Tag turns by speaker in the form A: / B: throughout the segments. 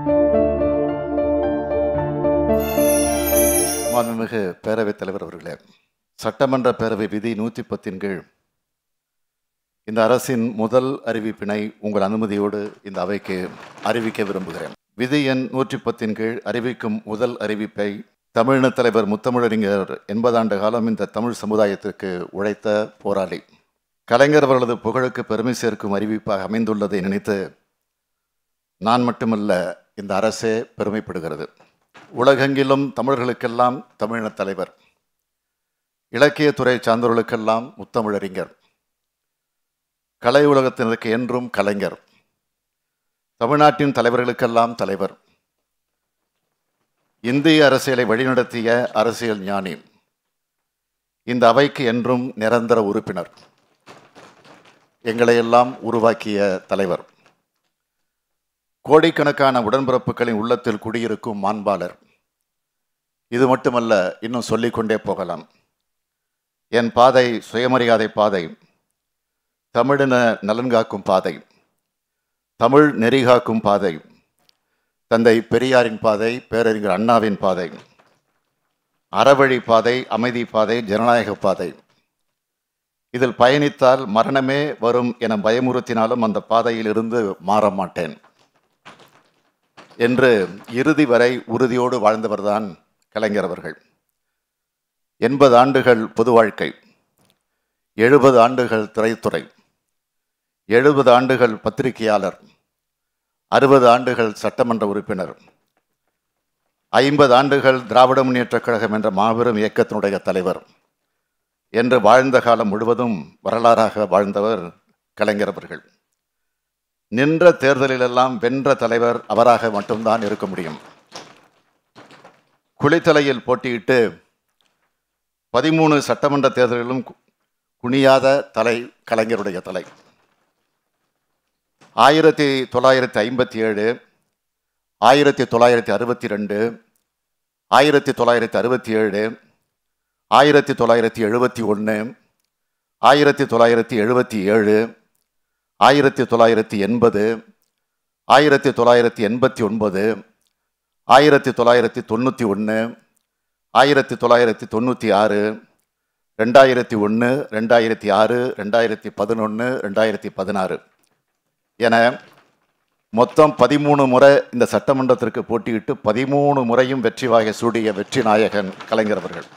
A: மாண்புமிகு பேரவைத் தலைவர் அவர்களே சட்டமன்ற பேரவை விதி நூற்றி பத்தின் கீழ் இந்த அரசின் முதல் அறிவிப்பினை உங்கள் அனுமதியோடு இந்த அவைக்கு அறிவிக்க விரும்புகிறேன் விதி எண் நூற்றி பத்தின் கீழ் அறிவிக்கும் முதல் அறிவிப்பை தமிழின தலைவர் முத்தமிழறிஞர் எண்பதாண்டு காலம் இந்த தமிழ் சமுதாயத்திற்கு உழைத்த போராளி கலைஞர் அவர்களது புகழுக்கு பெருமை சேர்க்கும் அறிவிப்பாக அமைந்துள்ளதை நினைத்து நான் மட்டுமல்ல இந்த அரசே பெருமைப்படுகிறது உலகெங்கிலும் தமிழர்களுக்கெல்லாம் தமிழின தலைவர் இலக்கியத்துறை சார்ந்தவர்களுக்கெல்லாம் முத்தமிழறிஞர் கலை உலகத்தினருக்கு என்றும் கலைஞர் தமிழ்நாட்டின் தலைவர்களுக்கெல்லாம் தலைவர் இந்திய அரசியலை வழிநடத்திய அரசியல் ஞானி இந்த அவைக்கு என்றும் நிரந்தர உறுப்பினர் எங்களையெல்லாம் உருவாக்கிய தலைவர் கோடிக்கணக்கான உடன்பிறப்புகளின் உள்ளத்தில் குடியிருக்கும் மாண்பாளர் இது மட்டுமல்ல இன்னும் சொல்லிக்கொண்டே போகலாம் என் பாதை சுயமரியாதை பாதை தமிழின நலன்காக்கும் பாதை தமிழ் நெறிகாக்கும் பாதை தந்தை பெரியாரின் பாதை பேரறிஞர் அண்ணாவின் பாதை அறவழி பாதை அமைதி பாதை ஜனநாயக பாதை இதில் பயணித்தால் மரணமே வரும் என பயமுறுத்தினாலும் அந்த பாதையில் இருந்து மாற மாட்டேன் என்று இறுதி வரை உறுதியோடு வாழ்ந்தவர்தான் கலைஞர் அவர்கள் எண்பது ஆண்டுகள் பொது வாழ்க்கை எழுபது ஆண்டுகள் திரைத்துறை எழுபது ஆண்டுகள் பத்திரிகையாளர் அறுபது ஆண்டுகள் சட்டமன்ற உறுப்பினர் ஐம்பது ஆண்டுகள் திராவிட முன்னேற்றக் கழகம் என்ற மாபெரும் இயக்கத்தினுடைய தலைவர் என்று வாழ்ந்த காலம் முழுவதும் வரலாறாக வாழ்ந்தவர் கலைஞர் அவர்கள் நின்ற தேர்தலிலெல்லாம் வென்ற தலைவர் அவராக மட்டும்தான் இருக்க முடியும் குளித்தலையில் போட்டியிட்டு பதிமூணு சட்டமன்ற தேர்தலிலும் கு- குனியாத தலை கலைஞருடைய தலை ஆயிரத்தி தொள்ளாயிரத்தி ஐம்பத்தி ஏழு ஆயிரத்தி தொள்ளாயிரத்தி அறுபத்தி ரெண்டு ஆயிரத்தி தொள்ளாயிரத்தி அறுபத்தி ஏழு ஆயிரத்தி தொள்ளாயிரத்தி எழுபத்தி ஒன்று ஆயிரத்தி தொள்ளாயிரத்தி எழுபத்தி ஏழு ஆயிரத்தி தொள்ளாயிரத்தி எண்பது ஆயிரத்தி தொள்ளாயிரத்தி எண்பத்தி ஒன்பது ஆயிரத்தி தொள்ளாயிரத்தி தொண்ணூற்றி ஒன்று ஆயிரத்தி தொள்ளாயிரத்தி தொண்ணூற்றி ஆறு ரெண்டாயிரத்தி ஒன்று ரெண்டாயிரத்தி ஆறு ரெண்டாயிரத்தி பதினொன்று ரெண்டாயிரத்தி பதினாறு என மொத்தம் பதிமூணு முறை இந்த சட்டமன்றத்திற்கு போட்டியிட்டு பதிமூணு முறையும் வெற்றி வாகை சூடிய வெற்றி நாயகன் கலைஞர் அவர்கள்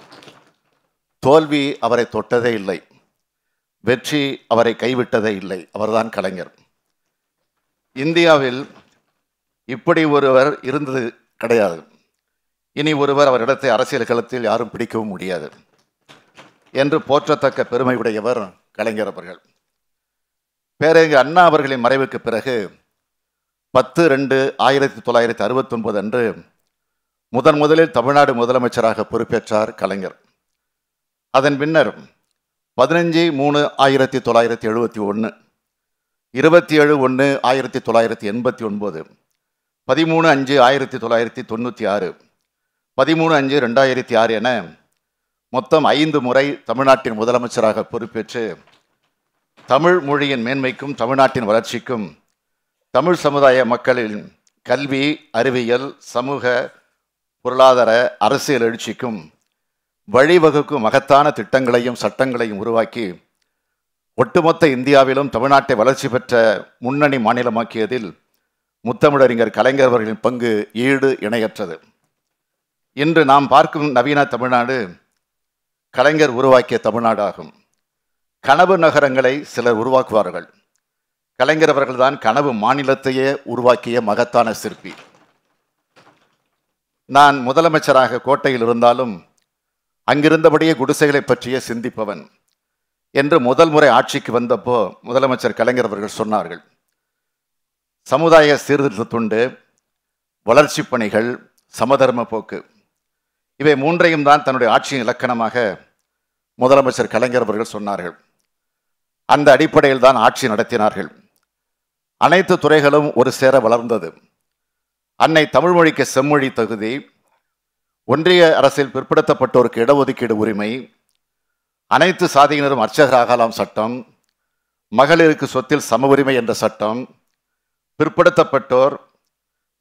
A: தோல்வி அவரை தொட்டதே இல்லை வெற்றி அவரை கைவிட்டதே இல்லை அவர்தான் கலைஞர் இந்தியாவில் இப்படி ஒருவர் இருந்தது கிடையாது இனி ஒருவர் அவர் இடத்தை அரசியல் களத்தில் யாரும் பிடிக்கவும் முடியாது என்று போற்றத்தக்க பெருமை உடையவர் கலைஞர் அவர்கள் பேரறிஞர் அண்ணா அவர்களின் மறைவுக்கு பிறகு பத்து ரெண்டு ஆயிரத்தி தொள்ளாயிரத்தி அறுபத்தொன்பது அன்று முதன் முதலில் தமிழ்நாடு முதலமைச்சராக பொறுப்பேற்றார் கலைஞர் அதன் பின்னர் பதினஞ்சு மூணு ஆயிரத்தி தொள்ளாயிரத்தி எழுபத்தி ஒன்று இருபத்தி ஏழு ஒன்று ஆயிரத்தி தொள்ளாயிரத்தி எண்பத்தி ஒன்பது பதிமூணு அஞ்சு ஆயிரத்தி தொள்ளாயிரத்தி தொண்ணூற்றி ஆறு பதிமூணு அஞ்சு ரெண்டாயிரத்தி ஆறு என மொத்தம் ஐந்து முறை தமிழ்நாட்டின் முதலமைச்சராக பொறுப்பேற்று தமிழ் மொழியின் மேன்மைக்கும் தமிழ்நாட்டின் வளர்ச்சிக்கும் தமிழ் சமுதாய மக்களின் கல்வி அறிவியல் சமூக பொருளாதார அரசியல் எழுச்சிக்கும் வழிவகுக்கும் மகத்தான திட்டங்களையும் சட்டங்களையும் உருவாக்கி ஒட்டுமொத்த இந்தியாவிலும் தமிழ்நாட்டை வளர்ச்சி பெற்ற முன்னணி மாநிலமாக்கியதில் முத்தமிழறிஞர் கலைஞர் அவர்களின் பங்கு ஈடு இணையற்றது இன்று நாம் பார்க்கும் நவீன தமிழ்நாடு கலைஞர் உருவாக்கிய தமிழ்நாடு ஆகும் கனவு நகரங்களை சிலர் உருவாக்குவார்கள் கலைஞர் அவர்கள்தான் கனவு மாநிலத்தையே உருவாக்கிய மகத்தான சிற்பி நான் முதலமைச்சராக கோட்டையில் இருந்தாலும் அங்கிருந்தபடியே குடிசைகளை பற்றியே சிந்திப்பவன் என்று முதல் முறை ஆட்சிக்கு வந்தப்போ முதலமைச்சர் கலைஞர் அவர்கள் சொன்னார்கள் சமுதாய சீர்திருத்த துண்டு வளர்ச்சிப் பணிகள் சமதர்ம போக்கு இவை மூன்றையும் தான் தன்னுடைய ஆட்சியின் இலக்கணமாக முதலமைச்சர் கலைஞர் அவர்கள் சொன்னார்கள் அந்த அடிப்படையில் தான் ஆட்சி நடத்தினார்கள் அனைத்து துறைகளும் ஒரு சேர வளர்ந்தது அன்னை தமிழ் மொழிக்கு செம்மொழி தகுதி ஒன்றிய அரசில் பிற்படுத்தப்பட்டோருக்கு இடஒதுக்கீடு உரிமை அனைத்து சாதியினரும் அர்ச்சகராகலாம் சட்டம் மகளிருக்கு சொத்தில் சம உரிமை என்ற சட்டம் பிற்படுத்தப்பட்டோர்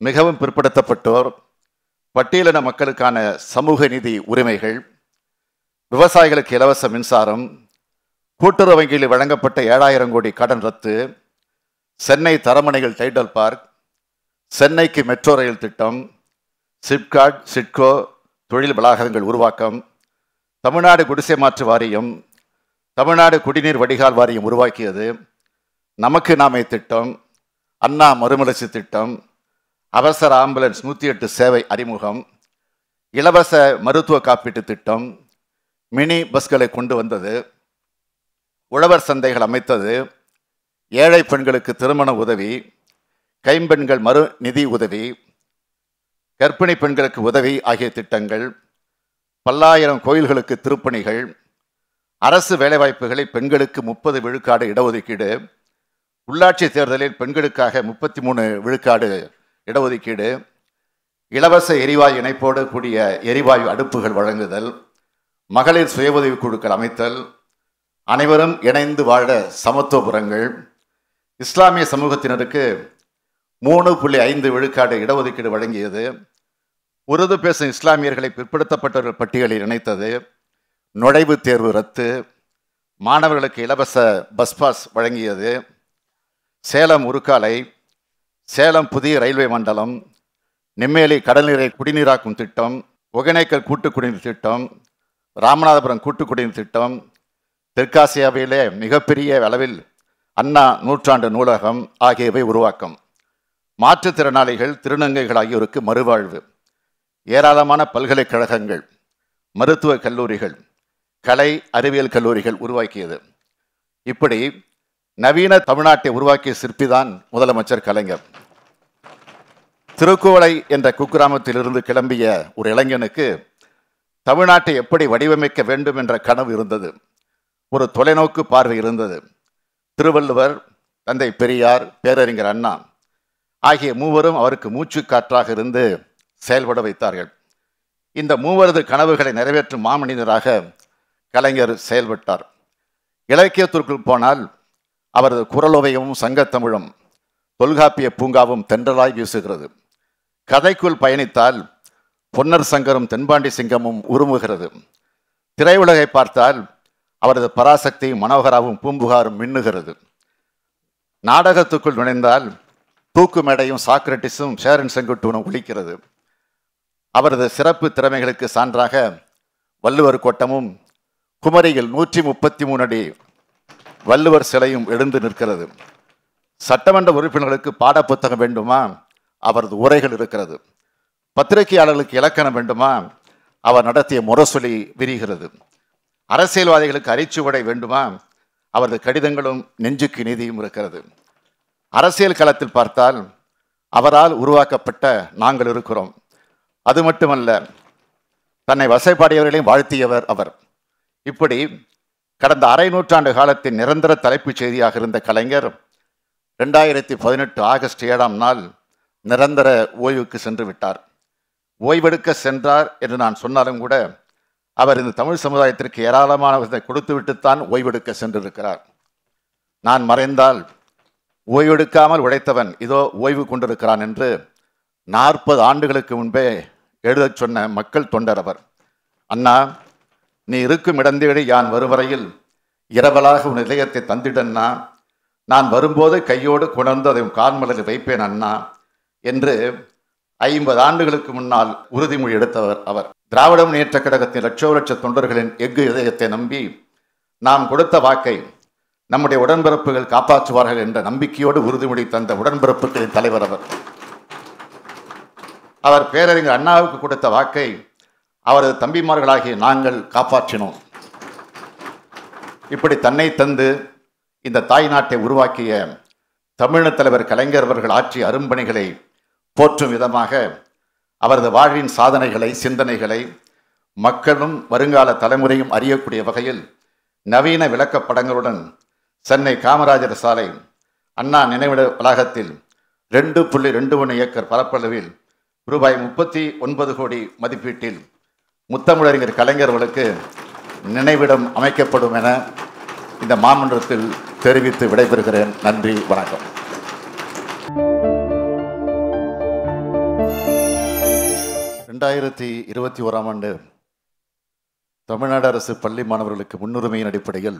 A: மிகவும் பிற்படுத்தப்பட்டோர் பட்டியலின மக்களுக்கான சமூக நீதி உரிமைகள் விவசாயிகளுக்கு இலவச மின்சாரம் கூட்டுறவு வங்கியில் வழங்கப்பட்ட ஏழாயிரம் கோடி கடன் ரத்து சென்னை தரமணைகள் டைடல் பார்க் சென்னைக்கு மெட்ரோ ரயில் திட்டம் சிப்காட் சிட்கோ தொழில் வளாகங்கள் உருவாக்கம் தமிழ்நாடு குடிசை மாற்று வாரியம் தமிழ்நாடு குடிநீர் வடிகால் வாரியம் உருவாக்கியது நமக்கு நாமே திட்டம் அண்ணா மறுமலர்ச்சி திட்டம் அவசர ஆம்புலன்ஸ் நூற்றி எட்டு சேவை அறிமுகம் இலவச மருத்துவ காப்பீட்டு திட்டம் மினி பஸ்களை கொண்டு வந்தது உழவர் சந்தைகள் அமைத்தது ஏழை பெண்களுக்கு திருமண உதவி கைம்பெண்கள் மறு நிதி உதவி கர்ப்பிணி பெண்களுக்கு உதவி ஆகிய திட்டங்கள் பல்லாயிரம் கோயில்களுக்கு திருப்பணிகள் அரசு வேலைவாய்ப்புகளை பெண்களுக்கு முப்பது விழுக்காடு இடஒதுக்கீடு உள்ளாட்சி தேர்தலில் பெண்களுக்காக முப்பத்தி மூணு விழுக்காடு இடஒதுக்கீடு இலவச எரிவாயு இணைப்போடு கூடிய எரிவாயு அடுப்புகள் வழங்குதல் மகளிர் சுய உதவிக் குழுக்கள் அமைத்தல் அனைவரும் இணைந்து வாழ சமத்துவபுரங்கள் இஸ்லாமிய சமூகத்தினருக்கு மூணு புள்ளி ஐந்து விழுக்காடு இடஒதுக்கீடு வழங்கியது உருது பேசும் இஸ்லாமியர்களை பிற்படுத்தப்பட்டவர்கள் பட்டியலில் இணைத்தது நுழைவுத் தேர்வு ரத்து மாணவர்களுக்கு இலவச பஸ் பாஸ் வழங்கியது சேலம் உருக்காலை சேலம் புதிய ரயில்வே மண்டலம் நெம்மேலி கடல்நீரை குடிநீராக்கும் திட்டம் ஒகேனக்கல் கூட்டு குடிநீர் திட்டம் ராமநாதபுரம் கூட்டு குடிநீர் திட்டம் தெற்காசியாவிலே மிகப்பெரிய அளவில் அண்ணா நூற்றாண்டு நூலகம் ஆகியவை உருவாக்கம் மாற்றுத்திறனாளிகள் திருநங்கைகள் ஆகியோருக்கு மறுவாழ்வு ஏராளமான பல்கலைக்கழகங்கள் மருத்துவக் கல்லூரிகள் கலை அறிவியல் கல்லூரிகள் உருவாக்கியது இப்படி நவீன தமிழ்நாட்டை உருவாக்கிய சிற்பிதான் முதலமைச்சர் கலைஞர் திருக்குவளை என்ற குக்கிராமத்திலிருந்து கிளம்பிய ஒரு இளைஞனுக்கு தமிழ்நாட்டை எப்படி வடிவமைக்க வேண்டும் என்ற கனவு இருந்தது ஒரு தொலைநோக்கு பார்வை இருந்தது திருவள்ளுவர் தந்தை பெரியார் பேரறிஞர் அண்ணா ஆகிய மூவரும் அவருக்கு மூச்சு காற்றாக இருந்து செயல்பட வைத்தார்கள் இந்த மூவரது கனவுகளை நிறைவேற்றும் மாமனிதராக கலைஞர் செயல்பட்டார் இலக்கியத்திற்குள் போனால் அவரது குரலோவியமும் சங்கத்தமிழும் தொல்காப்பிய பூங்காவும் தென்றலாய் வீசுகிறது கதைக்குள் பயணித்தால் பொன்னர் சங்கரும் தென்பாண்டி சிங்கமும் உருமுகிறது திரையுலகை பார்த்தால் அவரது பராசக்தியும் மனோகராவும் பூம்புகாரும் மின்னுகிறது நாடகத்துக்குள் நுழைந்தால் தூக்கு மேடையும் சாக்ரட்டிஸும் சேரன் செங்குட்டுவனும் ஒழிக்கிறது அவரது சிறப்பு திறமைகளுக்கு சான்றாக வள்ளுவர் கோட்டமும் குமரியில் நூற்றி முப்பத்தி மூணு அடி வள்ளுவர் சிலையும் எழுந்து நிற்கிறது சட்டமன்ற உறுப்பினர்களுக்கு பாடப்புத்தகம் வேண்டுமா அவரது உரைகள் இருக்கிறது பத்திரிகையாளர்களுக்கு இலக்கணம் வேண்டுமா அவர் நடத்திய முரசொலி விரிகிறது அரசியல்வாதிகளுக்கு அரிச்சுவடை வேண்டுமா அவரது கடிதங்களும் நெஞ்சுக்கு நீதியும் இருக்கிறது அரசியல் களத்தில் பார்த்தால் அவரால் உருவாக்கப்பட்ட நாங்கள் இருக்கிறோம் அது மட்டுமல்ல தன்னை வசைப்பாடியவர்களையும் வாழ்த்தியவர் அவர் இப்படி கடந்த அரை நூற்றாண்டு காலத்தின் நிரந்தர தலைப்புச் செய்தியாக இருந்த கலைஞர் ரெண்டாயிரத்தி பதினெட்டு ஆகஸ்ட் ஏழாம் நாள் நிரந்தர ஓய்வுக்கு சென்று விட்டார் ஓய்வெடுக்க சென்றார் என்று நான் சொன்னாலும் கூட அவர் இந்த தமிழ் சமுதாயத்திற்கு ஏராளமானவற்றை கொடுத்துவிட்டுத்தான் ஓய்வெடுக்க சென்றிருக்கிறார் நான் மறைந்தால் ஓய்வெடுக்காமல் உழைத்தவன் இதோ ஓய்வு கொண்டிருக்கிறான் என்று நாற்பது ஆண்டுகளுக்கு முன்பே எழுதச் சொன்ன மக்கள் தொண்டர் அவர் அண்ணா நீ இருக்கும் இடந்தேடி யான் வருவரையில் இரவலாக உன் இதயத்தை தந்திடண்ணா நான் வரும்போது கையோடு கொணர்ந்து அதை உன் கால்மலரில் வைப்பேன் அண்ணா என்று ஐம்பது ஆண்டுகளுக்கு முன்னால் உறுதிமொழி எடுத்தவர் அவர் திராவிட முன்னேற்ற கழகத்தின் லட்சோ லட்ச தொண்டர்களின் எஃகு இதயத்தை நம்பி நாம் கொடுத்த வாக்கை நம்முடைய உடன்பிறப்புகள் காப்பாற்றுவார்கள் என்ற நம்பிக்கையோடு உறுதிமொழி தந்த உடன்பிறப்புகளின் தலைவர் அவர் அவர் பேரறிஞர் அண்ணாவுக்கு கொடுத்த வாக்கை அவரது தம்பிமார்களாகிய நாங்கள் காப்பாற்றினோம் இப்படி தன்னை தந்து இந்த தாய் நாட்டை உருவாக்கிய தமிழர் தலைவர் கலைஞர் அவர்கள் ஆற்றிய அரும்பணிகளை போற்றும் விதமாக அவரது வாழ்வின் சாதனைகளை சிந்தனைகளை மக்களும் வருங்கால தலைமுறையும் அறியக்கூடிய வகையில் நவீன விளக்கப் படங்களுடன் சென்னை காமராஜர் சாலை அண்ணா நினைவிட வளாகத்தில் ரெண்டு புள்ளி ரெண்டு ஒன்று ஏக்கர் பரப்பளவில் ரூபாய் முப்பத்தி ஒன்பது கோடி மதிப்பீட்டில் முத்தமிழறிஞர் கலைஞர்களுக்கு நினைவிடம் அமைக்கப்படும் என இந்த மாமன்றத்தில் தெரிவித்து விடைபெறுகிறேன் நன்றி வணக்கம் ரெண்டாயிரத்தி இருபத்தி ஓராம் ஆண்டு தமிழ்நாடு அரசு பள்ளி மாணவர்களுக்கு முன்னுரிமையின் அடிப்படையில்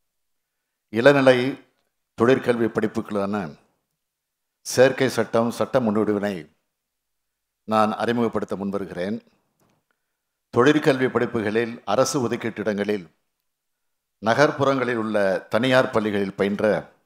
A: இளநிலை தொழிற்கல்வி படிப்புகளான சேர்க்கை சட்டம் சட்ட முன்வடிவினை நான் அறிமுகப்படுத்த முன்வருகிறேன் தொழிற்கல்வி படிப்புகளில் அரசு ஒதுக்கீட்டு இடங்களில் நகர்ப்புறங்களில் உள்ள தனியார் பள்ளிகளில் பயின்ற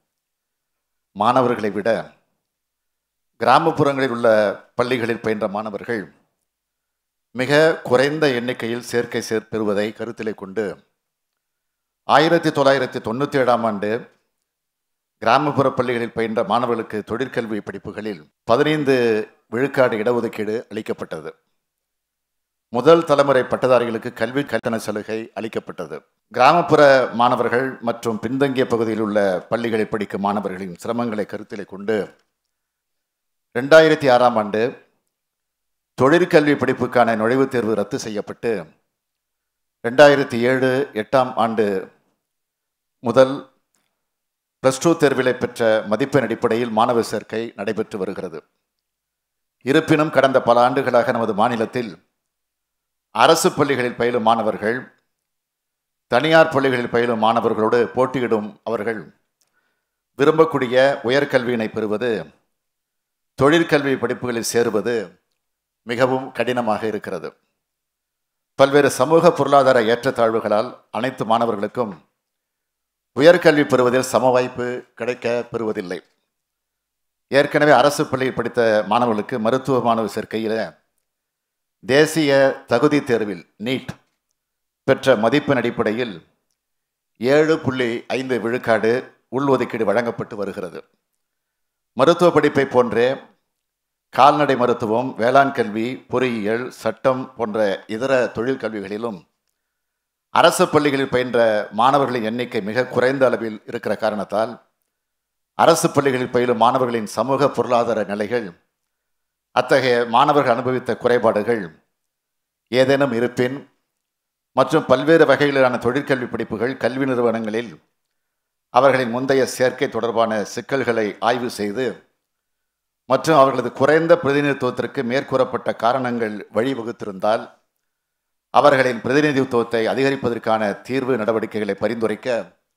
A: மாணவர்களை விட கிராமப்புறங்களில் உள்ள பள்ளிகளில் பயின்ற மாணவர்கள் மிக குறைந்த எண்ணிக்கையில் சேர்க்கை சேர் பெறுவதை கருத்திலே கொண்டு ஆயிரத்தி தொள்ளாயிரத்தி தொண்ணூற்றி ஏழாம் ஆண்டு கிராமப்புற பள்ளிகளில் பயின்ற மாணவர்களுக்கு தொழிற்கல்வி படிப்புகளில் பதினைந்து விழுக்காடு இடஒதுக்கீடு அளிக்கப்பட்டது முதல் தலைமுறை பட்டதாரிகளுக்கு கல்வி கட்டண சலுகை அளிக்கப்பட்டது கிராமப்புற மாணவர்கள் மற்றும் பின்தங்கிய பகுதியில் உள்ள பள்ளிகளில் படிக்கும் மாணவர்களின் சிரமங்களை கருத்திலே கொண்டு ரெண்டாயிரத்தி ஆறாம் ஆண்டு தொழிற்கல்வி படிப்புக்கான நுழைவுத் தேர்வு ரத்து செய்யப்பட்டு ரெண்டாயிரத்தி ஏழு எட்டாம் ஆண்டு முதல் ப்ளஸ் டூ தேர்விலை பெற்ற மதிப்பெண் அடிப்படையில் மாணவர் சேர்க்கை நடைபெற்று வருகிறது இருப்பினும் கடந்த பல ஆண்டுகளாக நமது மாநிலத்தில் அரசு பள்ளிகளில் பயிலும் மாணவர்கள் தனியார் பள்ளிகளில் பயிலும் மாணவர்களோடு போட்டியிடும் அவர்கள் விரும்பக்கூடிய உயர்கல்வியினை பெறுவது தொழிற்கல்வி படிப்புகளில் சேருவது மிகவும் கடினமாக இருக்கிறது பல்வேறு சமூக பொருளாதார ஏற்றத்தாழ்வுகளால் அனைத்து மாணவர்களுக்கும் உயர்கல்வி பெறுவதில் சம வாய்ப்பு கிடைக்க பெறுவதில்லை ஏற்கனவே அரசு பள்ளியில் படித்த மாணவர்களுக்கு மருத்துவ மாணவர் சேர்க்கையில் தேசிய தகுதி தேர்வில் நீட் பெற்ற மதிப்பெண் அடிப்படையில் ஏழு புள்ளி ஐந்து விழுக்காடு உள்ஒதுக்கீடு வழங்கப்பட்டு வருகிறது மருத்துவ படிப்பை போன்றே கால்நடை மருத்துவம் வேளாண் கல்வி பொறியியல் சட்டம் போன்ற இதர தொழில் கல்விகளிலும் அரசு பள்ளிகளில் பயின்ற மாணவர்களின் எண்ணிக்கை மிக குறைந்த அளவில் இருக்கிற காரணத்தால் அரசு பள்ளிகளில் பயிலும் மாணவர்களின் சமூக பொருளாதார நிலைகள் அத்தகைய மாணவர்கள் அனுபவித்த குறைபாடுகள் ஏதேனும் இருப்பின் மற்றும் பல்வேறு வகையிலான தொழிற்கல்வி படிப்புகள் கல்வி நிறுவனங்களில் அவர்களின் முந்தைய சேர்க்கை தொடர்பான சிக்கல்களை ஆய்வு செய்து மற்றும் அவர்களது குறைந்த பிரதிநிதித்துவத்திற்கு மேற்கூறப்பட்ட காரணங்கள் வழிவகுத்திருந்தால் அவர்களின் பிரதிநிதித்துவத்தை அதிகரிப்பதற்கான தீர்வு நடவடிக்கைகளை பரிந்துரைக்க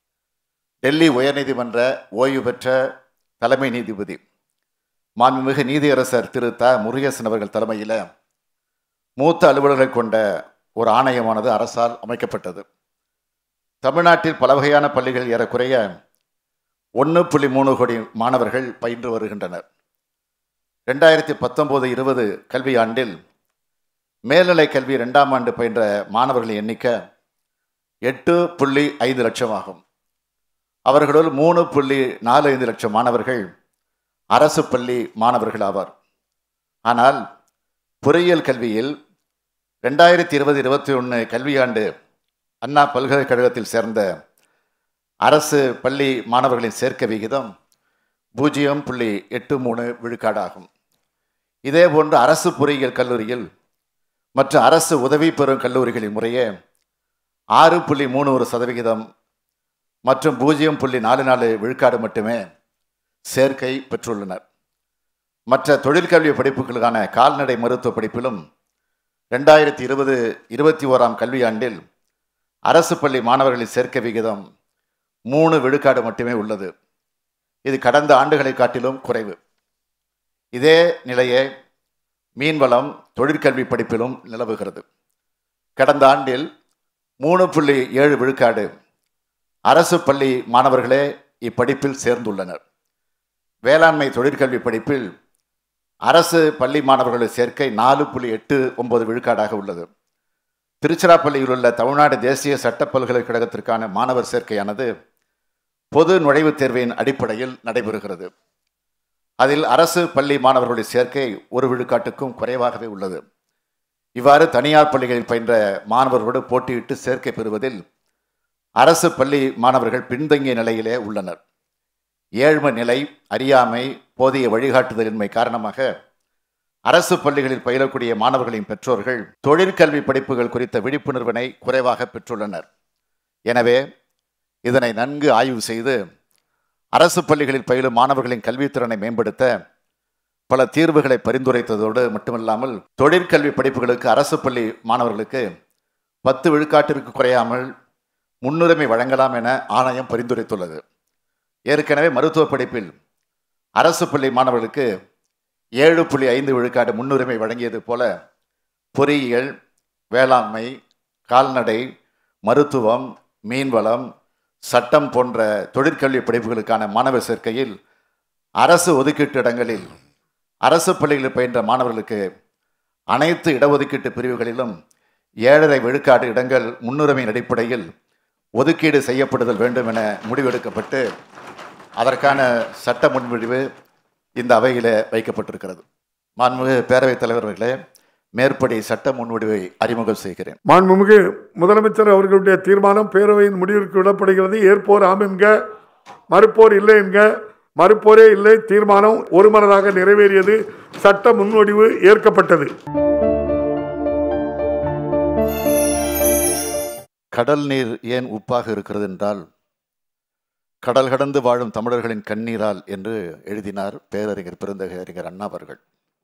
A: டெல்லி உயர்நீதிமன்ற ஓய்வு பெற்ற தலைமை நீதிபதி மாண்புமிகு நீதியரசர் திரு த முருகேசன் அவர்கள் தலைமையில் மூத்த அலுவலர்கள் கொண்ட ஒரு ஆணையமானது அரசால் அமைக்கப்பட்டது தமிழ்நாட்டில் பல வகையான பள்ளிகள் ஏறக்குறைய ஒன்று புள்ளி மூணு கோடி மாணவர்கள் பயின்று வருகின்றனர் ரெண்டாயிரத்தி பத்தொம்போது இருபது கல்வியாண்டில் மேல்நிலை கல்வி ரெண்டாம் ஆண்டு பயின்ற மாணவர்களின் எண்ணிக்கை எட்டு புள்ளி ஐந்து லட்சம் ஆகும் அவர்களுள் மூணு புள்ளி நாலு ஐந்து லட்சம் மாணவர்கள் அரசு பள்ளி மாணவர்கள் ஆவார் ஆனால் பொறியியல் கல்வியில் ரெண்டாயிரத்தி இருபது இருபத்தி ஒன்று கல்வியாண்டு அண்ணா பல்கலைக்கழகத்தில் சேர்ந்த அரசு பள்ளி மாணவர்களின் சேர்க்கை விகிதம் பூஜ்ஜியம் புள்ளி எட்டு மூணு விழுக்காடாகும் இதேபோன்று அரசு பொறியியல் கல்லூரியில் மற்ற அரசு உதவி பெறும் கல்லூரிகளின் முறையே ஆறு புள்ளி மூணு ஒரு சதவிகிதம் மற்றும் பூஜ்ஜியம் புள்ளி நாலு நாலு விழுக்காடு மட்டுமே சேர்க்கை பெற்றுள்ளனர் மற்ற தொழிற்கல்வி படிப்புகளுக்கான கால்நடை மருத்துவ படிப்பிலும் ரெண்டாயிரத்தி இருபது இருபத்தி ஓராம் கல்வியாண்டில் அரசு பள்ளி மாணவர்களின் சேர்க்கை விகிதம் மூணு விழுக்காடு மட்டுமே உள்ளது இது கடந்த ஆண்டுகளை காட்டிலும் குறைவு இதே நிலையே மீன்வளம் தொழிற்கல்வி படிப்பிலும் நிலவுகிறது கடந்த ஆண்டில் மூணு புள்ளி ஏழு விழுக்காடு அரசு பள்ளி மாணவர்களே இப்படிப்பில் சேர்ந்துள்ளனர் வேளாண்மை தொழிற்கல்வி படிப்பில் அரசு பள்ளி மாணவர்களுடைய சேர்க்கை நாலு புள்ளி எட்டு ஒன்பது விழுக்காடாக உள்ளது திருச்சிராப்பள்ளியில் உள்ள தமிழ்நாடு தேசிய சட்ட பல்கலைக்கழகத்திற்கான மாணவர் சேர்க்கையானது பொது நுழைவுத் தேர்வின் அடிப்படையில் நடைபெறுகிறது அதில் அரசு பள்ளி மாணவர்களுடைய சேர்க்கை ஒரு விழுக்காட்டுக்கும் குறைவாகவே உள்ளது இவ்வாறு தனியார் பள்ளிகளில் பயின்ற மாணவர்களோடு போட்டியிட்டு சேர்க்கை பெறுவதில் அரசு பள்ளி மாணவர்கள் பின்தங்கிய நிலையிலே உள்ளனர் ஏழ்மை நிலை அறியாமை போதிய வழிகாட்டுதலின்மை காரணமாக அரசு பள்ளிகளில் பயிலக்கூடிய மாணவர்களின் பெற்றோர்கள் தொழிற்கல்வி படிப்புகள் குறித்த விழிப்புணர்வினை குறைவாக பெற்றுள்ளனர் எனவே இதனை நன்கு ஆய்வு செய்து அரசு பள்ளிகளில் பயிலும் மாணவர்களின் கல்வித்திறனை மேம்படுத்த பல தீர்வுகளை பரிந்துரைத்ததோடு மட்டுமல்லாமல் தொழிற்கல்வி படிப்புகளுக்கு அரசு பள்ளி மாணவர்களுக்கு பத்து விழுக்காட்டிற்கு குறையாமல் முன்னுரிமை வழங்கலாம் என ஆணையம் பரிந்துரைத்துள்ளது ஏற்கனவே மருத்துவ படிப்பில் அரசு பள்ளி மாணவர்களுக்கு ஏழு புள்ளி ஐந்து விழுக்காடு முன்னுரிமை வழங்கியது போல பொறியியல் வேளாண்மை கால்நடை மருத்துவம் மீன்வளம் சட்டம் போன்ற தொழிற்கல்வி படிப்புகளுக்கான மாணவர் சேர்க்கையில் அரசு ஒதுக்கீட்டு இடங்களில் அரசு பள்ளிகளில் பயின்ற மாணவர்களுக்கு அனைத்து இடஒதுக்கீட்டு பிரிவுகளிலும் ஏழரை விழுக்காடு இடங்கள் முன்னுரிமையின் அடிப்படையில் ஒதுக்கீடு செய்யப்படுதல் வேண்டும் என முடிவெடுக்கப்பட்டு அதற்கான சட்ட முன்வடிவு இந்த அவையில் வைக்கப்பட்டிருக்கிறது மாண்புமிகு பேரவைத் தலைவர் அவர்களே மேற்படி சட்ட முன்வடிவை அறிமுகம் செய்கிறேன்
B: மாண்புமிகு முதலமைச்சர் அவர்களுடைய தீர்மானம் பேரவையின் முடிவிற்கு விடப்படுகிறது ஏற்போர் ஆம் என்க மறுப்போர் இல்லை என்க மறுப்போரே இல்லை தீர்மானம் ஒருமனதாக நிறைவேறியது சட்ட முன்வடிவு ஏற்கப்பட்டது
A: கடல் நீர் ஏன் உப்பாக இருக்கிறது என்றால் கடல் கடந்து வாழும் தமிழர்களின் கண்ணீரால் என்று எழுதினார் பேரறிஞர் பெருந்தகை அறிஞர் அண்ணா அவர்கள்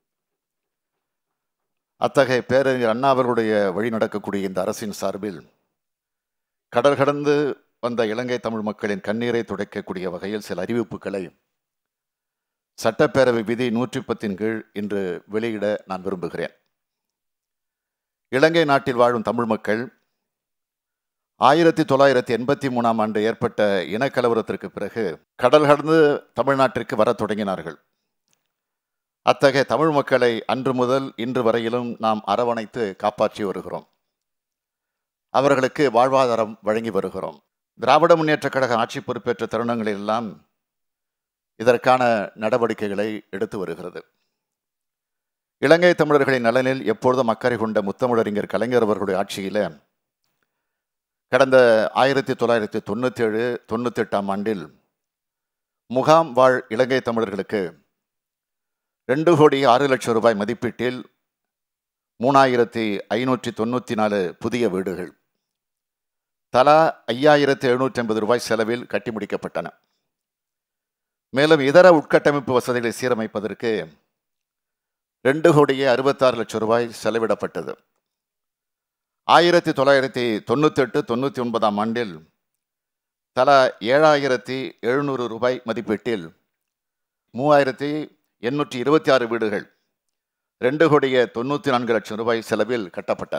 A: அத்தகைய பேரறிஞர் அண்ணா அவர்களுடைய வழி நடக்கக்கூடிய இந்த அரசின் சார்பில் கடல் கடந்து வந்த இலங்கை தமிழ் மக்களின் கண்ணீரை துடைக்கக்கூடிய வகையில் சில அறிவிப்புகளை சட்டப்பேரவை விதி நூற்றி பத்தின் கீழ் இன்று வெளியிட நான் விரும்புகிறேன் இலங்கை நாட்டில் வாழும் தமிழ் மக்கள் ஆயிரத்தி தொள்ளாயிரத்தி எண்பத்தி மூணாம் ஆண்டு ஏற்பட்ட இனக்கலவரத்திற்கு பிறகு கடல் கடந்து தமிழ்நாட்டிற்கு வரத் தொடங்கினார்கள் அத்தகைய தமிழ் மக்களை அன்று முதல் இன்று வரையிலும் நாம் அரவணைத்து காப்பாற்றி வருகிறோம் அவர்களுக்கு வாழ்வாதாரம் வழங்கி வருகிறோம் திராவிட முன்னேற்றக் கழக ஆட்சி பொறுப்பேற்ற தருணங்களிலெல்லாம் இதற்கான நடவடிக்கைகளை எடுத்து வருகிறது இலங்கை தமிழர்களின் நலனில் எப்பொழுதும் அக்கறை கொண்ட முத்தமிழறிஞர் கலைஞர் அவர்களுடைய ஆட்சியில் கடந்த ஆயிரத்தி தொள்ளாயிரத்தி தொண்ணூற்றி ஏழு தொண்ணூற்றி எட்டாம் ஆண்டில் முகாம் வாழ் இலங்கை தமிழர்களுக்கு ரெண்டு கோடி ஆறு லட்சம் ரூபாய் மதிப்பீட்டில் மூணாயிரத்தி ஐநூற்றி தொண்ணூற்றி நாலு புதிய வீடுகள் தலா ஐயாயிரத்தி எழுநூற்றி ஐம்பது ரூபாய் செலவில் கட்டி முடிக்கப்பட்டன மேலும் இதர உட்கட்டமைப்பு வசதிகளை சீரமைப்பதற்கு ரெண்டு கோடியே அறுபத்தாறு லட்சம் ரூபாய் செலவிடப்பட்டது ஆயிரத்தி தொள்ளாயிரத்தி தொண்ணூத்தெட்டு தொண்ணூற்றி ஒன்பதாம் ஆண்டில் தலா ஏழாயிரத்தி எழுநூறு ரூபாய் மதிப்பீட்டில் மூவாயிரத்தி எண்ணூற்றி இருபத்தி ஆறு வீடுகள் ரெண்டு கோடியே தொண்ணூற்றி நான்கு லட்சம் ரூபாய் செலவில் கட்டப்பட்டன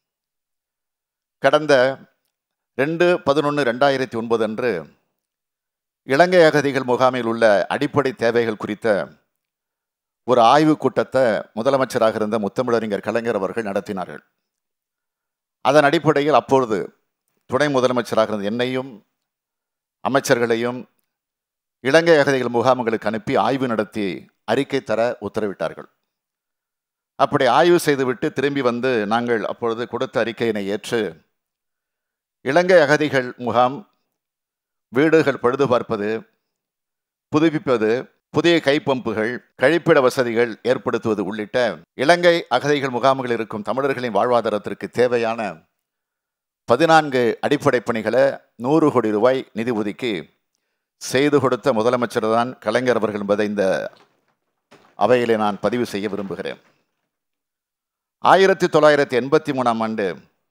A: கடந்த ரெண்டு பதினொன்று ரெண்டாயிரத்தி ஒன்பது அன்று இலங்கை அகதிகள் முகாமில் உள்ள அடிப்படை தேவைகள் குறித்த ஒரு ஆய்வுக் கூட்டத்தை முதலமைச்சராக இருந்த முத்தமிழறிஞர் கலைஞர் அவர்கள் நடத்தினார்கள் அதன் அடிப்படையில் அப்பொழுது துணை முதலமைச்சராக இருந்த என்னையும் அமைச்சர்களையும் இலங்கை அகதிகள் முகாம்களுக்கு அனுப்பி ஆய்வு நடத்தி அறிக்கை தர உத்தரவிட்டார்கள் அப்படி ஆய்வு செய்துவிட்டு திரும்பி வந்து நாங்கள் அப்பொழுது கொடுத்த அறிக்கையினை ஏற்று இலங்கை அகதிகள் முகாம் வீடுகள் பழுது பார்ப்பது புதுப்பிப்பது புதிய கைப்பம்புகள் கழிப்பிட வசதிகள் ஏற்படுத்துவது உள்ளிட்ட இலங்கை அகதிகள் முகாம்களில் இருக்கும் தமிழர்களின் வாழ்வாதாரத்திற்கு தேவையான பதினான்கு அடிப்படை பணிகளை நூறு கோடி ரூபாய் நிதி ஒதுக்கி செய்து கொடுத்த முதலமைச்சர் தான் கலைஞர் அவர்கள் என்பதை இந்த அவையிலே நான் பதிவு செய்ய விரும்புகிறேன் ஆயிரத்தி தொள்ளாயிரத்தி எண்பத்தி மூணாம் ஆண்டு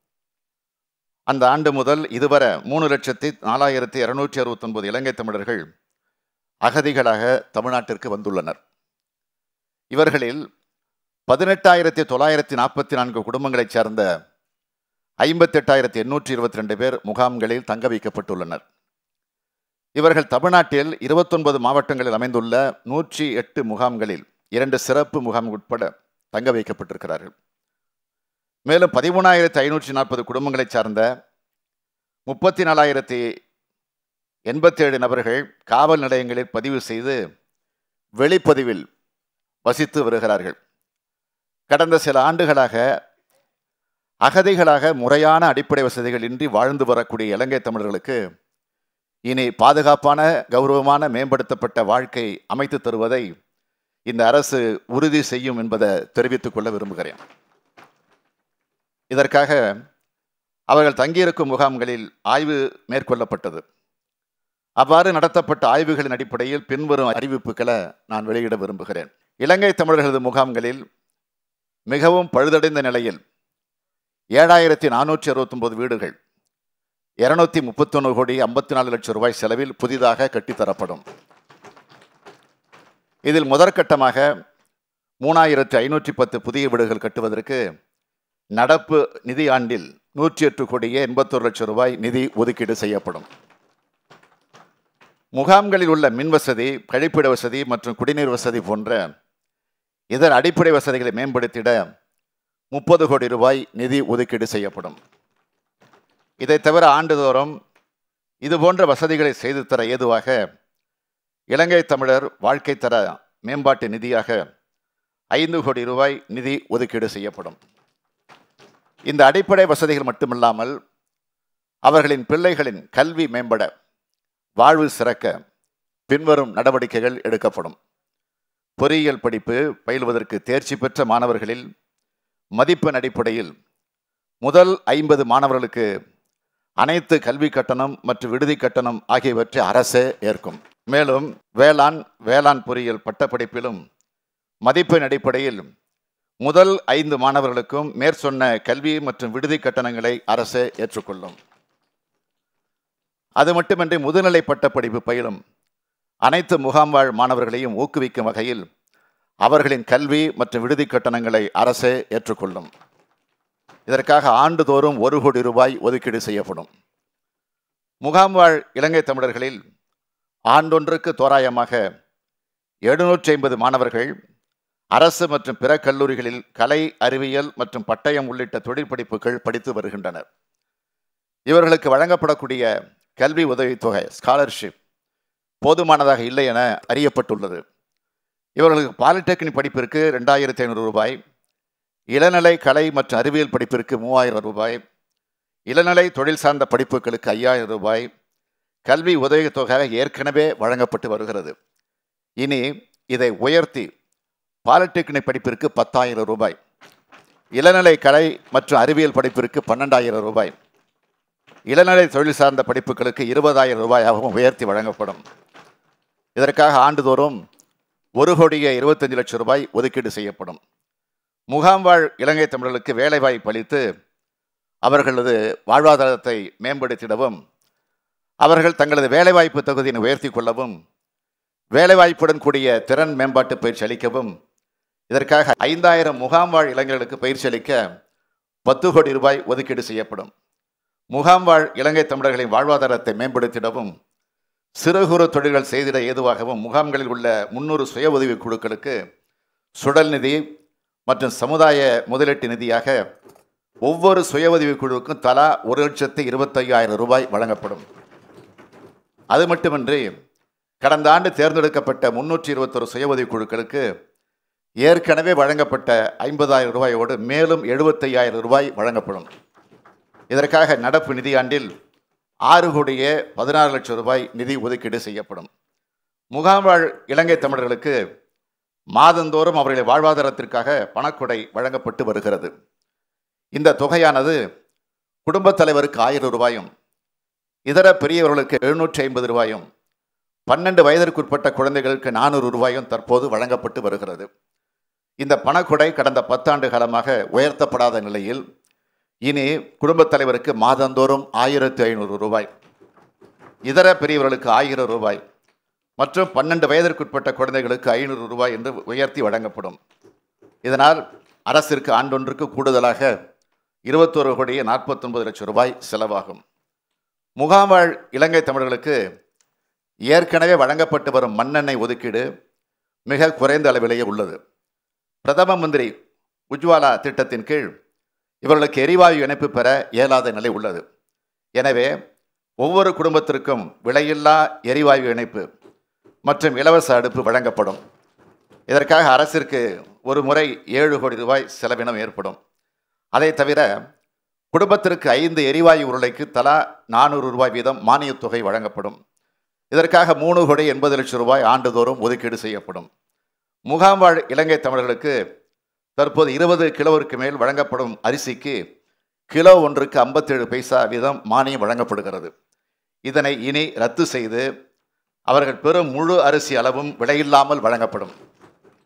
A: அந்த ஆண்டு முதல் இதுவரை மூணு லட்சத்தி நாலாயிரத்தி இரநூற்றி அறுபத்தொன்பது இலங்கை தமிழர்கள் அகதிகளாக தமிழ்நாட்டிற்கு வந்துள்ளனர் இவர்களில் பதினெட்டாயிரத்தி தொள்ளாயிரத்தி நாற்பத்தி நான்கு குடும்பங்களைச் சேர்ந்த ஐம்பத்தெட்டாயிரத்தி எண்ணூற்றி இருபத்தி ரெண்டு பேர் முகாம்களில் தங்க வைக்கப்பட்டுள்ளனர் இவர்கள் தமிழ்நாட்டில் இருபத்தொன்பது மாவட்டங்களில் அமைந்துள்ள நூற்றி எட்டு முகாம்களில் இரண்டு சிறப்பு முகாம் உட்பட தங்க வைக்கப்பட்டிருக்கிறார்கள் மேலும் பதிமூணாயிரத்தி ஐநூற்றி நாற்பது குடும்பங்களைச் சார்ந்த முப்பத்தி நாலாயிரத்தி எண்பத்தேழு நபர்கள் காவல் நிலையங்களில் பதிவு செய்து வெளிப்பதிவில் வசித்து வருகிறார்கள் கடந்த சில ஆண்டுகளாக அகதிகளாக முறையான அடிப்படை வசதிகள் இன்றி வாழ்ந்து வரக்கூடிய இலங்கை தமிழர்களுக்கு இனி பாதுகாப்பான கௌரவமான மேம்படுத்தப்பட்ட வாழ்க்கை அமைத்து தருவதை இந்த அரசு உறுதி செய்யும் என்பதை தெரிவித்துக் கொள்ள விரும்புகிறேன் இதற்காக அவர்கள் தங்கியிருக்கும் முகாம்களில் ஆய்வு மேற்கொள்ளப்பட்டது அவ்வாறு நடத்தப்பட்ட ஆய்வுகளின் அடிப்படையில் பின்வரும் அறிவிப்புகளை நான் வெளியிட விரும்புகிறேன் இலங்கை தமிழர்களது முகாம்களில் மிகவும் பழுதடைந்த நிலையில் ஏழாயிரத்தி நானூற்றி அறுபத்தொன்பது வீடுகள் இருநூத்தி முப்பத்தொன்று கோடி ஐம்பத்தி நாலு லட்சம் ரூபாய் செலவில் புதிதாக கட்டித்தரப்படும் இதில் முதற்கட்டமாக மூணாயிரத்து ஐநூற்றி பத்து புதிய வீடுகள் கட்டுவதற்கு நடப்பு நிதி ஆண்டில் நூற்றி எட்டு கோடியே எண்பத்தொரு லட்சம் ரூபாய் நிதி ஒதுக்கீடு செய்யப்படும் முகாம்களில் உள்ள மின் வசதி கழிப்பிட வசதி மற்றும் குடிநீர் வசதி போன்ற இதர அடிப்படை வசதிகளை மேம்படுத்திட முப்பது கோடி ரூபாய் நிதி ஒதுக்கீடு செய்யப்படும் இதை தவிர ஆண்டுதோறும் இது போன்ற வசதிகளை செய்து தர ஏதுவாக இலங்கை தமிழர் வாழ்க்கை தர மேம்பாட்டு நிதியாக ஐந்து கோடி ரூபாய் நிதி ஒதுக்கீடு செய்யப்படும் இந்த அடிப்படை வசதிகள் மட்டுமில்லாமல் அவர்களின் பிள்ளைகளின் கல்வி மேம்பட வாழ்வு சிறக்க பின்வரும் நடவடிக்கைகள் எடுக்கப்படும் பொறியியல் படிப்பு பயிலுவதற்கு தேர்ச்சி பெற்ற மாணவர்களில் மதிப்பெண் அடிப்படையில் முதல் ஐம்பது மாணவர்களுக்கு அனைத்து கல்வி கட்டணம் மற்றும் விடுதி கட்டணம் ஆகியவற்றை அரசே ஏற்கும் மேலும் வேளாண் வேளாண் பொறியியல் பட்டப்படிப்பிலும் மதிப்பெண் அடிப்படையில் முதல் ஐந்து மாணவர்களுக்கும் மேற்சொன்ன கல்வி மற்றும் விடுதி கட்டணங்களை அரசே ஏற்றுக்கொள்ளும் அது மட்டுமின்றி முதுநிலை பட்டப்படிப்பு பயிலும் அனைத்து முகாம்வாழ் மாணவர்களையும் ஊக்குவிக்கும் வகையில் அவர்களின் கல்வி மற்றும் விடுதி கட்டணங்களை அரசே ஏற்றுக்கொள்ளும் இதற்காக ஆண்டுதோறும் ஒரு கோடி ரூபாய் ஒதுக்கீடு செய்யப்படும் முகாம்வாழ் இலங்கை தமிழர்களில் ஆண்டொன்றுக்கு தோராயமாக எழுநூற்றி ஐம்பது மாணவர்கள் அரசு மற்றும் பிற கல்லூரிகளில் கலை அறிவியல் மற்றும் பட்டயம் உள்ளிட்ட தொழில் படிப்புகள் படித்து வருகின்றனர் இவர்களுக்கு வழங்கப்படக்கூடிய கல்வி உதவித்தொகை ஸ்காலர்ஷிப் போதுமானதாக இல்லை என அறியப்பட்டுள்ளது இவர்களுக்கு பாலிடெக்னிக் படிப்பிற்கு ரெண்டாயிரத்தி ஐநூறு ரூபாய் இளநிலை கலை மற்றும் அறிவியல் படிப்பிற்கு மூவாயிரம் ரூபாய் இளநிலை தொழில் சார்ந்த படிப்புகளுக்கு ஐயாயிரம் ரூபாய் கல்வி உதவித்தொகை ஏற்கனவே வழங்கப்பட்டு வருகிறது இனி இதை உயர்த்தி பாலிடெக்னிக் படிப்பிற்கு பத்தாயிரம் ரூபாய் இளநிலை கலை மற்றும் அறிவியல் படிப்பிற்கு பன்னெண்டாயிரம் ரூபாய் இளநிலை தொழில் சார்ந்த படிப்புகளுக்கு இருபதாயிரம் ரூபாயாகவும் உயர்த்தி வழங்கப்படும் இதற்காக ஆண்டுதோறும் ஒரு கோடியே இருபத்தஞ்சு லட்சம் ரூபாய் ஒதுக்கீடு செய்யப்படும் முகாம்வாழ் இலங்கை தமிழர்களுக்கு வேலைவாய்ப்பு அளித்து அவர்களது வாழ்வாதாரத்தை மேம்படுத்திடவும் அவர்கள் தங்களது வேலைவாய்ப்பு தகுதியினை உயர்த்தி கொள்ளவும் வேலைவாய்ப்புடன் கூடிய திறன் மேம்பாட்டு பயிற்சி அளிக்கவும் இதற்காக ஐந்தாயிரம் முகாம்வாழ் இளைஞர்களுக்கு பயிற்சி அளிக்க பத்து கோடி ரூபாய் ஒதுக்கீடு செய்யப்படும் முகாம்வாழ் இலங்கை தமிழர்களின் வாழ்வாதாரத்தை மேம்படுத்திடவும் சிறு குறு தொழில்கள் செய்திட ஏதுவாகவும் முகாம்களில் உள்ள முன்னூறு சுய உதவி குழுக்களுக்கு சுடல் நிதி மற்றும் சமுதாய முதலீட்டு நிதியாக ஒவ்வொரு சுய உதவி குழுவுக்கும் தலா ஒரு லட்சத்து இருபத்தையாயிரம் ரூபாய் வழங்கப்படும் அது மட்டுமின்றி கடந்த ஆண்டு தேர்ந்தெடுக்கப்பட்ட முன்னூற்றி இருபத்தொரு சுய உதவி குழுக்களுக்கு ஏற்கனவே வழங்கப்பட்ட ஐம்பதாயிரம் ரூபாயோடு மேலும் எழுபத்தையாயிரம் ரூபாய் வழங்கப்படும் இதற்காக நடப்பு நிதியாண்டில் ஆறு கோடியே பதினாறு லட்சம் ரூபாய் நிதி ஒதுக்கீடு செய்யப்படும் முகாம்வாழ் இலங்கை தமிழர்களுக்கு மாதந்தோறும் அவர்களின் வாழ்வாதாரத்திற்காக பணக்கொடை வழங்கப்பட்டு வருகிறது இந்த தொகையானது குடும்பத் தலைவருக்கு ஆயிரம் ரூபாயும் இதர பெரியவர்களுக்கு எழுநூற்றி ஐம்பது ரூபாயும் பன்னெண்டு வயதிற்குட்பட்ட குழந்தைகளுக்கு நானூறு ரூபாயும் தற்போது வழங்கப்பட்டு வருகிறது இந்த பணக்கொடை கடந்த பத்தாண்டு காலமாக உயர்த்தப்படாத நிலையில் இனி குடும்பத் தலைவருக்கு மாதந்தோறும் ஆயிரத்து ஐநூறு ரூபாய் இதர பெரியவர்களுக்கு ஆயிரம் ரூபாய் மற்றும் பன்னெண்டு வயதிற்குட்பட்ட குழந்தைகளுக்கு ஐநூறு ரூபாய் என்று உயர்த்தி வழங்கப்படும் இதனால் அரசிற்கு ஆண்டொன்றுக்கு கூடுதலாக இருபத்தோரு கோடியே நாற்பத்தொன்பது லட்சம் ரூபாய் செலவாகும் முகாம்வாழ் இலங்கை தமிழர்களுக்கு ஏற்கனவே வழங்கப்பட்டு வரும் மண்ணெண்ணெய் ஒதுக்கீடு மிக குறைந்த அளவிலேயே உள்ளது பிரதம மந்திரி உஜ்வாலா திட்டத்தின் கீழ் இவர்களுக்கு எரிவாயு இணைப்பு பெற இயலாத நிலை உள்ளது எனவே ஒவ்வொரு குடும்பத்திற்கும் விலையில்லா எரிவாயு இணைப்பு மற்றும் இலவச அடுப்பு வழங்கப்படும் இதற்காக அரசிற்கு ஒரு முறை ஏழு கோடி ரூபாய் செலவினம் ஏற்படும் அதை தவிர குடும்பத்திற்கு ஐந்து எரிவாயு உருளைக்கு தலா நானூறு ரூபாய் வீதம் மானியத் தொகை வழங்கப்படும் இதற்காக மூணு கோடி எண்பது லட்சம் ரூபாய் ஆண்டுதோறும் ஒதுக்கீடு செய்யப்படும் முகாம்வாழ் இலங்கை தமிழர்களுக்கு தற்போது இருபது கிலோவிற்கு மேல் வழங்கப்படும் அரிசிக்கு கிலோ ஒன்றுக்கு ஐம்பத்தேழு பைசா வீதம் மானியம் வழங்கப்படுகிறது இதனை இனி ரத்து செய்து அவர்கள் பெறும் முழு அரிசி அளவும் விலையில்லாமல் வழங்கப்படும்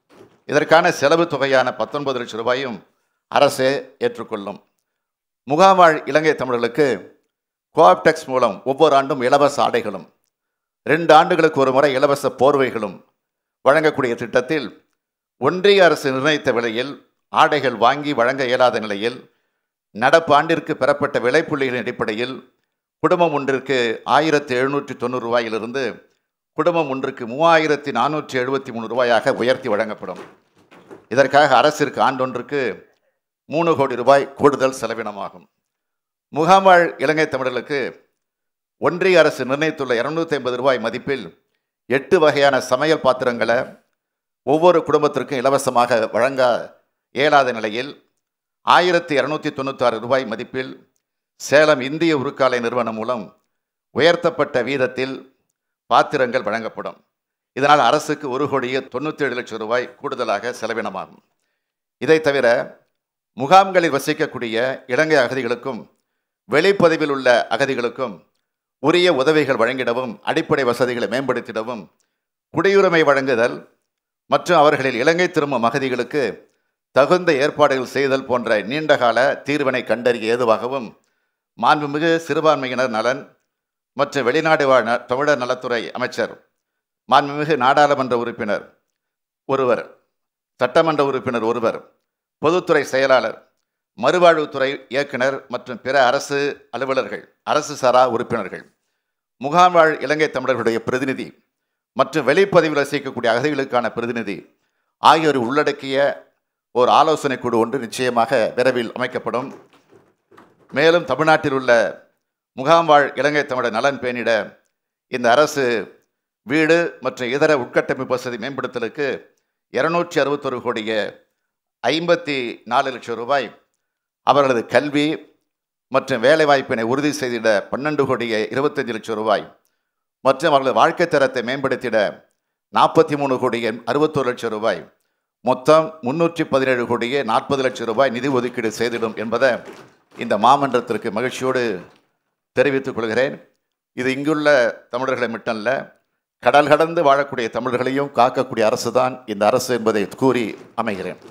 A: இதற்கான செலவு தொகையான பத்தொன்பது லட்சம் ரூபாயும் அரசே ஏற்றுக்கொள்ளும் முகாம்வாழ் இலங்கை தமிழர்களுக்கு கோஆப்டெக்ஸ் மூலம் ஒவ்வொரு ஆண்டும் இலவச ஆடைகளும் ரெண்டு ஆண்டுகளுக்கு ஒரு முறை இலவச போர்வைகளும் வழங்கக்கூடிய திட்டத்தில் ஒன்றிய அரசு நிர்ணயித்த விலையில் ஆடைகள் வாங்கி வழங்க இயலாத நிலையில் நடப்பு ஆண்டிற்கு பெறப்பட்ட விலைப்புள்ளிகளின் அடிப்படையில் குடும்பம் ஒன்றிற்கு ஆயிரத்தி எழுநூற்றி தொண்ணூறு ரூபாயிலிருந்து குடும்பம் ஒன்றுக்கு மூவாயிரத்தி நானூற்றி எழுபத்தி மூணு ரூபாயாக உயர்த்தி வழங்கப்படும் இதற்காக அரசிற்கு ஆண்டொன்றுக்கு மூணு கோடி ரூபாய் கூடுதல் செலவினமாகும் முகாம்வாழ் இலங்கை தமிழர்களுக்கு ஒன்றிய அரசு நிர்ணயித்துள்ள இருநூத்தி ஐம்பது ரூபாய் மதிப்பில் எட்டு வகையான சமையல் பாத்திரங்களை ஒவ்வொரு குடும்பத்திற்கும் இலவசமாக வழங்க இயலாத நிலையில் ஆயிரத்தி இரநூத்தி தொண்ணூத்தாறு ரூபாய் மதிப்பில் சேலம் இந்திய உருக்காலை நிறுவனம் மூலம் உயர்த்தப்பட்ட வீதத்தில் பாத்திரங்கள் வழங்கப்படும் இதனால் அரசுக்கு ஒரு கோடியே தொண்ணூற்றி ஏழு லட்சம் ரூபாய் கூடுதலாக செலவினமாகும் இதை தவிர முகாம்களில் வசிக்கக்கூடிய இலங்கை அகதிகளுக்கும் வெளிப்பதிவில் உள்ள அகதிகளுக்கும் உரிய உதவிகள் வழங்கிடவும் அடிப்படை வசதிகளை மேம்படுத்திடவும் குடியுரிமை வழங்குதல் மற்றும் அவர்களில் இலங்கை திரும்பும் அகதிகளுக்கு தகுந்த ஏற்பாடுகள் செய்தல் போன்ற நீண்டகால தீர்வினை கண்டறிய ஏதுவாகவும் மாண்புமிகு சிறுபான்மையினர் நலன் மற்றும் வெளிநாடு வாழ் ந- தமிழர் நலத்துறை அமைச்சர் மாண்புமிகு நாடாளுமன்ற உறுப்பினர் ஒருவர் சட்டமன்ற உறுப்பினர் ஒருவர் பொதுத்துறை செயலாளர் மறுவாழ்வுத்துறை இயக்குனர் மற்றும் பிற அரசு அலுவலர்கள் அரசு சாரா உறுப்பினர்கள் முகாம்வாழ் இலங்கை தமிழர்களுடைய பிரதிநிதி மற்றும் வெளிப்பதிவில் வசிக்கக்கூடிய அகதிகளுக்கான பிரதிநிதி ஆகியோர் உள்ளடக்கிய ஒரு ஆலோசனை குழு ஒன்று நிச்சயமாக விரைவில் அமைக்கப்படும் மேலும் தமிழ்நாட்டில் உள்ள முகாம்வாழ் இலங்கை தமிழர் நலன் பேணிட இந்த அரசு வீடு மற்றும் இதர உட்கட்டமைப்பு வசதி மேம்படுத்தலுக்கு இருநூற்றி அறுபத்தொரு கோடிய ஐம்பத்தி நாலு லட்சம் ரூபாய் அவர்களது கல்வி மற்றும் வேலைவாய்ப்பினை உறுதி செய்திட பன்னெண்டு கோடியே இருபத்தஞ்சு லட்சம் ரூபாய் மற்றும் அவர்களது வாழ்க்கை தரத்தை மேம்படுத்திட நாற்பத்தி மூணு கோடியே அறுபத்தோரு லட்சம் ரூபாய் மொத்தம் முன்னூற்றி பதினேழு கோடியே நாற்பது லட்சம் ரூபாய் நிதி ஒதுக்கீடு செய்திடும் என்பதை இந்த மாமன்றத்திற்கு மகிழ்ச்சியோடு தெரிவித்துக் கொள்கிறேன் இது இங்குள்ள தமிழர்களை மட்டுமல்ல கடல் கடந்து வாழக்கூடிய தமிழர்களையும் காக்கக்கூடிய அரசு தான் இந்த அரசு என்பதை கூறி அமைகிறேன்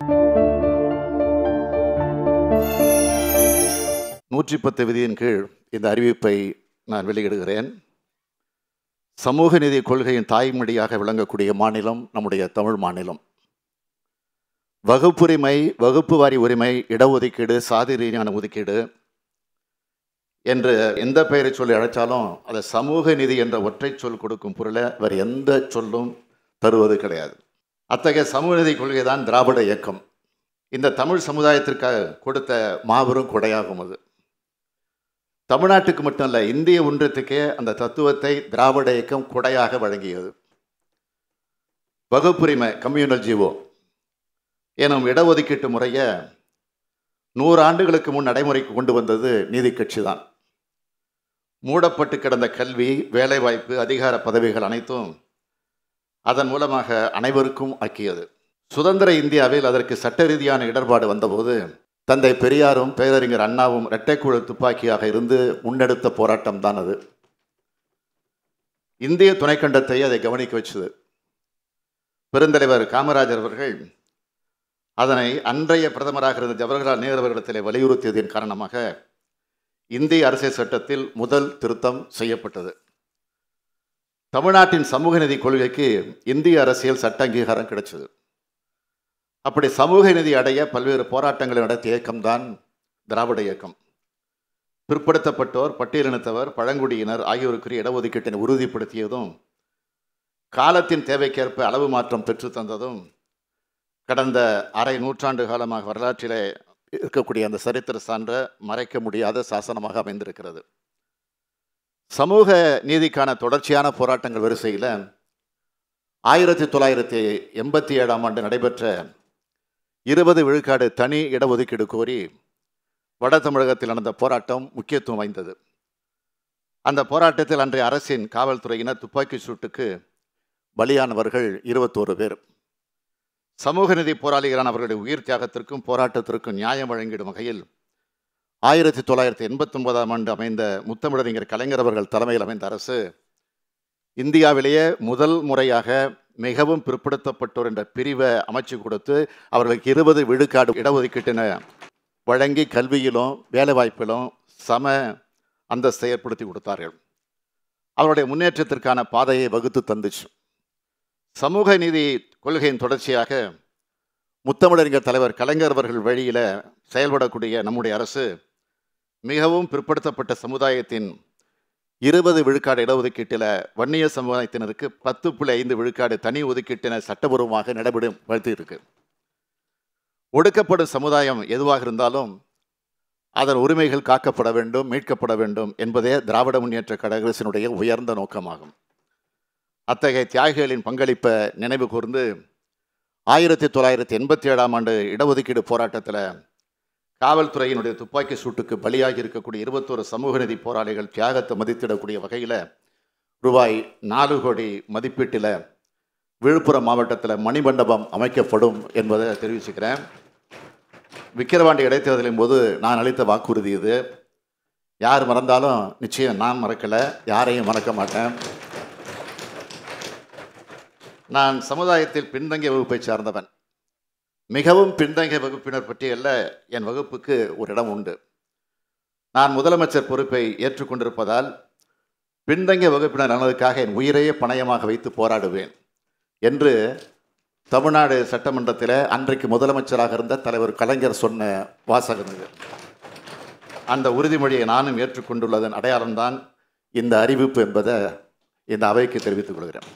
A: நூற்றி பத்து விதியின் கீழ் இந்த அறிவிப்பை நான் வெளியிடுகிறேன் சமூக நீதி கொள்கையின் தாய்மொழியாக விளங்கக்கூடிய மாநிலம் நம்முடைய தமிழ் மாநிலம் வகுப்புரிமை வகுப்பு வாரி உரிமை இடஒதுக்கீடு சாதி ரீதியான ஒதுக்கீடு என்று எந்த பெயரை சொல்லி அழைச்சாலும் அதை சமூக நீதி என்ற ஒற்றை சொல் கொடுக்கும் பொருளை வேறு எந்த சொல்லும் தருவது கிடையாது அத்தகைய சமூக நீதி கொள்கை தான் திராவிட இயக்கம் இந்த தமிழ் சமுதாயத்திற்காக கொடுத்த மாபெரும் கொடையாகும் அது தமிழ்நாட்டுக்கு மட்டுமல்ல இந்திய ஒன்றியத்துக்கே அந்த தத்துவத்தை திராவிட இயக்கம் கொடையாக வழங்கியது வகுப்புரிமை கம்யூனல் ஜீவோ எனும் இடஒதுக்கீட்டு முறையை நூறு ஆண்டுகளுக்கு முன் நடைமுறைக்கு கொண்டு வந்தது நீதி கட்சி தான் மூடப்பட்டு கிடந்த கல்வி வேலைவாய்ப்பு அதிகார பதவிகள் அனைத்தும் அதன் மூலமாக அனைவருக்கும் ஆக்கியது சுதந்திர இந்தியாவில் அதற்கு சட்ட ரீதியான இடர்பாடு வந்தபோது தந்தை பெரியாரும் பேரறிஞர் அண்ணாவும் இரட்டைக்குழல் துப்பாக்கியாக இருந்து முன்னெடுத்த போராட்டம் தான் அது இந்திய துணைக்கண்டத்தை அதை கவனிக்க வச்சது பெருந்தலைவர் காமராஜர் அவர்கள் அதனை அன்றைய பிரதமராக இருந்த ஜவஹர்லால் நேரு அவர்களிடத்திலே வலியுறுத்தியதன் காரணமாக இந்திய அரசியல் சட்டத்தில் முதல் திருத்தம் செய்யப்பட்டது தமிழ்நாட்டின் சமூக நீதி கொள்கைக்கு இந்திய அரசியல் சட்ட அங்கீகாரம் கிடைச்சது அப்படி சமூக நீதி அடைய பல்வேறு போராட்டங்களை நடத்திய இயக்கம்தான் திராவிட இயக்கம் பிற்படுத்தப்பட்டோர் பட்டியலினத்தவர் பழங்குடியினர் ஆகியோருக்குரிய இடஒதுக்கீட்டினை உறுதிப்படுத்தியதும் காலத்தின் தேவைக்கேற்ப அளவு மாற்றம் பெற்று தந்ததும் கடந்த அரை நூற்றாண்டு காலமாக வரலாற்றிலே இருக்கக்கூடிய அந்த சரித்திர சான்ற மறைக்க முடியாத சாசனமாக அமைந்திருக்கிறது சமூக நீதிக்கான தொடர்ச்சியான போராட்டங்கள் வரிசையில் ஆயிரத்தி தொள்ளாயிரத்தி எண்பத்தி ஏழாம் ஆண்டு நடைபெற்ற இருபது விழுக்காடு தனி இடஒதுக்கீடு கோரி வட தமிழகத்தில் நடந்த போராட்டம் முக்கியத்துவம் வாய்ந்தது அந்த போராட்டத்தில் அன்றைய அரசின் காவல்துறையினர் துப்பாக்கி சூட்டுக்கு பலியானவர்கள் இருபத்தோரு பேர் சமூக நீதி போராளிகளான அவர்களுடைய உயிர் தியாகத்திற்கும் போராட்டத்திற்கும் நியாயம் வழங்கிடும் வகையில் ஆயிரத்தி தொள்ளாயிரத்தி எண்பத்தி ஒன்பதாம் ஆண்டு அமைந்த முத்தமிழறிஞர் கலைஞர் அவர்கள் தலைமையில் அமைந்த அரசு இந்தியாவிலேயே முதல் முறையாக மிகவும் பிற்படுத்தப்பட்டோர் என்ற பிரிவை அமைச்சு கொடுத்து அவர்களுக்கு இருபது விழுக்காடு இடஒதுக்கீட்டின வழங்கி கல்வியிலும் வேலைவாய்ப்பிலும் சம அந்தஸ்தை ஏற்படுத்தி கொடுத்தார்கள் அவருடைய முன்னேற்றத்திற்கான பாதையை வகுத்து தந்துச்சு சமூக நீதி கொள்கையின் தொடர்ச்சியாக முத்தமிழறிஞர் தலைவர் கலைஞர் அவர்கள் வழியில் செயல்படக்கூடிய நம்முடைய அரசு மிகவும் பிற்படுத்தப்பட்ட சமுதாயத்தின் இருபது விழுக்காடு இடஒதுக்கீட்டில் வன்னிய சமுதாயத்தினருக்கு பத்து புள்ளி ஐந்து விழுக்காடு தனி ஒதுக்கீட்டின சட்டபூர்வமாக நடைபெறும் வளர்த்து இருக்கு ஒடுக்கப்படும் சமுதாயம் எதுவாக இருந்தாலும் அதன் உரிமைகள் காக்கப்பட வேண்டும் மீட்கப்பட வேண்டும் என்பதே திராவிட முன்னேற்ற கழக அரசினுடைய உயர்ந்த நோக்கமாகும் அத்தகைய தியாகிகளின் பங்களிப்பை நினைவு கூர்ந்து ஆயிரத்தி தொள்ளாயிரத்தி எண்பத்தி ஏழாம் ஆண்டு இடஒதுக்கீடு போராட்டத்தில் காவல்துறையினுடைய துப்பாக்கி சூட்டுக்கு பலியாகி இருக்கக்கூடிய இருபத்தோரு சமூக நீதி போராளிகள் தியாகத்தை மதித்திடக்கூடிய வகையில் ரூபாய் நாலு கோடி மதிப்பீட்டில் விழுப்புரம் மாவட்டத்தில் மணிமண்டபம் அமைக்கப்படும் என்பதை தெரிவிச்சுக்கிறேன் விக்கிரவாண்டி இடைத்தேர்தலின் போது நான் அளித்த வாக்குறுதி இது யார் மறந்தாலும் நிச்சயம் நான் மறக்கலை யாரையும் மறக்க மாட்டேன் நான் சமுதாயத்தில் பின்தங்கிய வகுப்பை சார்ந்தவன் மிகவும் பின்தங்கிய வகுப்பினர் பட்டியலில் என் வகுப்புக்கு ஒரு இடம் உண்டு நான் முதலமைச்சர் பொறுப்பை ஏற்றுக்கொண்டிருப்பதால் பின்தங்கிய வகுப்பினர் நலனுக்காக என் உயிரையே பணயமாக வைத்து போராடுவேன் என்று தமிழ்நாடு சட்டமன்றத்தில் அன்றைக்கு முதலமைச்சராக இருந்த தலைவர் கலைஞர் சொன்ன வாசகம் இது அந்த உறுதிமொழியை நானும் ஏற்றுக்கொண்டுள்ளதன் அடையாளம்தான் இந்த அறிவிப்பு என்பதை இந்த அவைக்கு தெரிவித்துக் கொள்கிறேன்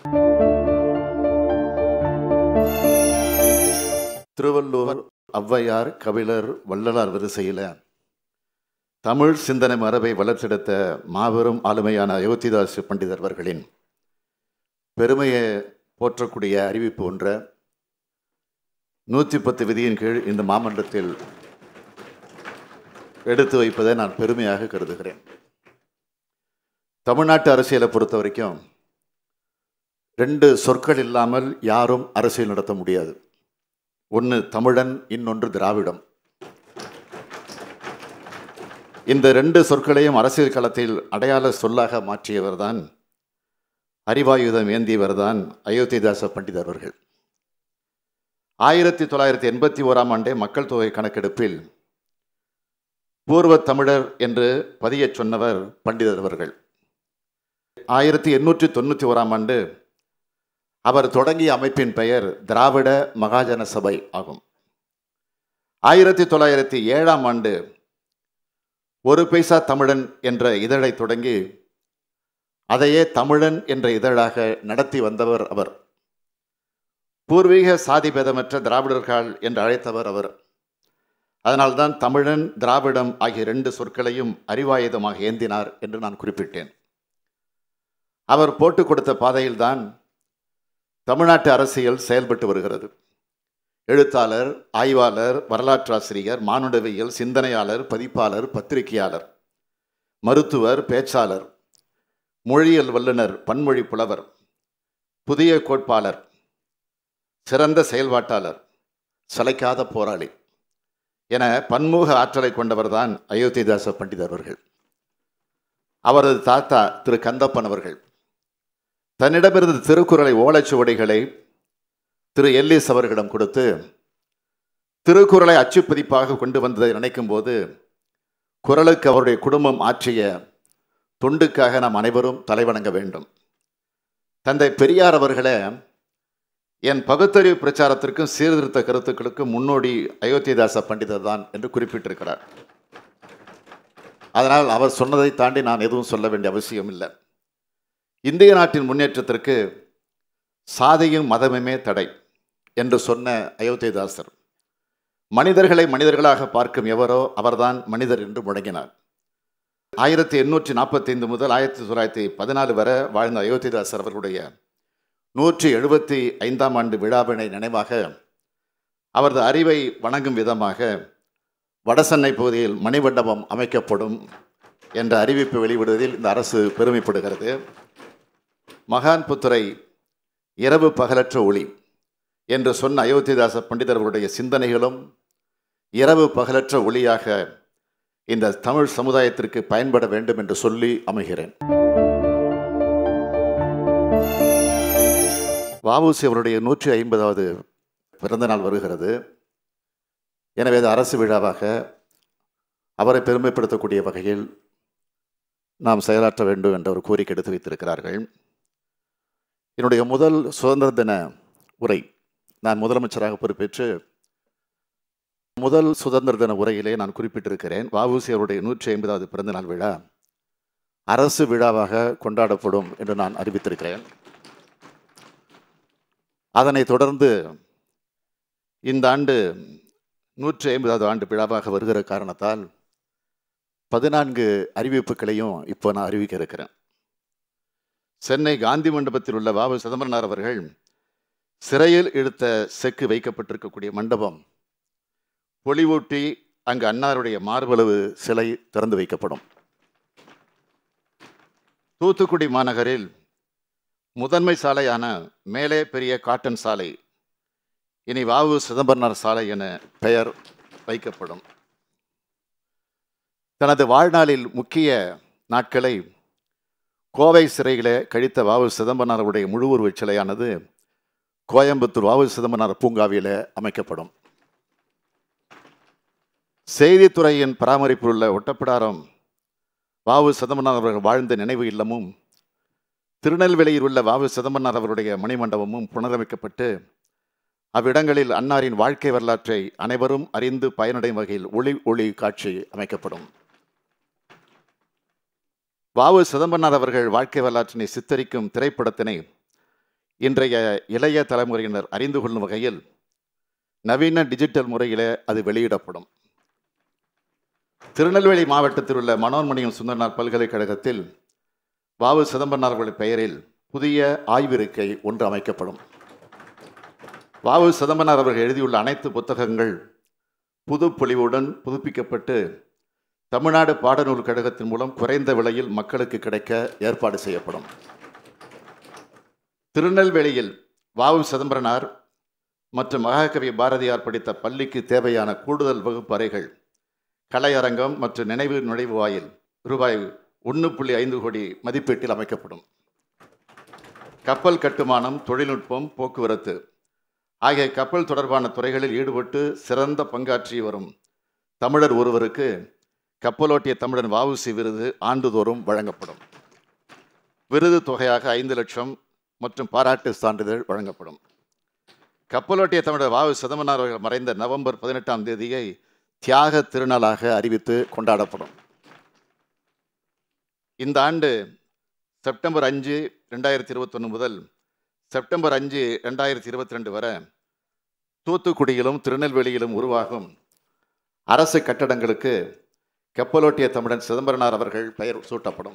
A: திருவள்ளுவர் ஔவையார் கபிலர் வள்ளலார் வரிசையில் தமிழ் சிந்தனை மரபை வளர்த்தெடுத்த மாபெரும் ஆளுமையான அயோத்திதாஸ் பண்டிதர் அவர்களின் பெருமையை போற்றக்கூடிய அறிவிப்பு ஒன்றை நூற்றி பத்து விதியின் கீழ் இந்த மாமன்றத்தில் எடுத்து வைப்பதை நான் பெருமையாக கருதுகிறேன் தமிழ்நாட்டு அரசியலை பொறுத்த வரைக்கும் ரெண்டு சொற்கள் இல்லாமல் யாரும் அரசியல் நடத்த முடியாது ஒன்று தமிழன் இன்னொன்று திராவிடம் இந்த ரெண்டு சொற்களையும் அரசியல் களத்தில் அடையாள சொல்லாக மாற்றியவர் தான் அறிவாயுதம் ஏந்தியவர் தான் அயோத்திதாச பண்டிதர் அவர்கள் ஆயிரத்தி தொள்ளாயிரத்தி எண்பத்தி ஓராம் ஆண்டே மக்கள் தொகை கணக்கெடுப்பில் பூர்வ தமிழர் என்று பதியச் சொன்னவர் பண்டிதர் அவர்கள் ஆயிரத்தி எண்ணூற்றி தொண்ணூற்றி ஓராம் ஆண்டு அவர் தொடங்கிய அமைப்பின் பெயர் திராவிட மகாஜன சபை ஆகும் ஆயிரத்தி தொள்ளாயிரத்தி ஏழாம் ஆண்டு ஒரு பைசா தமிழன் என்ற இதழை தொடங்கி அதையே தமிழன் என்ற இதழாக நடத்தி வந்தவர் அவர் பூர்வீக சாதி பேதமற்ற திராவிடர்கள் என்று அழைத்தவர் அவர் அதனால்தான் தமிழன் திராவிடம் ஆகிய ரெண்டு சொற்களையும் அறிவாயுதமாக ஏந்தினார் என்று நான் குறிப்பிட்டேன் அவர் போட்டு கொடுத்த பாதையில்தான் தமிழ்நாட்டு அரசியல் செயல்பட்டு வருகிறது எழுத்தாளர் ஆய்வாளர் வரலாற்றாசிரியர் மானுடவியல் சிந்தனையாளர் பதிப்பாளர் பத்திரிகையாளர் மருத்துவர் பேச்சாளர் மொழியியல் வல்லுனர் பன்மொழி புலவர் புதிய கோட்பாளர் சிறந்த செயல்பாட்டாளர் சளைக்காத போராளி என பன்முக ஆற்றலை கொண்டவர்தான் அயோத்திதாச பண்டிதர் அவர்கள் அவரது தாத்தா திரு கந்தப்பன் அவர்கள் தன்னிடமிருந்து திருக்குறளை ஓலைச்சுவடிகளை திரு எல்லிஸ் அவர்களிடம் கொடுத்து திருக்குறளை அச்சுப்பதிப்பாக கொண்டு வந்ததை நினைக்கும் போது குரலுக்கு அவருடைய குடும்பம் ஆற்றிய தொண்டுக்காக நாம் அனைவரும் தலைவணங்க வேண்டும் தந்தை பெரியார் அவர்களே என் பகுத்தறிவு பிரச்சாரத்திற்கும் சீர்திருத்த கருத்துக்களுக்கும் முன்னோடி அயோத்திதாச பண்டிதர் தான் என்று குறிப்பிட்டிருக்கிறார் அதனால் அவர் சொன்னதை தாண்டி நான் எதுவும் சொல்ல வேண்டிய அவசியம் இல்லை இந்திய நாட்டின் முன்னேற்றத்திற்கு சாதியும் மதமுமே தடை என்று சொன்ன அயோத்திதாசர் மனிதர்களை மனிதர்களாக பார்க்கும் எவரோ அவர்தான் மனிதர் என்று முழங்கினார் ஆயிரத்தி எண்ணூற்றி நாற்பத்தைந்து முதல் ஆயிரத்தி தொள்ளாயிரத்தி பதினாலு வரை வாழ்ந்த அயோத்திதாசர் அவர்களுடைய நூற்றி எழுபத்தி ஐந்தாம் ஆண்டு விழாவினை நினைவாக அவரது அறிவை வணங்கும் விதமாக வடசென்னை பகுதியில் மணிமண்டபம் அமைக்கப்படும் என்ற அறிவிப்பு வெளிவிடுவதில் இந்த அரசு பெருமைப்படுகிறது மகான் புத்துரை இரவு பகலற்ற ஒளி என்று சொன்ன அயோத்திதாச பண்டிதர்களுடைய சிந்தனைகளும் இரவு பகலற்ற ஒளியாக இந்த தமிழ் சமுதாயத்திற்கு பயன்பட வேண்டும் என்று சொல்லி அமைகிறேன் வஉசி அவருடைய நூற்றி ஐம்பதாவது பிறந்த நாள் வருகிறது எனவே அது அரசு விழாவாக அவரை பெருமைப்படுத்தக்கூடிய வகையில் நாம் செயலாற்ற வேண்டும் என்ற ஒரு கோரிக்கை எடுத்து வைத்திருக்கிறார்கள் என்னுடைய முதல் சுதந்திர தின உரை நான் முதலமைச்சராக பொறுப்பேற்று முதல் சுதந்திர தின உரையிலே நான் குறிப்பிட்டிருக்கிறேன் வஉசி அவருடைய நூற்றி ஐம்பதாவது பிறந்தநாள் விழா அரசு விழாவாக கொண்டாடப்படும் என்று நான் அறிவித்திருக்கிறேன் அதனைத் தொடர்ந்து இந்த ஆண்டு நூற்றி ஐம்பதாவது ஆண்டு விழாவாக வருகிற காரணத்தால் பதினான்கு அறிவிப்புகளையும் இப்போ நான் அறிவிக்க இருக்கிறேன் சென்னை காந்தி மண்டபத்தில் உள்ள வாவு சிதம்பரனார் அவர்கள் சிறையில் எடுத்த செக்கு வைக்கப்பட்டிருக்கக்கூடிய மண்டபம் பொலிவூட்டி அங்கு அன்னாருடைய மார்பளவு சிலை திறந்து வைக்கப்படும் தூத்துக்குடி மாநகரில் முதன்மை சாலையான மேலே பெரிய காட்டன் சாலை இனி வாவு சிதம்பரனார் சாலை என பெயர் வைக்கப்படும் தனது வாழ்நாளில் முக்கிய நாட்களை கோவை சிறையிலே கழித்த வாவு சிதம்பரனாருடைய முழு உருவச் சிலையானது கோயம்புத்தூர் வாவு சிதம்பரனார் பூங்காவிலே அமைக்கப்படும் செய்தித்துறையின் பராமரிப்பில் உள்ள ஒட்டப்பிடாரம் வாவு சிதம்பரனார் அவர்கள் வாழ்ந்த நினைவு இல்லமும் திருநெல்வேலியில் உள்ள வாவு சிதம்பரனார் அவருடைய மணிமண்டபமும் புனரமைக்கப்பட்டு அவ்விடங்களில் அன்னாரின் வாழ்க்கை வரலாற்றை அனைவரும் அறிந்து பயனடையும் வகையில் ஒளி ஒளி காட்சி அமைக்கப்படும் வாவு சிதம்பரனார் அவர்கள் வாழ்க்கை வரலாற்றினை சித்தரிக்கும் திரைப்படத்தினை இன்றைய இளைய தலைமுறையினர் அறிந்து கொள்ளும் வகையில் நவீன டிஜிட்டல் முறையிலே அது வெளியிடப்படும் திருநெல்வேலி மாவட்டத்தில் உள்ள மனோன்மணியம் சுந்தரனார் பல்கலைக்கழகத்தில் வாவு சிதம்பரனார் அவர்கள் பெயரில் புதிய ஆய்விருக்கை ஒன்று அமைக்கப்படும் வாவு சிதம்பரனார் அவர்கள் எழுதியுள்ள அனைத்து புத்தகங்கள் புது பொலிவுடன் புதுப்பிக்கப்பட்டு தமிழ்நாடு பாடநூல் கழகத்தின் மூலம் குறைந்த விலையில் மக்களுக்கு கிடைக்க ஏற்பாடு செய்யப்படும் திருநெல்வேலியில் வாவு சிதம்பரனார் மற்றும் மகாகவி பாரதியார் படித்த பள்ளிக்கு தேவையான கூடுதல் வகுப்பு அறைகள் கலையரங்கம் மற்றும் நினைவு நுழைவு வாயில் ரூபாய் ஒன்று புள்ளி ஐந்து கோடி மதிப்பீட்டில் அமைக்கப்படும் கப்பல் கட்டுமானம் தொழில்நுட்பம் போக்குவரத்து ஆகிய கப்பல் தொடர்பான துறைகளில் ஈடுபட்டு சிறந்த பங்காற்றி வரும் தமிழர் ஒருவருக்கு கப்பலோட்டிய தமிழன் வஉசி விருது ஆண்டுதோறும் வழங்கப்படும் விருது தொகையாக ஐந்து லட்சம் மற்றும் பாராட்டு சான்றிதழ் வழங்கப்படும் கப்பலோட்டிய தமிழர் வாவு சிதம்பரனார் அவர்கள் மறைந்த நவம்பர் பதினெட்டாம் தேதியை தியாக திருநாளாக அறிவித்து கொண்டாடப்படும் இந்த ஆண்டு செப்டம்பர் அஞ்சு ரெண்டாயிரத்தி இருபத்தொன்று முதல் செப்டம்பர் அஞ்சு ரெண்டாயிரத்தி இருபத்தி ரெண்டு வரை தூத்துக்குடியிலும் திருநெல்வேலியிலும் உருவாகும் அரசு கட்டடங்களுக்கு கப்பலோட்டிய தமிழன் சிதம்பரனார் அவர்கள் பெயர் சூட்டப்படும்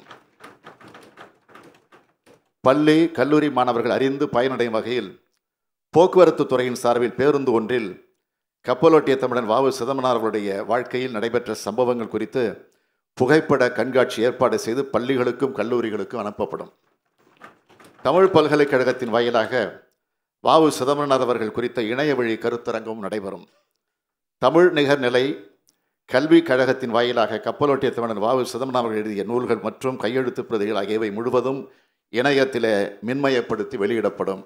A: பள்ளி கல்லூரி மாணவர்கள் அறிந்து பயனடையும் வகையில் போக்குவரத்து துறையின் சார்பில் பேருந்து ஒன்றில் கப்பலோட்டிய தமிழன் வாவு சிதம்பரனார் அவருடைய வாழ்க்கையில் நடைபெற்ற சம்பவங்கள் குறித்து புகைப்பட கண்காட்சி ஏற்பாடு செய்து பள்ளிகளுக்கும் கல்லூரிகளுக்கும் அனுப்பப்படும் தமிழ் பல்கலைக்கழகத்தின் வாயிலாக வாவு சிதம்பரனார் அவர்கள் குறித்த இணைய வழி கருத்தரங்கம் நடைபெறும் தமிழ் நிகர்நிலை கல்விக் கழகத்தின் வாயிலாக கப்பலோட்டிய தமிழன் வாவு சிதம்பரனார் அவர்கள் எழுதிய நூல்கள் மற்றும் கையெழுத்து பிரதிகள் ஆகியவை முழுவதும் இணையத்திலே மின்மயப்படுத்தி வெளியிடப்படும்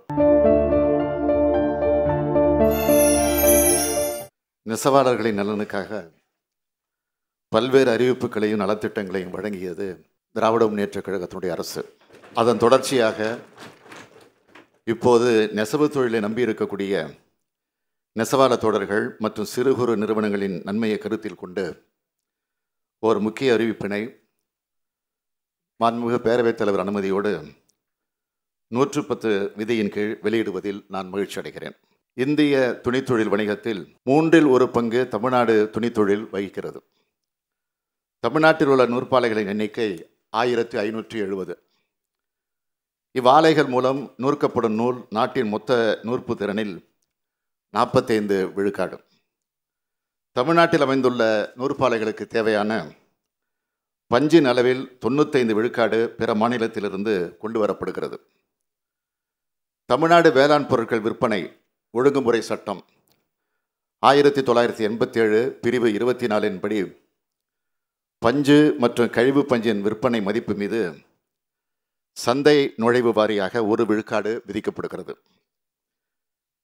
A: நெசவாளர்களின் நலனுக்காக பல்வேறு அறிவிப்புகளையும் நலத்திட்டங்களையும் வழங்கியது திராவிட முன்னேற்றக் கழகத்தினுடைய அரசு அதன் தொடர்ச்சியாக இப்போது நெசவு தொழிலை நம்பியிருக்கக்கூடிய நெசவாள தோழர்கள் மற்றும் சிறு குறு நிறுவனங்களின் நன்மையை கருத்தில் கொண்டு ஒரு முக்கிய அறிவிப்பினை மாண்புமிகு பேரவைத் தலைவர் அனுமதியோடு நூற்று பத்து விதியின் கீழ் வெளியிடுவதில் நான் மகிழ்ச்சி அடைகிறேன் இந்திய துணித்தொழில் வணிகத்தில் மூன்றில் ஒரு பங்கு தமிழ்நாடு துணித்தொழில் வகிக்கிறது தமிழ்நாட்டில் உள்ள நூற்பாலைகளின் எண்ணிக்கை ஆயிரத்தி ஐநூற்றி எழுபது இவ்வாலைகள் மூலம் நூற்கப்படும் நூல் நாட்டின் மொத்த நூற்பு திறனில் நாற்பத்தைந்து விழுக்காடு தமிழ்நாட்டில் அமைந்துள்ள நூற்பாலைகளுக்கு தேவையான பஞ்சின் அளவில் தொண்ணூத்தைந்து விழுக்காடு பிற மாநிலத்திலிருந்து கொண்டு வரப்படுகிறது தமிழ்நாடு வேளாண் பொருட்கள் விற்பனை ஒழுங்குமுறை சட்டம் ஆயிரத்தி தொள்ளாயிரத்தி எண்பத்தி ஏழு பிரிவு இருபத்தி நாலின் படி பஞ்சு மற்றும் கழிவு பஞ்சின் விற்பனை மதிப்பு மீது சந்தை நுழைவு வாரியாக ஒரு விழுக்காடு விதிக்கப்படுகிறது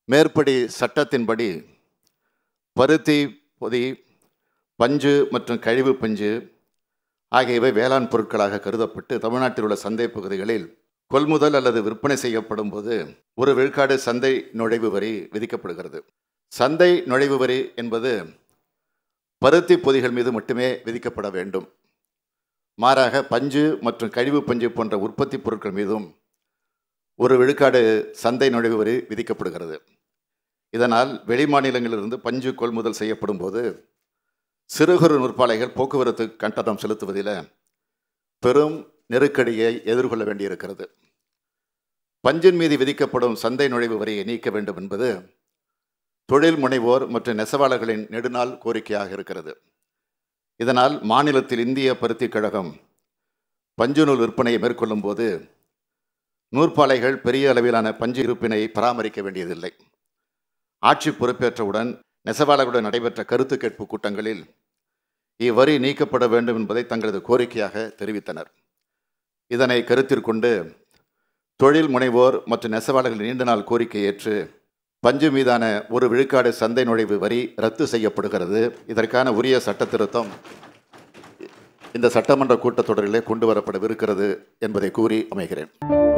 A: மேற்படி சட்டத்தின்படி பருத்தி பொதி பஞ்சு மற்றும் கழிவு பஞ்சு ஆகியவை வேளாண் பொருட்களாக கருதப்பட்டு தமிழ்நாட்டில் உள்ள சந்தை பகுதிகளில் கொள்முதல் அல்லது விற்பனை செய்யப்படும் போது ஒரு விழுக்காடு சந்தை நுழைவு வரி விதிக்கப்படுகிறது சந்தை நுழைவு வரி என்பது பருத்தி பொதிகள் மீது மட்டுமே விதிக்கப்பட வேண்டும் மாறாக பஞ்சு மற்றும் கழிவு பஞ்சு போன்ற உற்பத்தி பொருட்கள் மீதும் ஒரு விழுக்காடு சந்தை நுழைவு வரி விதிக்கப்படுகிறது இதனால் வெளி மாநிலங்களிலிருந்து பஞ்சு கொள்முதல் செய்யப்படும் போது சிறு குறு நூற்பாலைகள் போக்குவரத்து கட்டணம் செலுத்துவதில் பெரும் நெருக்கடியை எதிர்கொள்ள வேண்டியிருக்கிறது பஞ்சின் மீது விதிக்கப்படும் சந்தை நுழைவு வரியை நீக்க வேண்டும் என்பது தொழில் முனைவோர் மற்றும் நெசவாளர்களின் நெடுநாள் கோரிக்கையாக இருக்கிறது இதனால் மாநிலத்தில் இந்திய பருத்திக் கழகம் பஞ்சு நூல் விற்பனையை மேற்கொள்ளும் போது நூற்பாலைகள் பெரிய அளவிலான பஞ்சு இருப்பினை பராமரிக்க வேண்டியதில்லை ஆட்சி பொறுப்பேற்றவுடன் நெசவாளர்களுடன் நடைபெற்ற கருத்து கேட்பு கூட்டங்களில் இவ்வரி நீக்கப்பட வேண்டும் என்பதை தங்களது கோரிக்கையாக தெரிவித்தனர் இதனை கருத்திற்கொண்டு தொழில் முனைவோர் மற்றும் நெசவாளர்கள் நீண்ட நாள் கோரிக்கை ஏற்று பஞ்சு மீதான ஒரு விழுக்காடு சந்தை நுழைவு வரி ரத்து செய்யப்படுகிறது இதற்கான உரிய சட்ட திருத்தம் இந்த சட்டமன்ற கூட்டத்தொடரிலே கொண்டு வரப்படவிருக்கிறது என்பதை கூறி அமைகிறேன்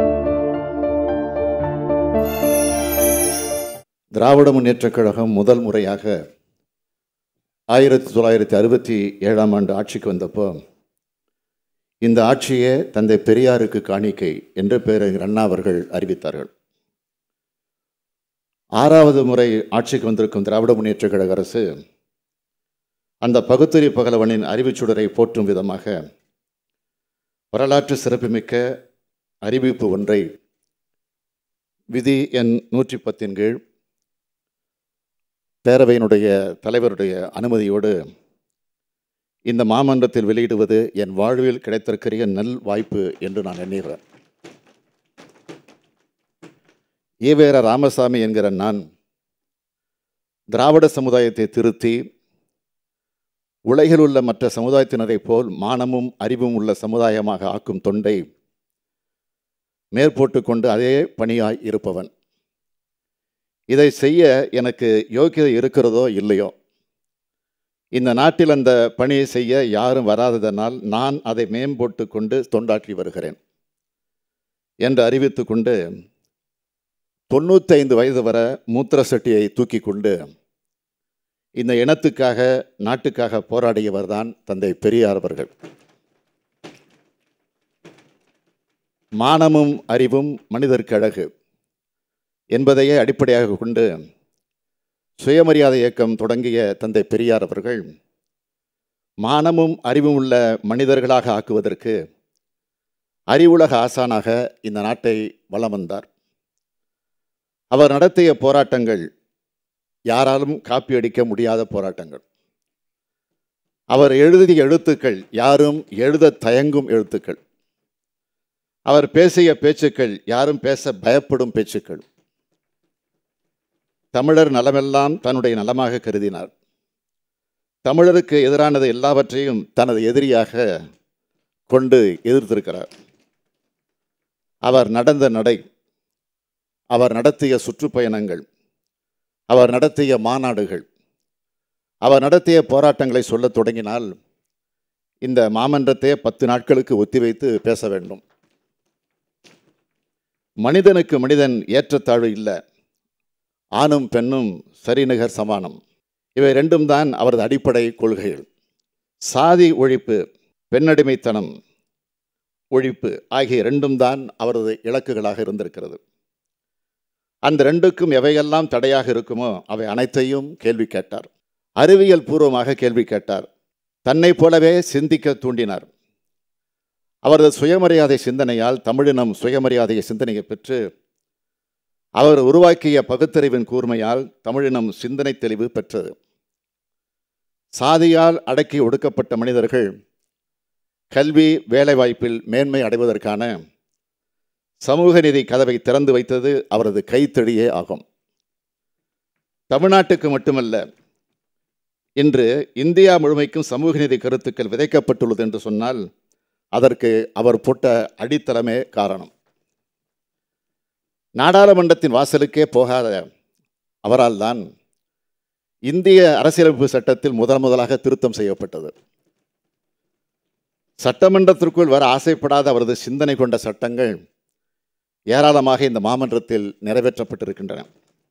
A: திராவிட முன்னேற்றக் கழகம் முதல் முறையாக ஆயிரத்தி தொள்ளாயிரத்தி அறுபத்தி ஏழாம் ஆண்டு ஆட்சிக்கு வந்தப்போ இந்த ஆட்சியே தந்தை பெரியாருக்கு காணிக்கை என்று பேரறிஞர் அண்ணா அவர்கள் அறிவித்தார்கள் ஆறாவது முறை ஆட்சிக்கு வந்திருக்கும் திராவிட முன்னேற்றக் கழக அரசு அந்த பகுத்தறி பகலவனின் அறிவுச்சுடரை போற்றும் விதமாக வரலாற்று சிறப்புமிக்க அறிவிப்பு ஒன்றை விதி எண் நூற்றி பத்தின் கீழ் பேரவையினுடைய தலைவருடைய அனுமதியோடு இந்த மாமன்றத்தில் வெளியிடுவது என் வாழ்வில் கிடைத்திருக்கிற நல் வாய்ப்பு என்று நான் எண்ணுகிறேன் ஈவேர ராமசாமி என்கிற நான் திராவிட சமுதாயத்தை திருத்தி உலகில் உள்ள மற்ற சமுதாயத்தினரைப் போல் மானமும் அறிவும் உள்ள சமுதாயமாக ஆக்கும் தொண்டை மேற்போட்டு கொண்டு அதே பணியாய் இருப்பவன் இதை செய்ய எனக்கு யோக்கியதை இருக்கிறதோ இல்லையோ இந்த நாட்டில் அந்த பணியை செய்ய யாரும் வராததனால் நான் அதை மேம்போட்டு கொண்டு தொண்டாற்றி வருகிறேன் என்று அறிவித்து கொண்டு தொண்ணூத்தைந்து வயது வரை மூத்திர சட்டியை தூக்கி கொண்டு இந்த இனத்துக்காக நாட்டுக்காக போராடியவர் தான் தந்தை பெரியார் அவர்கள் மானமும் அறிவும் மனிதருக்கு அழகு என்பதையே அடிப்படையாக கொண்டு சுயமரியாதை இயக்கம் தொடங்கிய தந்தை பெரியார் அவர்கள் மானமும் அறிவும் உள்ள மனிதர்களாக ஆக்குவதற்கு அறிவுலக ஆசானாக இந்த நாட்டை வலம் வந்தார் அவர் நடத்திய போராட்டங்கள் யாராலும் காப்பியடிக்க முடியாத போராட்டங்கள் அவர் எழுதிய எழுத்துக்கள் யாரும் எழுத தயங்கும் எழுத்துக்கள் அவர் பேசிய பேச்சுக்கள் யாரும் பேச பயப்படும் பேச்சுக்கள் தமிழர் நலமெல்லாம் தன்னுடைய நலமாக கருதினார் தமிழருக்கு எதிரானது எல்லாவற்றையும் தனது எதிரியாக கொண்டு எதிர்த்திருக்கிறார் அவர் நடந்த நடை அவர் நடத்திய சுற்றுப்பயணங்கள் அவர் நடத்திய மாநாடுகள் அவர் நடத்திய போராட்டங்களை சொல்லத் தொடங்கினால் இந்த மாமன்றத்தை பத்து நாட்களுக்கு ஒத்திவைத்து பேச வேண்டும் மனிதனுக்கு மனிதன் ஏற்றத்தாழ்வு இல்லை ஆணும் பெண்ணும் சரிநிகர் சமானம் இவை ரெண்டும் தான் அவரது அடிப்படை கொள்கைகள் சாதி ஒழிப்பு பெண்ணடிமைத்தனம் ஒழிப்பு ஆகிய ரெண்டும் தான் அவரது இலக்குகளாக இருந்திருக்கிறது அந்த ரெண்டுக்கும் எவையெல்லாம் தடையாக இருக்குமோ அவை அனைத்தையும் கேள்வி கேட்டார் அறிவியல் பூர்வமாக கேள்வி கேட்டார் தன்னை போலவே சிந்திக்க தூண்டினார் அவரது சுயமரியாதை சிந்தனையால் தமிழினம் சுயமரியாதையை சிந்தனையை பெற்று அவர் உருவாக்கிய பகுத்தறிவின் கூர்மையால் தமிழினம் சிந்தனை தெளிவு பெற்றது சாதியால் அடக்கி ஒடுக்கப்பட்ட மனிதர்கள் கல்வி வேலைவாய்ப்பில் மேன்மை அடைவதற்கான சமூக நீதி கதவை திறந்து வைத்தது அவரது கைத்தடியே ஆகும் தமிழ்நாட்டுக்கு மட்டுமல்ல இன்று இந்தியா முழுமைக்கும் சமூக நீதி கருத்துக்கள் விதைக்கப்பட்டுள்ளது என்று சொன்னால் அதற்கு அவர் போட்ட அடித்தளமே காரணம் நாடாளுமன்றத்தின் வாசலுக்கே போகாத அவரால் தான் இந்திய அரசியலமைப்பு சட்டத்தில் முதல் முதலாக திருத்தம் செய்யப்பட்டது சட்டமன்றத்திற்குள் வர ஆசைப்படாத அவரது சிந்தனை கொண்ட சட்டங்கள் ஏராளமாக இந்த மாமன்றத்தில் நிறைவேற்றப்பட்டிருக்கின்றன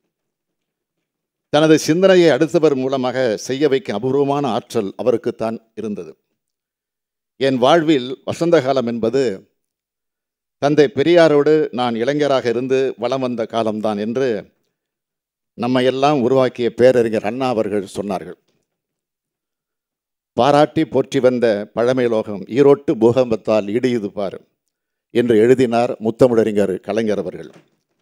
A: தனது சிந்தனையை அடுத்தவர் மூலமாக செய்ய வைக்கும் அபூர்வமான ஆற்றல் அவருக்குத்தான் இருந்தது என் வாழ்வில் வசந்த காலம் என்பது தந்தை பெரியாரோடு நான் இளைஞராக இருந்து வலம் வந்த காலம்தான் என்று நம்மை எல்லாம் உருவாக்கிய பேரறிஞர் அண்ணா அவர்கள் சொன்னார்கள் பாராட்டி போற்றி வந்த பழமைலோகம் ஈரோட்டு பூகம்பத்தால் இடியுது பார் என்று எழுதினார் முத்தமிழறிஞர் கலைஞர் அவர்கள்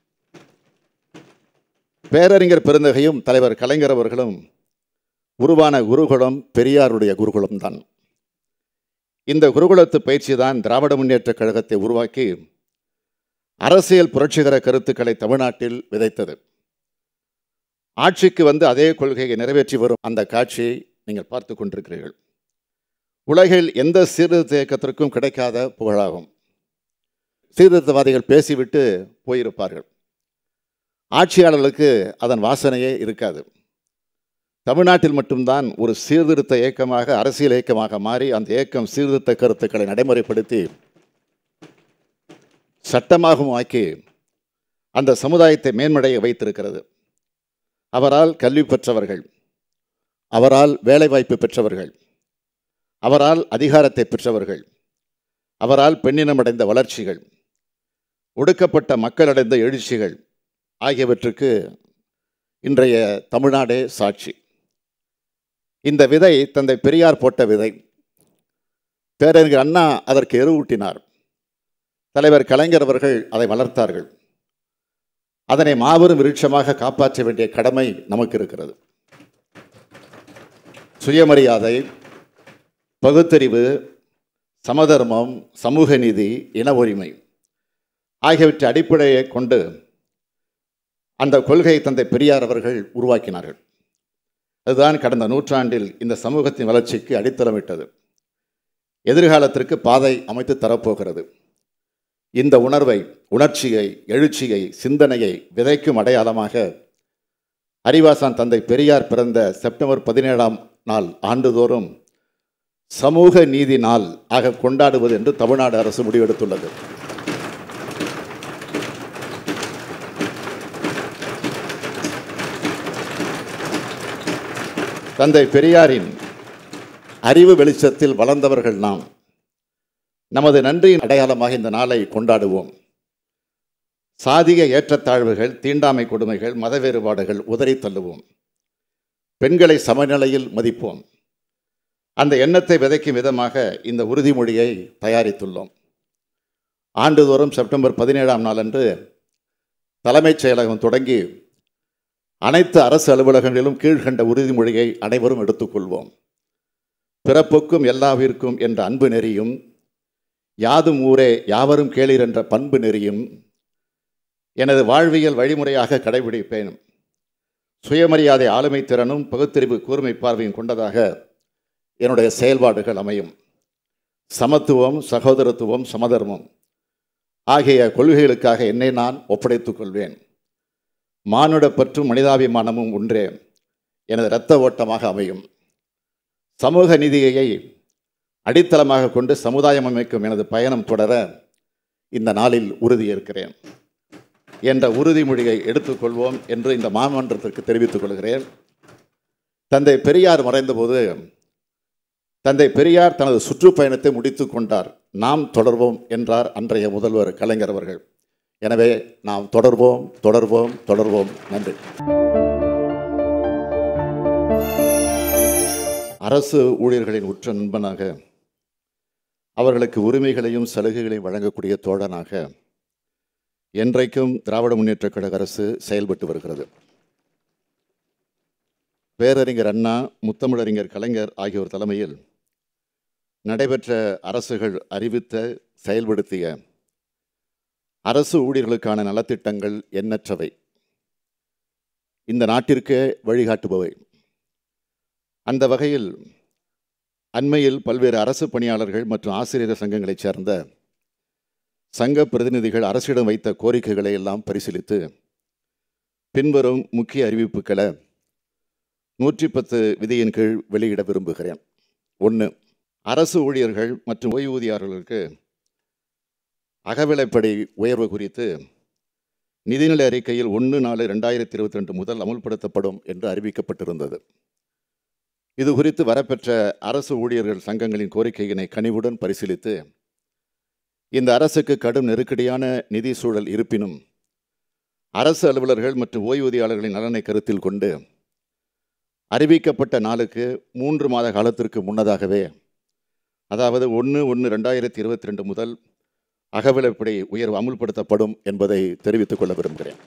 A: பேரறிஞர் பெருந்தகையும் தலைவர் கலைஞர் அவர்களும் உருவான குருகுலம் பெரியாருடைய குருகுலம் தான் இந்த குருகுலத்து பயிற்சி தான் திராவிட முன்னேற்றக் கழகத்தை உருவாக்கி அரசியல் புரட்சிகர கருத்துக்களை தமிழ்நாட்டில் விதைத்தது ஆட்சிக்கு வந்து அதே கொள்கையை நிறைவேற்றி வரும் அந்த காட்சியை நீங்கள் பார்த்து கொண்டிருக்கிறீர்கள் உலகில் எந்த சீர்திருத்த இயக்கத்திற்கும் கிடைக்காத புகழாகும் சீர்திருத்தவாதிகள் பேசிவிட்டு போயிருப்பார்கள் ஆட்சியாளர்களுக்கு அதன் வாசனையே இருக்காது தமிழ்நாட்டில் மட்டும்தான் ஒரு சீர்திருத்த இயக்கமாக அரசியல் இயக்கமாக மாறி அந்த இயக்கம் சீர்திருத்த கருத்துக்களை நடைமுறைப்படுத்தி சட்டமாகவும் ஆக்கி அந்த சமுதாயத்தை மேன்மடைய வைத்திருக்கிறது அவரால் கல்வி பெற்றவர்கள் அவரால் வேலைவாய்ப்பு பெற்றவர்கள் அவரால் அதிகாரத்தை பெற்றவர்கள் அவரால் பெண்ணினமடைந்த வளர்ச்சிகள் ஒடுக்கப்பட்ட மக்களடைந்த எழுச்சிகள் ஆகியவற்றுக்கு இன்றைய தமிழ்நாடே சாட்சி இந்த விதை தந்தை பெரியார் போட்ட விதை பேரறிஞர் அண்ணா அதற்கு எருவூட்டினார் தலைவர் கலைஞர் அவர்கள் அதை வளர்த்தார்கள் அதனை மாபெரும் விருட்சமாக காப்பாற்ற வேண்டிய கடமை நமக்கு இருக்கிறது சுயமரியாதை பகுத்தறிவு சமதர்மம் சமூக நீதி இன உரிமை ஆகியவற்றை அடிப்படையை கொண்டு அந்த கொள்கையை தந்தை பெரியார் அவர்கள் உருவாக்கினார்கள் அதுதான் கடந்த நூற்றாண்டில் இந்த சமூகத்தின் வளர்ச்சிக்கு அடித்தளமிட்டது எதிர்காலத்திற்கு பாதை அமைத்து தரப்போகிறது இந்த உணர்வை உணர்ச்சியை எழுச்சியை சிந்தனையை விதைக்கும் அடையாளமாக அறிவாசான் தந்தை பெரியார் பிறந்த செப்டம்பர் பதினேழாம் நாள் ஆண்டுதோறும் சமூக நீதி நாள் ஆக கொண்டாடுவது என்று தமிழ்நாடு அரசு முடிவெடுத்துள்ளது தந்தை பெரியாரின் அறிவு வெளிச்சத்தில் வளர்ந்தவர்கள் நாம் நமது நன்றியின் அடையாளமாக இந்த நாளை கொண்டாடுவோம் சாதிய ஏற்றத்தாழ்வுகள் தீண்டாமை கொடுமைகள் மத வேறுபாடுகள் உதறி தள்ளுவோம் பெண்களை சமநிலையில் மதிப்போம் அந்த எண்ணத்தை விதைக்கும் விதமாக இந்த உறுதிமொழியை தயாரித்துள்ளோம் ஆண்டுதோறும் செப்டம்பர் பதினேழாம் நாளன்று தலைமைச் செயலகம் தொடங்கி அனைத்து அரசு அலுவலகங்களிலும் கீழ்கண்ட உறுதிமொழியை அனைவரும் எடுத்துக்கொள்வோம் பிறப்புக்கும் எல்லாவிற்கும் என்ற அன்பு நெறியும் யாதும் ஊரே யாவரும் கேளீர் என்ற பண்பு நெறியும் எனது வாழ்வியல் வழிமுறையாக கடைபிடிப்பேன் சுயமரியாதை ஆளுமை திறனும் பகுத்தறிவு கூர்மை பார்வையும் கொண்டதாக என்னுடைய செயல்பாடுகள் அமையும் சமத்துவம் சகோதரத்துவம் சமதர்மம் ஆகிய கொள்கைகளுக்காக என்னை நான் ஒப்படைத்துக் கொள்வேன் மானுட பற்றும் மனிதாபிமானமும் ஒன்றே எனது இரத்த ஓட்டமாக அமையும் சமூக நீதியை அடித்தளமாக கொண்டு சமுதாயம் அமைக்கும் எனது பயணம் தொடர இந்த நாளில் உறுதியேற்கிறேன் என்ற உறுதிமொழியை எடுத்துக்கொள்வோம் என்று இந்த மாமன்றத்திற்கு தெரிவித்துக் கொள்கிறேன் தந்தை பெரியார் மறைந்தபோது தந்தை பெரியார் தனது சுற்றுப்பயணத்தை முடித்துக் கொண்டார் நாம் தொடர்வோம் என்றார் அன்றைய முதல்வர் கலைஞர் அவர்கள் எனவே நாம் தொடர்வோம் தொடர்வோம் தொடர்வோம் நன்றி அரசு ஊழியர்களின் உற்ற நண்பனாக அவர்களுக்கு உரிமைகளையும் சலுகைகளையும் வழங்கக்கூடிய தோழனாக என்றைக்கும் திராவிட முன்னேற்றக் கழக அரசு செயல்பட்டு வருகிறது பேரறிஞர் அண்ணா முத்தமிழறிஞர் கலைஞர் ஆகியோர் தலைமையில் நடைபெற்ற அரசுகள் அறிவித்த செயல்படுத்திய அரசு ஊழியர்களுக்கான நலத்திட்டங்கள் எண்ணற்றவை இந்த நாட்டிற்கே வழிகாட்டுபவை அந்த வகையில் அண்மையில் பல்வேறு அரசு பணியாளர்கள் மற்றும் ஆசிரியர் சங்கங்களைச் சேர்ந்த சங்க பிரதிநிதிகள் அரசிடம் வைத்த கோரிக்கைகளை எல்லாம் பரிசீலித்து பின்வரும் முக்கிய அறிவிப்புகளை நூற்றி பத்து விதியின் கீழ் வெளியிட விரும்புகிறேன் ஒன்று அரசு ஊழியர்கள் மற்றும் ஓய்வூதியாளர்களுக்கு அகவிலைப்படி உயர்வு குறித்து நிதிநிலை அறிக்கையில் ஒன்று நாலு ரெண்டாயிரத்தி இருபத்தி ரெண்டு முதல் அமுல்படுத்தப்படும் என்று அறிவிக்கப்பட்டிருந்தது இது குறித்து வரப்பெற்ற அரசு ஊழியர்கள் சங்கங்களின் கோரிக்கையினை கனிவுடன் பரிசீலித்து இந்த அரசுக்கு கடும் நெருக்கடியான நிதி சூழல் இருப்பினும் அரசு அலுவலர்கள் மற்றும் ஓய்வூதியாளர்களின் நலனை கருத்தில் கொண்டு அறிவிக்கப்பட்ட நாளுக்கு மூன்று மாத காலத்திற்கு முன்னதாகவே அதாவது ஒன்று ஒன்று ரெண்டாயிரத்தி இருபத்தி ரெண்டு முதல் அகவிலைப்படி உயர்வு அமுல்படுத்தப்படும் என்பதை தெரிவித்துக் கொள்ள விரும்புகிறேன்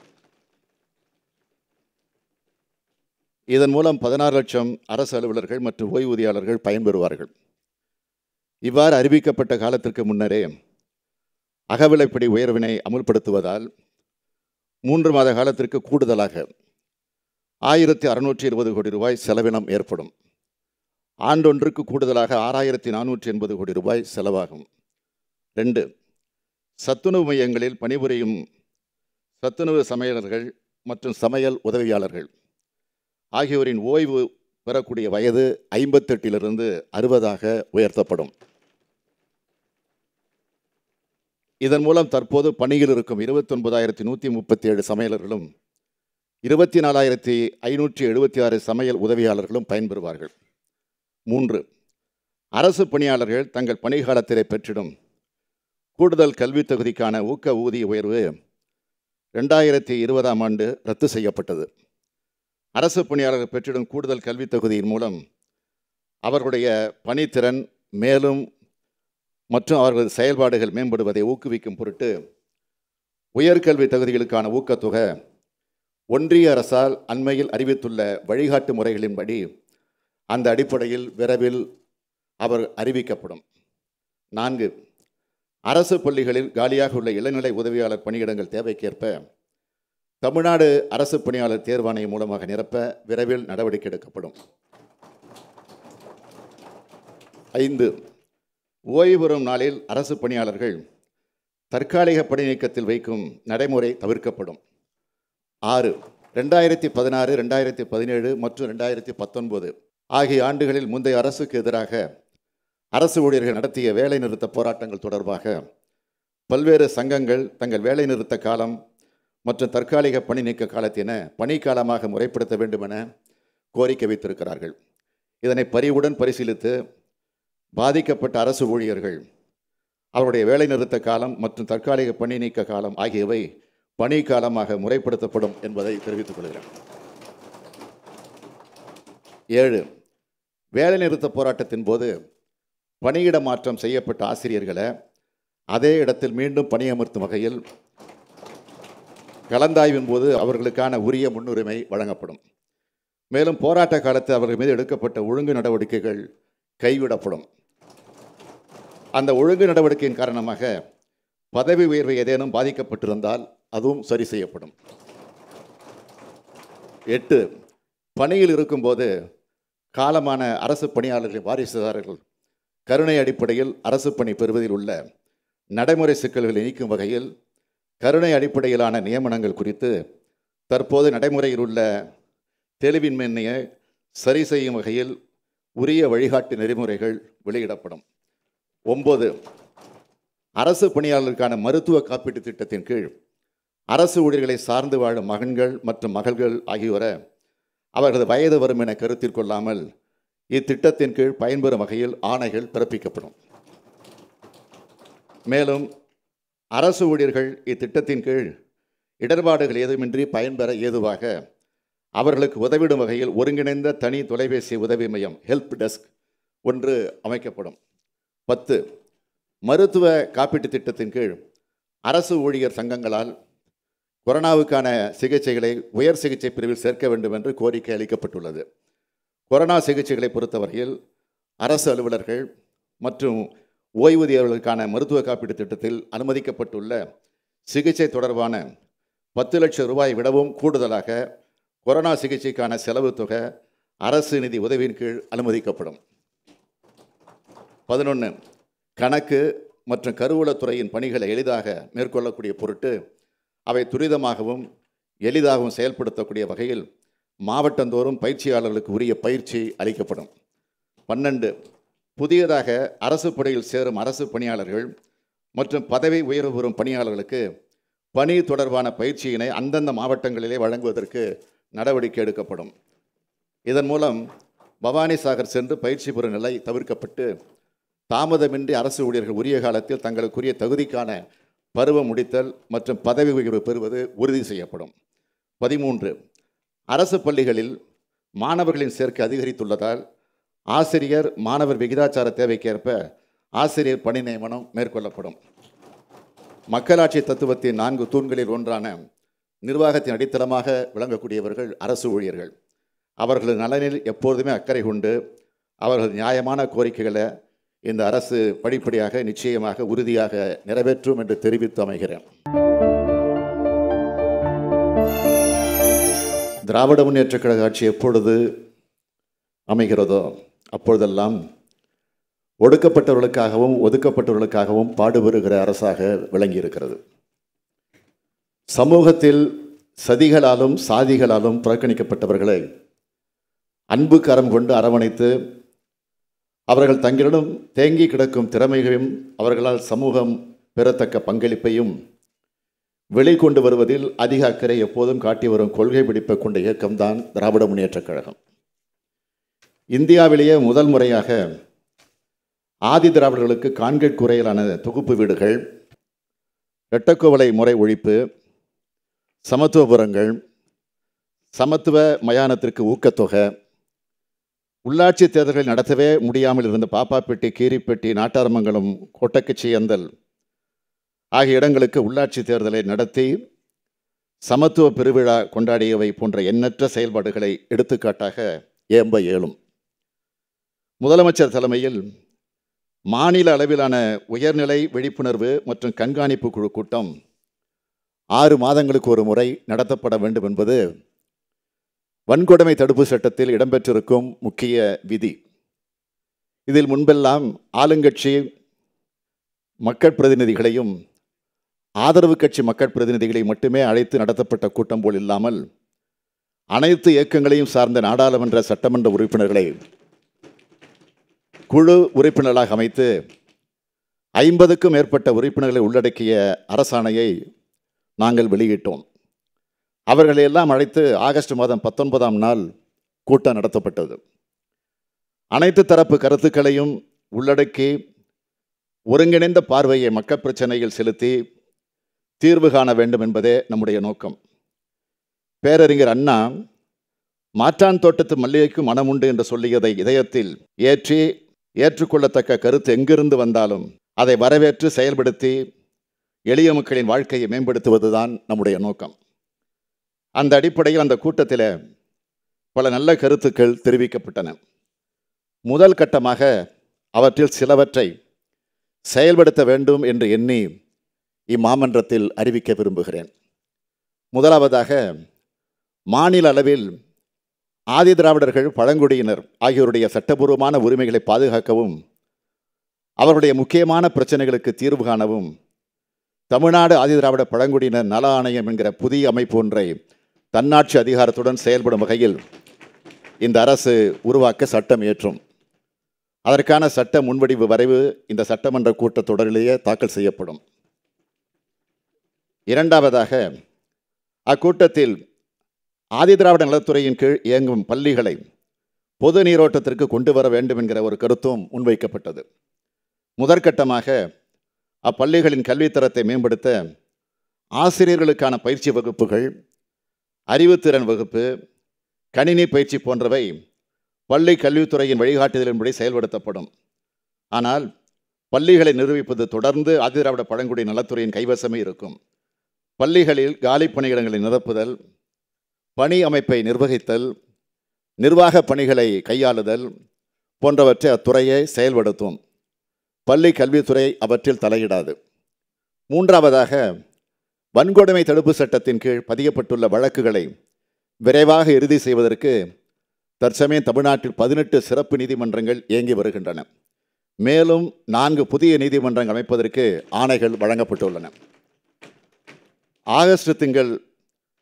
A: இதன் மூலம் பதினாறு லட்சம் அரசு அலுவலர்கள் மற்றும் ஓய்வூதியாளர்கள் பயன்பெறுவார்கள் இவ்வாறு அறிவிக்கப்பட்ட காலத்திற்கு முன்னரே அகவிலைப்படி உயர்வினை அமுல்படுத்துவதால் மூன்று மாத காலத்திற்கு கூடுதலாக ஆயிரத்தி அறுநூற்றி இருபது கோடி ரூபாய் செலவினம் ஏற்படும் ஆண்டொன்றுக்கு கூடுதலாக ஆறாயிரத்தி நானூற்றி எண்பது கோடி ரூபாய் செலவாகும் ரெண்டு சத்துணவு மையங்களில் பணிபுரியும் சத்துணவு சமையலர்கள் மற்றும் சமையல் உதவியாளர்கள் ஆகியோரின் ஓய்வு பெறக்கூடிய வயது ஐம்பத்தெட்டிலிருந்து அறுபதாக உயர்த்தப்படும் இதன் மூலம் தற்போது பணியில் இருக்கும் இருபத்தொன்பதாயிரத்தி நூற்றி முப்பத்தி ஏழு சமையலர்களும் இருபத்தி நாலாயிரத்தி ஐநூற்றி எழுபத்தி ஆறு சமையல் உதவியாளர்களும் பயன்பெறுவார்கள் மூன்று அரசு பணியாளர்கள் தங்கள் பணிகாலத்திலே பெற்றிடும் கூடுதல் கல்வித் தகுதிக்கான ஊக்க ஊதிய உயர்வு ரெண்டாயிரத்தி இருபதாம் ஆண்டு ரத்து செய்யப்பட்டது அரசு பணியாளர்கள் பெற்றிடும் கூடுதல் கல்வித் தகுதியின் மூலம் அவர்களுடைய பணித்திறன் மேலும் மற்றும் அவர்களது செயல்பாடுகள் மேம்படுவதை ஊக்குவிக்கும் பொருட்டு உயர்கல்வி தகுதிகளுக்கான ஊக்கத்தொகை ஒன்றிய அரசால் அண்மையில் அறிவித்துள்ள வழிகாட்டு முறைகளின்படி அந்த அடிப்படையில் விரைவில் அவர் அறிவிக்கப்படும் நான்கு அரசு பள்ளிகளில் காலியாக உள்ள இளநிலை உதவியாளர் பணியிடங்கள் தேவைக்கேற்ப தமிழ்நாடு அரசு பணியாளர் தேர்வாணையம் மூலமாக நிரப்ப விரைவில் நடவடிக்கை எடுக்கப்படும் ஐந்து ஓய்வு பெறும் நாளில் அரசு பணியாளர்கள் தற்காலிக பணி நீக்கத்தில் வைக்கும் நடைமுறை தவிர்க்கப்படும் ஆறு ரெண்டாயிரத்தி பதினாறு ரெண்டாயிரத்தி பதினேழு மற்றும் ரெண்டாயிரத்தி பத்தொன்பது ஆகிய ஆண்டுகளில் முந்தைய அரசுக்கு எதிராக அரசு ஊழியர்கள் நடத்திய வேலைநிறுத்த போராட்டங்கள் தொடர்பாக பல்வேறு சங்கங்கள் தங்கள் வேலைநிறுத்த காலம் மற்றும் தற்காலிக பணி நீக்க காலத்தின பணிக்காலமாக முறைப்படுத்த வேண்டும் என கோரிக்கை வைத்திருக்கிறார்கள் இதனை பரிவுடன் பரிசீலித்து பாதிக்கப்பட்ட அரசு ஊழியர்கள் அவருடைய வேலைநிறுத்த காலம் மற்றும் தற்காலிக பணி நீக்க காலம் ஆகியவை பணி காலமாக முறைப்படுத்தப்படும் என்பதை தெரிவித்துக் கொள்கிறேன் ஏழு வேலைநிறுத்த போராட்டத்தின் போது பணியிட மாற்றம் செய்யப்பட்ட ஆசிரியர்களை அதே இடத்தில் மீண்டும் பணியமர்த்தும் வகையில் கலந்தாய்வின் போது அவர்களுக்கான உரிய முன்னுரிமை வழங்கப்படும் மேலும் போராட்ட காலத்தில் அவர்கள் மீது எடுக்கப்பட்ட ஒழுங்கு நடவடிக்கைகள் கைவிடப்படும் அந்த ஒழுங்கு நடவடிக்கையின் காரணமாக பதவி உயர்வு ஏதேனும் பாதிக்கப்பட்டிருந்தால் அதுவும் சரி செய்யப்படும் எட்டு பணியில் இருக்கும்போது காலமான அரசு பணியாளர்களின் வாரிசுதாரர்கள் கருணை அடிப்படையில் அரசு பணி பெறுவதில் உள்ள நடைமுறை சிக்கல்களை நீக்கும் வகையில் கருணை அடிப்படையிலான நியமனங்கள் குறித்து தற்போது நடைமுறையில் உள்ள தெளிவின்மையை சரி செய்யும் வகையில் உரிய வழிகாட்டு நெறிமுறைகள் வெளியிடப்படும் ஒன்பது அரசு பணியாளர்களுக்கான மருத்துவ காப்பீட்டு திட்டத்தின் கீழ் அரசு ஊழியர்களை சார்ந்து வாழும் மகன்கள் மற்றும் மகள்கள் ஆகியோரை அவர்களது வயது வரும் என கருத்தில் கொள்ளாமல் இத்திட்டத்தின் கீழ் பயன்பெறும் வகையில் ஆணைகள் பிறப்பிக்கப்படும் மேலும் அரசு ஊழியர்கள் இத்திட்டத்தின் கீழ் இடர்பாடுகள் ஏதுமின்றி பயன்பெற ஏதுவாக அவர்களுக்கு உதவிடும் வகையில் ஒருங்கிணைந்த தனி தொலைபேசி உதவி மையம் ஹெல்ப் டெஸ்க் ஒன்று அமைக்கப்படும் பத்து மருத்துவ காப்பீட்டுத் திட்டத்தின் கீழ் அரசு ஊழியர் சங்கங்களால் கொரோனாவுக்கான சிகிச்சைகளை உயர் சிகிச்சை பிரிவில் சேர்க்க வேண்டும் என்று கோரிக்கை அளிக்கப்பட்டுள்ளது கொரோனா சிகிச்சைகளை பொறுத்தவரையில் அரசு அலுவலர்கள் மற்றும் ஓய்வூதியர்களுக்கான மருத்துவ காப்பீட்டுத் திட்டத்தில் அனுமதிக்கப்பட்டுள்ள சிகிச்சை தொடர்பான பத்து லட்சம் ரூபாய் விடவும் கூடுதலாக கொரோனா சிகிச்சைக்கான செலவு தொகை அரசு நிதி உதவியின் கீழ் அனுமதிக்கப்படும் பதினொன்று கணக்கு மற்றும் கருவூலத்துறையின் பணிகளை எளிதாக மேற்கொள்ளக்கூடிய பொருட்டு அவை துரிதமாகவும் எளிதாகவும் செயல்படுத்தக்கூடிய வகையில் மாவட்டந்தோறும் பயிற்சியாளர்களுக்கு உரிய பயிற்சி அளிக்கப்படும் பன்னெண்டு புதியதாக அரசு பணியில் சேரும் அரசு பணியாளர்கள் மற்றும் பதவி உயர்வு பெறும் பணியாளர்களுக்கு பணி தொடர்பான பயிற்சியினை அந்தந்த மாவட்டங்களிலே வழங்குவதற்கு நடவடிக்கை எடுக்கப்படும் இதன் மூலம் பவானி சாகர் சென்று பயிற்சி பெறும் நிலை தவிர்க்கப்பட்டு தாமதமின்றி அரசு ஊழியர்கள் உரிய காலத்தில் தங்களுக்குரிய தகுதிக்கான பருவம் முடித்தல் மற்றும் பதவி உயர்வு பெறுவது உறுதி செய்யப்படும் பதிமூன்று அரசு பள்ளிகளில் மாணவர்களின் சேர்க்கை அதிகரித்துள்ளதால் ஆசிரியர் மாணவர் விகிதாச்சார தேவைக்கேற்ப ஆசிரியர் பணி நியமனம் மேற்கொள்ளப்படும் மக்களாட்சி தத்துவத்தின் நான்கு தூண்களில் ஒன்றான நிர்வாகத்தின் அடித்தளமாக விளங்கக்கூடியவர்கள் அரசு ஊழியர்கள் அவர்களது நலனில் எப்பொழுதுமே அக்கறை கொண்டு அவர்களது நியாயமான கோரிக்கைகளை இந்த அரசு படிப்படியாக நிச்சயமாக உறுதியாக நிறைவேற்றும் என்று தெரிவித்து அமைகிறேன் திராவிட முன்னேற்றக் கழக ஆட்சி எப்பொழுது அமைகிறதோ அப்பொழுதெல்லாம் ஒடுக்கப்பட்டவர்களுக்காகவும் ஒதுக்கப்பட்டவர்களுக்காகவும் பாடுபடுகிற அரசாக விளங்கியிருக்கிறது சமூகத்தில் சதிகளாலும் சாதிகளாலும் புறக்கணிக்கப்பட்டவர்களை அன்பு கரம் கொண்டு அரவணைத்து அவர்கள் தங்களிடம் தேங்கி கிடக்கும் திறமைகளையும் அவர்களால் சமூகம் பெறத்தக்க பங்களிப்பையும் வெளிக்கொண்டு வருவதில் அதிக அக்கறை எப்போதும் காட்டி வரும் கொள்கை பிடிப்பை கொண்ட இயக்கம்தான் திராவிட முன்னேற்றக் கழகம் இந்தியாவிலேயே முதல் முறையாக ஆதி திராவிடர்களுக்கு கான்கிரீட் குறையிலான தொகுப்பு வீடுகள் இரட்டக்கோவலை முறை ஒழிப்பு சமத்துவபுரங்கள் சமத்துவ மயானத்திற்கு ஊக்கத்தொகை உள்ளாட்சி தேர்தல்களை நடத்தவே முடியாமல் இருந்த பாப்பாப்பட்டி கீரிப்பட்டி நாட்டாரமங்கலம் கோட்டக்கச்சியந்தல் ஆகிய இடங்களுக்கு உள்ளாட்சி தேர்தலை நடத்தி சமத்துவ பெருவிழா கொண்டாடியவை போன்ற எண்ணற்ற செயல்பாடுகளை எடுத்துக்காட்டாக ஏம்ப இயலும் முதலமைச்சர் தலைமையில் மாநில அளவிலான உயர்நிலை விழிப்புணர்வு மற்றும் கண்காணிப்பு குழு கூட்டம் ஆறு மாதங்களுக்கு ஒரு முறை நடத்தப்பட வேண்டும் என்பது வன்கொடுமை தடுப்பு சட்டத்தில் இடம்பெற்றிருக்கும் முக்கிய விதி இதில் முன்பெல்லாம் ஆளுங்கட்சி மக்கள் பிரதிநிதிகளையும் ஆதரவு கட்சி மக்கள் பிரதிநிதிகளை மட்டுமே அழைத்து நடத்தப்பட்ட கூட்டம் போல் இல்லாமல் அனைத்து இயக்கங்களையும் சார்ந்த நாடாளுமன்ற சட்டமன்ற உறுப்பினர்களை குழு உறுப்பினர்களாக அமைத்து ஐம்பதுக்கும் மேற்பட்ட உறுப்பினர்களை உள்ளடக்கிய அரசாணையை நாங்கள் வெளியிட்டோம் அவர்களை எல்லாம் அழைத்து ஆகஸ்ட் மாதம் பத்தொன்பதாம் நாள் கூட்டம் நடத்தப்பட்டது அனைத்து தரப்பு கருத்துக்களையும் உள்ளடக்கி ஒருங்கிணைந்த பார்வையை மக்கள் பிரச்சனையில் செலுத்தி தீர்வு காண வேண்டும் என்பதே நம்முடைய நோக்கம் பேரறிஞர் அண்ணா மாற்றான் தோட்டத்து மல்லிகைக்கு மனம் உண்டு என்று சொல்லியதை இதயத்தில் ஏற்றி ஏற்றுக்கொள்ளத்தக்க கருத்து எங்கிருந்து வந்தாலும் அதை வரவேற்று செயல்படுத்தி எளிய மக்களின் வாழ்க்கையை மேம்படுத்துவதுதான் நம்முடைய நோக்கம் அந்த அடிப்படையில் அந்த கூட்டத்தில் பல நல்ல கருத்துக்கள் தெரிவிக்கப்பட்டன முதல் கட்டமாக அவற்றில் சிலவற்றை செயல்படுத்த வேண்டும் என்று எண்ணி இம்மாமன்றத்தில் அறிவிக்க விரும்புகிறேன் முதலாவதாக மாநில அளவில் ஆதி திராவிடர்கள் பழங்குடியினர் ஆகியோருடைய சட்டபூர்வமான உரிமைகளை பாதுகாக்கவும் அவர்களுடைய முக்கியமான பிரச்சனைகளுக்கு தீர்வு காணவும் தமிழ்நாடு ஆதிதிராவிட பழங்குடியினர் நல ஆணையம் என்கிற புதிய அமைப்பு ஒன்றை தன்னாட்சி அதிகாரத்துடன் செயல்படும் வகையில் இந்த அரசு உருவாக்க சட்டம் ஏற்றும் அதற்கான சட்ட முன்வடிவு வரைவு இந்த சட்டமன்ற கூட்டத்தொடரிலேயே தாக்கல் செய்யப்படும் இரண்டாவதாக அக்கூட்டத்தில் ஆதிதிராவிட நலத்துறையின் கீழ் இயங்கும் பள்ளிகளை பொது நீரோட்டத்திற்கு கொண்டு வர வேண்டும் என்கிற ஒரு கருத்தும் முன்வைக்கப்பட்டது முதற்கட்டமாக அப்பள்ளிகளின் கல்வித்தரத்தை மேம்படுத்த ஆசிரியர்களுக்கான பயிற்சி வகுப்புகள் அறிவுத்திறன் வகுப்பு கணினி பயிற்சி போன்றவை பள்ளி கல்வித்துறையின் வழிகாட்டுதலின்படி செயல்படுத்தப்படும் ஆனால் பள்ளிகளை நிரூபிப்பது தொடர்ந்து ஆதிதிராவிட பழங்குடி நலத்துறையின் கைவசமே இருக்கும் பள்ளிகளில் காலி பணியிடங்களை நிரப்புதல் பணி அமைப்பை நிர்வகித்தல் நிர்வாக பணிகளை கையாளுதல் போன்றவற்றை அத்துறையை செயல்படுத்தும் பள்ளி கல்வித்துறை அவற்றில் தலையிடாது மூன்றாவதாக வன்கொடுமை தடுப்பு சட்டத்தின் கீழ் பதியப்பட்டுள்ள வழக்குகளை விரைவாக இறுதி செய்வதற்கு தற்சமயம் தமிழ்நாட்டில் பதினெட்டு சிறப்பு நீதிமன்றங்கள் இயங்கி வருகின்றன மேலும் நான்கு புதிய நீதிமன்றங்கள் அமைப்பதற்கு ஆணைகள் வழங்கப்பட்டுள்ளன ஆகஸ்ட் திங்கள்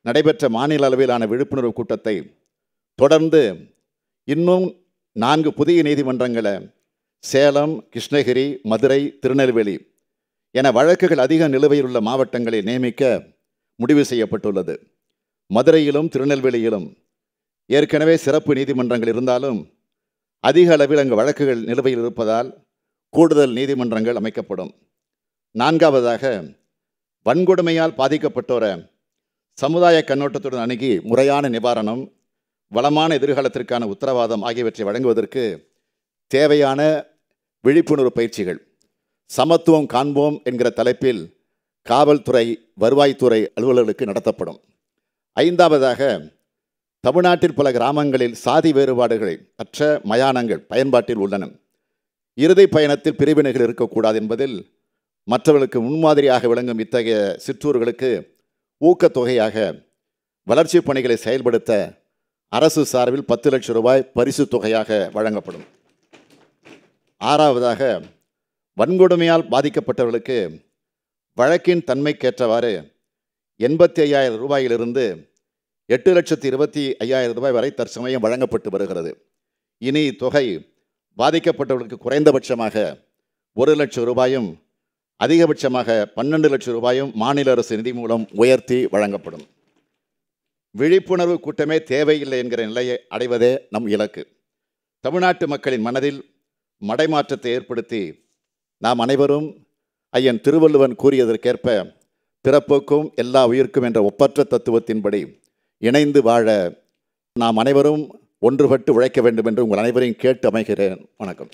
A: நடைபெற்ற மாநில அளவிலான விழிப்புணர்வு கூட்டத்தை தொடர்ந்து இன்னும் நான்கு புதிய நீதிமன்றங்களை சேலம் கிருஷ்ணகிரி மதுரை திருநெல்வேலி என வழக்குகள் அதிக நிலுவையில் உள்ள மாவட்டங்களை நியமிக்க முடிவு செய்யப்பட்டுள்ளது மதுரையிலும் திருநெல்வேலியிலும் ஏற்கனவே சிறப்பு நீதிமன்றங்கள் இருந்தாலும் அதிக அளவில் அங்கு வழக்குகள் நிலுவையில் இருப்பதால் கூடுதல் நீதிமன்றங்கள் அமைக்கப்படும் நான்காவதாக வன்கொடுமையால் பாதிக்கப்பட்டோரை சமுதாய கண்ணோட்டத்துடன் அணுகி முறையான நிவாரணம் வளமான எதிர்காலத்திற்கான உத்தரவாதம் ஆகியவற்றை வழங்குவதற்கு தேவையான விழிப்புணர்வு பயிற்சிகள் சமத்துவம் காண்போம் என்கிற தலைப்பில் காவல்துறை வருவாய்த்துறை அலுவலர்களுக்கு நடத்தப்படும் ஐந்தாவதாக தமிழ்நாட்டில் பல கிராமங்களில் சாதி வேறுபாடுகளை அற்ற மயானங்கள் பயன்பாட்டில் உள்ளன இறுதி பயணத்தில் பிரிவினைகள் இருக்கக்கூடாது என்பதில் மற்றவர்களுக்கு முன்மாதிரியாக விளங்கும் இத்தகைய சிற்றூர்களுக்கு ஊக்கத்தொகையாக வளர்ச்சிப் பணிகளை செயல்படுத்த அரசு சார்பில் பத்து லட்சம் ரூபாய் பரிசு தொகையாக வழங்கப்படும் ஆறாவதாக வன்கொடுமையால் பாதிக்கப்பட்டவர்களுக்கு வழக்கின் தன்மைக்கேற்றவாறு எண்பத்தி ஐயாயிரம் ரூபாயிலிருந்து எட்டு லட்சத்தி இருபத்தி ஐயாயிரம் ரூபாய் வரை தற்சமயம் வழங்கப்பட்டு வருகிறது இனி தொகை பாதிக்கப்பட்டவர்களுக்கு குறைந்தபட்சமாக ஒரு லட்சம் ரூபாயும் அதிகபட்சமாக பன்னெண்டு லட்சம் ரூபாயும் மாநில அரசு நிதி மூலம் உயர்த்தி வழங்கப்படும் விழிப்புணர்வு கூட்டமே தேவையில்லை என்கிற நிலையை அடைவதே நம் இலக்கு தமிழ்நாட்டு மக்களின் மனதில் மடைமாற்றத்தை ஏற்படுத்தி நாம் அனைவரும் ஐயன் திருவள்ளுவன் கூறியதற்கேற்ப பிறப்புக்கும் எல்லா உயிர்க்கும் என்ற ஒப்பற்ற தத்துவத்தின்படி இணைந்து வாழ நாம் அனைவரும் ஒன்றுபட்டு உழைக்க வேண்டும் என்று உங்கள் அனைவரையும் கேட்டு அமைகிறேன் வணக்கம்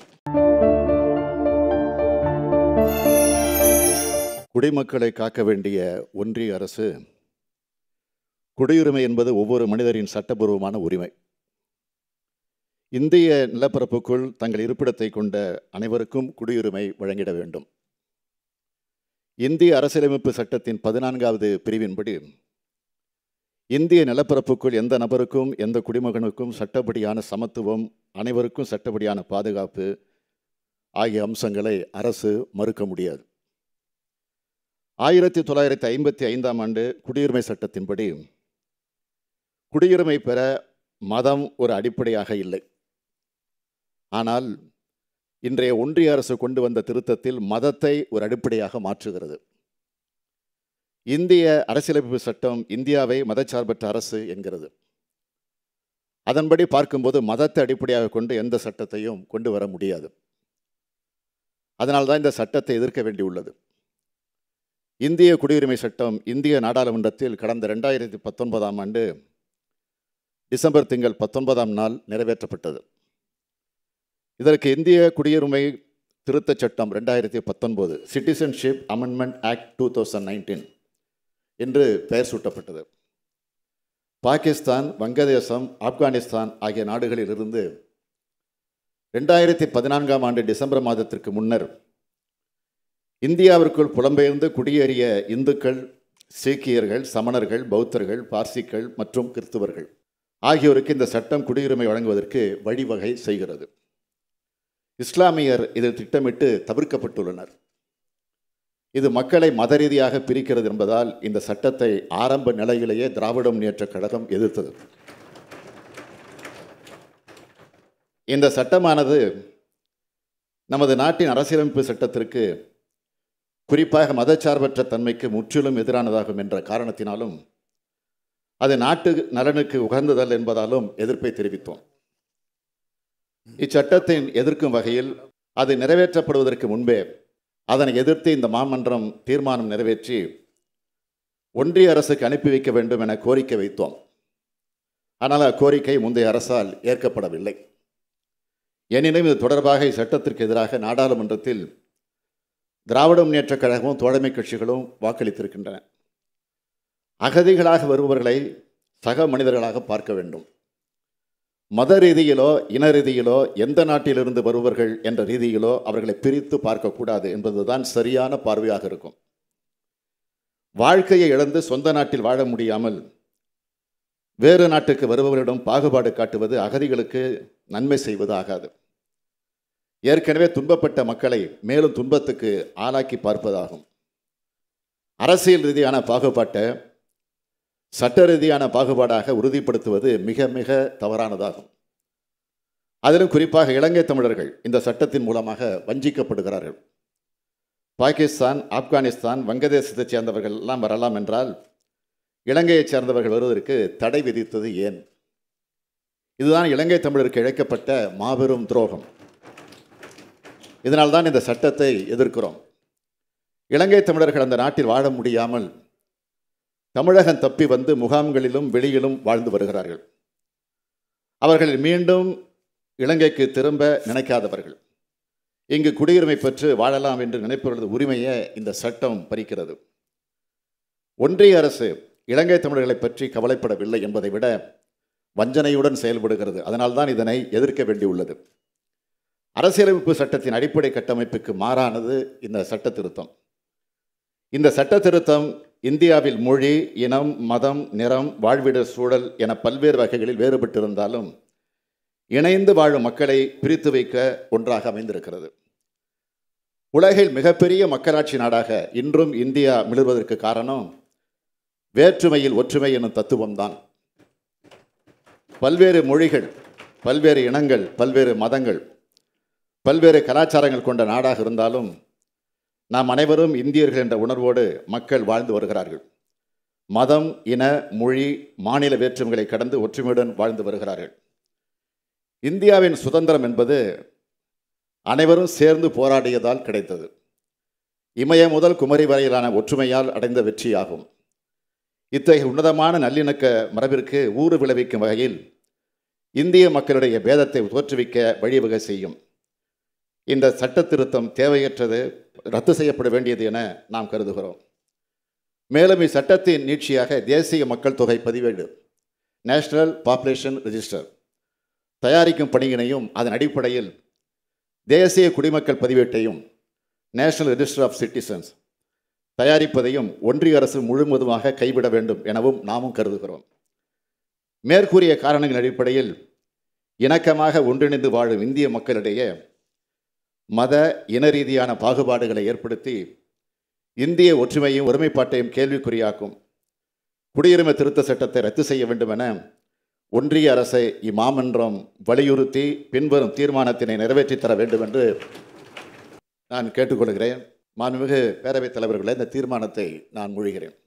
A: குடிமக்களை காக்க வேண்டிய ஒன்றிய அரசு குடியுரிமை என்பது ஒவ்வொரு மனிதரின் சட்டபூர்வமான உரிமை இந்திய நிலப்பரப்புக்குள் தங்கள் இருப்பிடத்தை கொண்ட அனைவருக்கும் குடியுரிமை வழங்கிட வேண்டும் இந்திய அரசியலமைப்பு சட்டத்தின் பதினான்காவது பிரிவின்படி இந்திய நிலப்பரப்புக்குள் எந்த நபருக்கும் எந்த குடிமகனுக்கும் சட்டப்படியான சமத்துவம் அனைவருக்கும் சட்டப்படியான பாதுகாப்பு ஆகிய அம்சங்களை அரசு மறுக்க முடியாது ஆயிரத்தி தொள்ளாயிரத்தி ஐம்பத்தி ஐந்தாம் ஆண்டு குடியுரிமை சட்டத்தின்படி குடியுரிமை பெற மதம் ஒரு அடிப்படையாக இல்லை ஆனால் இன்றைய ஒன்றிய அரசு கொண்டு வந்த திருத்தத்தில் மதத்தை ஒரு அடிப்படையாக மாற்றுகிறது இந்திய அரசியலமைப்பு சட்டம் இந்தியாவை மதச்சார்பற்ற அரசு என்கிறது அதன்படி பார்க்கும்போது மதத்தை அடிப்படையாக கொண்டு எந்த சட்டத்தையும் கொண்டு வர முடியாது அதனால்தான் இந்த சட்டத்தை எதிர்க்க வேண்டியுள்ளது இந்திய குடியுரிமை சட்டம் இந்திய நாடாளுமன்றத்தில் கடந்த ரெண்டாயிரத்தி பத்தொன்பதாம் ஆண்டு டிசம்பர் திங்கள் பத்தொன்பதாம் நாள் நிறைவேற்றப்பட்டது இதற்கு இந்திய குடியுரிமை திருத்தச் சட்டம் ரெண்டாயிரத்தி பத்தொன்பது citizenship amendment act two thousand nineteen என்று பெயர் சூட்டப்பட்டது பாகிஸ்தான் வங்கதேசம் ஆப்கானிஸ்தான் ஆகிய நாடுகளிலிருந்து ரெண்டாயிரத்தி பதினான்காம் ஆண்டு டிசம்பர் மாதத்திற்கு முன்னர் இந்தியாவிற்குள் புலம்பெயர்ந்து குடியேறிய இந்துக்கள் சீக்கியர்கள் சமணர்கள் பௌத்தர்கள் பார்சிக்கள் மற்றும் கிறிஸ்துவர்கள் ஆகியோருக்கு இந்த சட்டம் குடியுரிமை வழங்குவதற்கு வழிவகை செய்கிறது இஸ்லாமியர் இதில் திட்டமிட்டு தவிர்க்கப்பட்டுள்ளனர் இது மக்களை மத ரீதியாக பிரிக்கிறது என்பதால் இந்த சட்டத்தை ஆரம்ப நிலையிலேயே திராவிட முன்னேற்றக் கழகம் எதிர்த்தது இந்த சட்டமானது நமது நாட்டின் அரசியலமைப்பு சட்டத்திற்கு குறிப்பாக மதச்சார்பற்ற தன்மைக்கு முற்றிலும் எதிரானதாகும் என்ற காரணத்தினாலும் அது நாட்டு நலனுக்கு உகந்ததல் என்பதாலும் எதிர்ப்பை தெரிவித்தோம் இச்சட்டத்தின் எதிர்க்கும் வகையில் அது நிறைவேற்றப்படுவதற்கு முன்பே அதனை எதிர்த்து இந்த மாமன்றம் தீர்மானம் நிறைவேற்றி ஒன்றிய அரசுக்கு அனுப்பி வைக்க வேண்டும் என கோரிக்கை வைத்தோம் ஆனால் அக்கோரிக்கை முந்தைய அரசால் ஏற்கப்படவில்லை எனினும் இது தொடர்பாக இச்சட்டத்திற்கு எதிராக நாடாளுமன்றத்தில் திராவிட முன்னேற்றக் கழகமும் தோழமை கட்சிகளும் வாக்களித்திருக்கின்றன அகதிகளாக வருபவர்களை சக மனிதர்களாக பார்க்க வேண்டும் மத ரீதியிலோ இன ரீதியிலோ எந்த நாட்டிலிருந்து வருபவர்கள் என்ற ரீதியிலோ அவர்களை பிரித்து பார்க்கக்கூடாது என்பதுதான் சரியான பார்வையாக இருக்கும் வாழ்க்கையை இழந்து சொந்த நாட்டில் வாழ முடியாமல் வேறு நாட்டுக்கு வருபவர்களிடம் பாகுபாடு காட்டுவது அகதிகளுக்கு நன்மை செய்வது ஆகாது ஏற்கனவே துன்பப்பட்ட மக்களை மேலும் துன்பத்துக்கு ஆளாக்கி பார்ப்பதாகும் அரசியல் ரீதியான பாகுபாட்டை
C: சட்ட ரீதியான பாகுபாடாக உறுதிப்படுத்துவது மிக மிக தவறானதாகும் அதிலும் குறிப்பாக இலங்கை தமிழர்கள் இந்த சட்டத்தின் மூலமாக வஞ்சிக்கப்படுகிறார்கள் பாகிஸ்தான் ஆப்கானிஸ்தான் வங்கதேசத்தைச் சேர்ந்தவர்கள் எல்லாம் வரலாம் என்றால் இலங்கையைச் சேர்ந்தவர்கள் வருவதற்கு தடை விதித்தது ஏன் இதுதான் இலங்கை தமிழருக்கு இழைக்கப்பட்ட மாபெரும் துரோகம் இதனால்தான் இந்த சட்டத்தை எதிர்க்கிறோம் இலங்கை தமிழர்கள் அந்த நாட்டில் வாழ முடியாமல் தமிழகம் தப்பி வந்து முகாம்களிலும் வெளியிலும் வாழ்ந்து வருகிறார்கள் அவர்கள் மீண்டும் இலங்கைக்கு திரும்ப நினைக்காதவர்கள் இங்கு குடியுரிமை பெற்று வாழலாம் என்று நினைப்பவர்களது உரிமையை இந்த சட்டம் பறிக்கிறது ஒன்றிய அரசு இலங்கை தமிழர்களை பற்றி கவலைப்படவில்லை என்பதை விட வஞ்சனையுடன் செயல்படுகிறது அதனால்தான் இதனை எதிர்க்க வேண்டியுள்ளது அரசியலமைப்பு சட்டத்தின் அடிப்படை கட்டமைப்புக்கு மாறானது இந்த சட்ட திருத்தம் இந்த சட்ட திருத்தம் இந்தியாவில் மொழி இனம் மதம் நிறம் வாழ்விட சூழல் என பல்வேறு வகைகளில் வேறுபட்டிருந்தாலும் இணைந்து வாழும் மக்களை பிரித்து வைக்க ஒன்றாக அமைந்திருக்கிறது உலகில் மிகப்பெரிய மக்களாட்சி நாடாக இன்றும் இந்தியா மிளர்வதற்கு காரணம் வேற்றுமையில் ஒற்றுமை எனும் தத்துவம்தான் பல்வேறு மொழிகள் பல்வேறு இனங்கள் பல்வேறு மதங்கள் பல்வேறு கலாச்சாரங்கள் கொண்ட நாடாக இருந்தாலும் நாம் அனைவரும் இந்தியர்கள் என்ற உணர்வோடு மக்கள் வாழ்ந்து வருகிறார்கள் மதம் இன மொழி மாநில வேற்றுமைகளை கடந்து ஒற்றுமையுடன் வாழ்ந்து வருகிறார்கள் இந்தியாவின் சுதந்திரம் என்பது அனைவரும் சேர்ந்து போராடியதால் கிடைத்தது இமய முதல் குமரி வரையிலான ஒற்றுமையால் அடைந்த வெற்றியாகும் இத்தகைய உன்னதமான நல்லிணக்க மரபிற்கு ஊறு விளைவிக்கும் வகையில் இந்திய மக்களுடைய பேதத்தை தோற்றுவிக்க வழிவகை செய்யும் இந்த சட்ட திருத்தம் தேவையற்றது ரத்து செய்யப்பட வேண்டியது என நாம் கருதுகிறோம் மேலும் இச்சட்டத்தின் நீட்சியாக தேசிய மக்கள் தொகை பதிவேடு நேஷனல் பாப்புலேஷன் ரெஜிஸ்டர் தயாரிக்கும் பணியினையும் அதன் அடிப்படையில் தேசிய குடிமக்கள் பதிவேட்டையும் நேஷனல் ரெஜிஸ்டர் ஆஃப் சிட்டிசன்ஸ் தயாரிப்பதையும் ஒன்றிய அரசு முழுவதுமாக கைவிட வேண்டும் எனவும் நாமும் கருதுகிறோம் மேற்கூறிய காரணங்களின் அடிப்படையில் இணக்கமாக ஒன்றிணைந்து வாழும் இந்திய மக்களிடையே மத இன ரீதியான பாகுபாடுகளை ஏற்படுத்தி இந்திய ஒற்றுமையும் ஒருமைப்பாட்டையும் கேள்விக்குறியாக்கும் குடியுரிமை திருத்த சட்டத்தை ரத்து செய்ய வேண்டும் என ஒன்றிய அரசை இம்மாமன்றம் வலியுறுத்தி பின்வரும் தீர்மானத்தினை நிறைவேற்றித் தர வேண்டும் என்று நான் கேட்டுக்கொள்கிறேன் மாண்புமிகு பேரவைத் தலைவர்களே இந்த தீர்மானத்தை நான் மொழிகிறேன்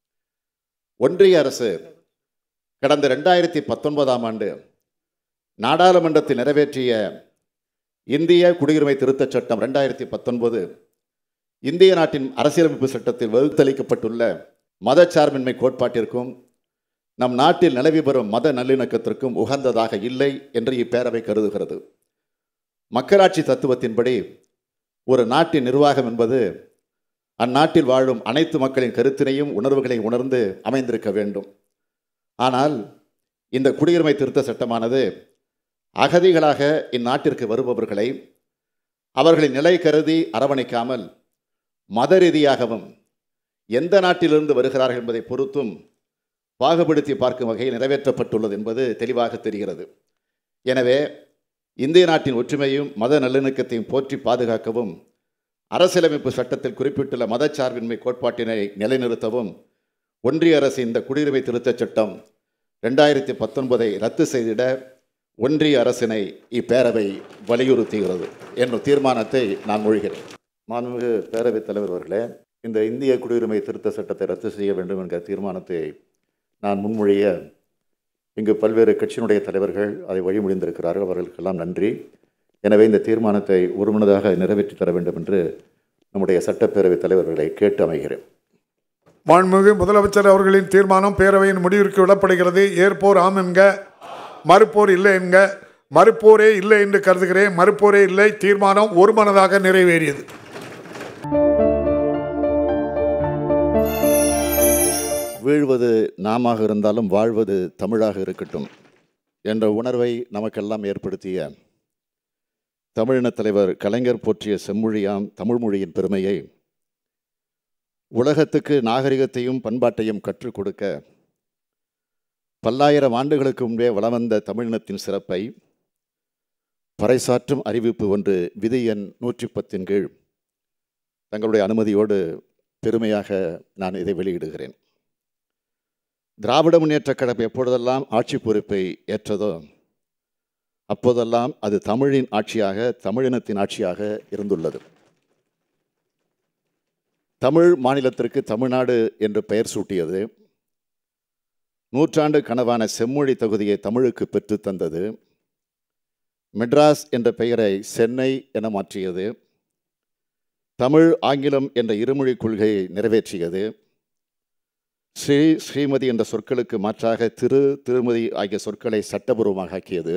C: ஒன்றிய அரசு கடந்த ரெண்டாயிரத்தி பத்தொன்பதாம் ஆண்டு நாடாளுமன்றத்தில் நிறைவேற்றிய இந்திய குடியுரிமை திருத்தச் சட்டம் ரெண்டாயிரத்தி பத்தொன்பது இந்திய நாட்டின் அரசியலமைப்பு சட்டத்தில் வகுத்தளிக்கப்பட்டுள்ள மதச்சார்பின்மை கோட்பாட்டிற்கும் நம் நாட்டில் நிலவி வரும் மத நல்லிணக்கத்திற்கும் உகந்ததாக இல்லை என்று இப்பேரவை கருதுகிறது மக்களாட்சி தத்துவத்தின்படி ஒரு நாட்டின் நிர்வாகம் என்பது அந்நாட்டில் வாழும் அனைத்து மக்களின் கருத்தினையும் உணர்வுகளையும் உணர்ந்து அமைந்திருக்க வேண்டும் ஆனால் இந்த குடியுரிமை திருத்த சட்டமானது அகதிகளாக இந்நாட்டிற்கு வருபவர்களை அவர்களின் நிலை கருதி அரவணைக்காமல் மத ரீதியாகவும் எந்த நாட்டிலிருந்து வருகிறார்கள் என்பதை பொறுத்தும் பாகுபடுத்தி பார்க்கும் வகையில் நிறைவேற்றப்பட்டுள்ளது என்பது தெளிவாக தெரிகிறது எனவே இந்திய நாட்டின் ஒற்றுமையும் மத நல்லிணக்கத்தையும் போற்றி பாதுகாக்கவும் அரசியலமைப்பு சட்டத்தில் குறிப்பிட்டுள்ள மதச்சார்பின்மை கோட்பாட்டினை நிலைநிறுத்தவும் ஒன்றிய அரசு இந்த குடியுரிமை திருத்தச் சட்டம் ரெண்டாயிரத்தி பத்தொன்பதை ரத்து செய்திட ஒன்றிய அரசினை இப்பேரவை வலியுறுத்துகிறது என்னும் தீர்மானத்தை நான் மொழிகிறேன் மாண்புமிகு பேரவைத் தலைவர் அவர்களே இந்த இந்திய குடியுரிமை திருத்த சட்டத்தை ரத்து செய்ய வேண்டும் என்கிற தீர்மானத்தை நான் முன்மொழிய இங்கு பல்வேறு கட்சியினுடைய தலைவர்கள் அதை வழிமொழிந்திருக்கிறார்கள் அவர்களுக்கெல்லாம் நன்றி எனவே இந்த தீர்மானத்தை ஒருமனதாக நிறைவேற்றி தர வேண்டும் என்று நம்முடைய சட்டப்பேரவைத் தலைவர்களை கேட்டு அமைகிறேன்
B: மாண்புமிகு முதலமைச்சர் அவர்களின் தீர்மானம் பேரவையின் முடிவிற்கு விடப்படுகிறது ஏற்போர் ஆம் என்க மறுப்போர் இல்லை என்க மறுப்போரே இல்லை என்று கருதுகிறேன் மறுப்போரே இல்லை தீர்மானம் ஒருமனதாக நிறைவேறியது
C: வீழ்வது நாமாக இருந்தாலும் வாழ்வது தமிழாக இருக்கட்டும் என்ற உணர்வை நமக்கெல்லாம் ஏற்படுத்திய தமிழினத் தலைவர் கலைஞர் போற்றிய செம்மொழியாம் தமிழ் மொழியின் பெருமையை உலகத்துக்கு நாகரிகத்தையும் பண்பாட்டையும் கற்றுக் கொடுக்க பல்லாயிரம் ஆண்டுகளுக்கு முன்பே வலம் வந்த தமிழினத்தின் சிறப்பை பறைசாற்றும் அறிவிப்பு ஒன்று விதி எண் நூற்றி பத்தின் கீழ் தங்களுடைய அனுமதியோடு பெருமையாக நான் இதை வெளியிடுகிறேன் திராவிட முன்னேற்றக் கழகம் எப்பொழுதெல்லாம் ஆட்சி பொறுப்பை ஏற்றதோ அப்போதெல்லாம் அது தமிழின் ஆட்சியாக தமிழினத்தின் ஆட்சியாக இருந்துள்ளது தமிழ் மாநிலத்திற்கு தமிழ்நாடு என்று பெயர் சூட்டியது நூற்றாண்டு கனவான செம்மொழி தகுதியை தமிழுக்கு பெற்று தந்தது மெட்ராஸ் என்ற பெயரை சென்னை என மாற்றியது தமிழ் ஆங்கிலம் என்ற இருமொழி கொள்கையை நிறைவேற்றியது ஸ்ரீ ஸ்ரீமதி என்ற சொற்களுக்கு மாற்றாக திரு திருமதி ஆகிய சொற்களை சட்டபூர்வமாக ஆக்கியது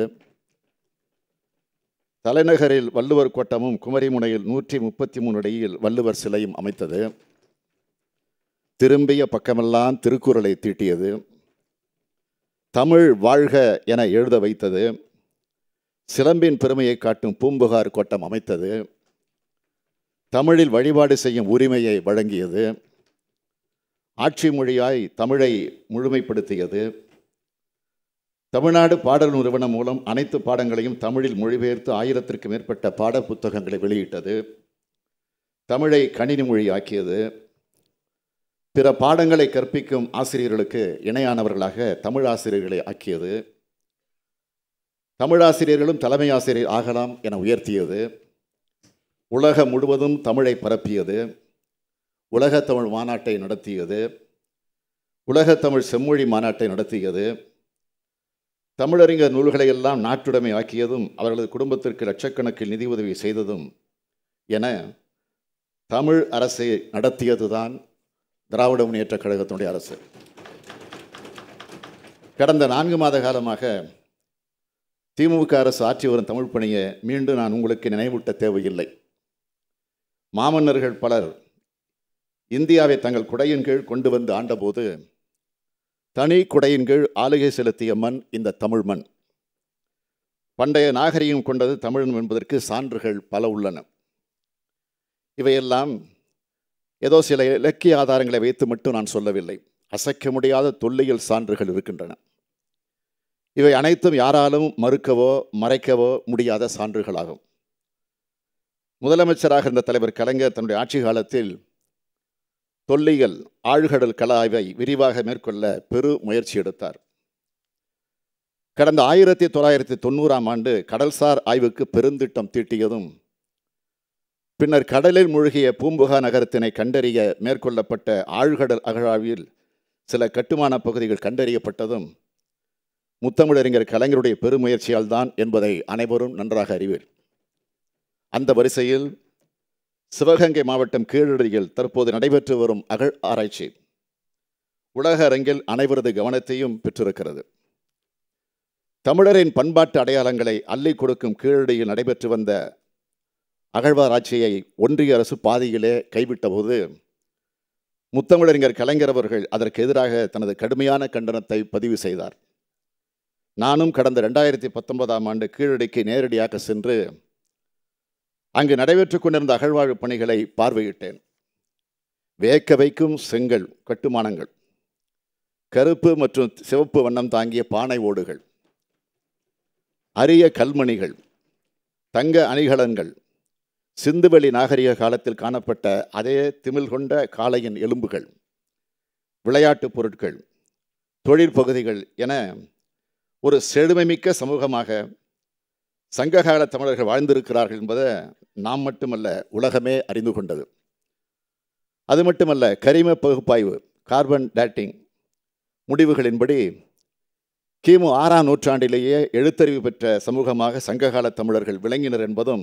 C: தலைநகரில் வள்ளுவர் கோட்டமும் குமரிமுனையில் நூற்றி முப்பத்தி மூணு அடியில் வள்ளுவர் சிலையும் அமைத்தது திரும்பிய பக்கமெல்லாம் திருக்குறளை தீட்டியது தமிழ் வாழ்க என எழுத வைத்தது சிலம்பின் பெருமையை காட்டும் பூம்புகார் கோட்டம் அமைத்தது தமிழில் வழிபாடு செய்யும் உரிமையை வழங்கியது ஆட்சி மொழியாய் தமிழை முழுமைப்படுத்தியது தமிழ்நாடு பாடல் நிறுவனம் மூலம் அனைத்து பாடங்களையும் தமிழில் மொழிபெயர்த்து ஆயிரத்திற்கு மேற்பட்ட பாட புத்தகங்களை வெளியிட்டது தமிழை கணினி மொழியாக்கியது பிற பாடங்களை கற்பிக்கும் ஆசிரியர்களுக்கு இணையானவர்களாக தமிழ் ஆசிரியர்களை ஆக்கியது தமிழாசிரியர்களும் தலைமை ஆசிரியர் ஆகலாம் என உயர்த்தியது உலகம் முழுவதும் தமிழை பரப்பியது உலகத் தமிழ் மாநாட்டை நடத்தியது உலகத் தமிழ் செம்மொழி மாநாட்டை நடத்தியது தமிழறிஞர் நூல்களை எல்லாம் நாட்டுடைமை ஆக்கியதும் அவர்களது குடும்பத்திற்கு லட்சக்கணக்கில் நிதி உதவி செய்ததும் என தமிழ் அரசை நடத்தியதுதான் திராவிட முன்னேற்றக் கழகத்தினுடைய அரசு கடந்த நான்கு மாத காலமாக திமுக அரசு ஆற்றி வரும் தமிழ் பணியை மீண்டும் நான் உங்களுக்கு நினைவூட்ட தேவையில்லை மாமன்னர்கள் பலர் இந்தியாவை தங்கள் குடையின் கீழ் கொண்டு வந்து ஆண்டபோது தனி குடையின் கீழ் ஆளுகை செலுத்திய மண் இந்த தமிழ் மண் பண்டைய நாகரிகம் கொண்டது தமிழ் என்பதற்கு சான்றுகள் பல உள்ளன இவையெல்லாம் ஏதோ சில இலக்கிய ஆதாரங்களை வைத்து மட்டும் நான் சொல்லவில்லை அசைக்க முடியாத தொல்லியல் சான்றுகள் இருக்கின்றன இவை அனைத்தும் யாராலும் மறுக்கவோ மறைக்கவோ முடியாத சான்றுகளாகும் முதலமைச்சராக இருந்த தலைவர் கலைஞர் தன்னுடைய ஆட்சி காலத்தில் தொல்லியல் ஆழ்கடல் கள ஆய்வை விரிவாக மேற்கொள்ள பெரு முயற்சி எடுத்தார் கடந்த ஆயிரத்தி தொள்ளாயிரத்தி தொண்ணூறாம் ஆண்டு கடல்சார் ஆய்வுக்கு பெருந்திட்டம் தீட்டியதும் பின்னர் கடலில் மூழ்கிய பூம்புகா நகரத்தினை கண்டறிய மேற்கொள்ளப்பட்ட ஆழ்கடல் அகழாய்வில் சில கட்டுமான பகுதிகள் கண்டறியப்பட்டதும் முத்தமிழறிஞர் கலைஞருடைய பெருமுயற்சியால் தான் என்பதை அனைவரும் நன்றாக அறிவீர் அந்த வரிசையில் சிவகங்கை மாவட்டம் கீழடியில் தற்போது நடைபெற்று வரும் அகழ் ஆராய்ச்சி உலக அரங்கில் அனைவரது கவனத்தையும் பெற்றிருக்கிறது தமிழரின் பண்பாட்டு அடையாளங்களை அள்ளி கொடுக்கும் கீழடியில் நடைபெற்று வந்த அகழ்வாராய்ச்சியை ஒன்றிய அரசு பாதியிலே கைவிட்டபோது முத்தமிழறிஞர் கலைஞர் அவர்கள் அதற்கு எதிராக தனது கடுமையான கண்டனத்தை பதிவு செய்தார் நானும் கடந்த ரெண்டாயிரத்தி பத்தொன்பதாம் ஆண்டு கீழடிக்கு நேரடியாக சென்று அங்கு நடைபெற்றுக் கொண்டிருந்த அகழ்வாழ்வு பணிகளை பார்வையிட்டேன் வேக்க வைக்கும் செங்கல் கட்டுமானங்கள் கருப்பு மற்றும் சிவப்பு வண்ணம் தாங்கிய பானை ஓடுகள் அரிய கல்மணிகள் தங்க அணிகலன்கள் சிந்துவெளி நாகரிக காலத்தில் காணப்பட்ட அதே திமிழ் கொண்ட காளையின் எலும்புகள் விளையாட்டுப் பொருட்கள் தொழிற்பகுதிகள் என ஒரு செழுமைமிக்க சமூகமாக சங்ககால தமிழர்கள் வாழ்ந்திருக்கிறார்கள் என்பதை நாம் மட்டுமல்ல உலகமே அறிந்து கொண்டது அது மட்டுமல்ல கரிம பகுப்பாய்வு கார்பன் டேட்டிங் முடிவுகளின்படி கிமு ஆறாம் நூற்றாண்டிலேயே எழுத்தறிவு பெற்ற சமூகமாக சங்ககால தமிழர்கள் விளங்கினர் என்பதும்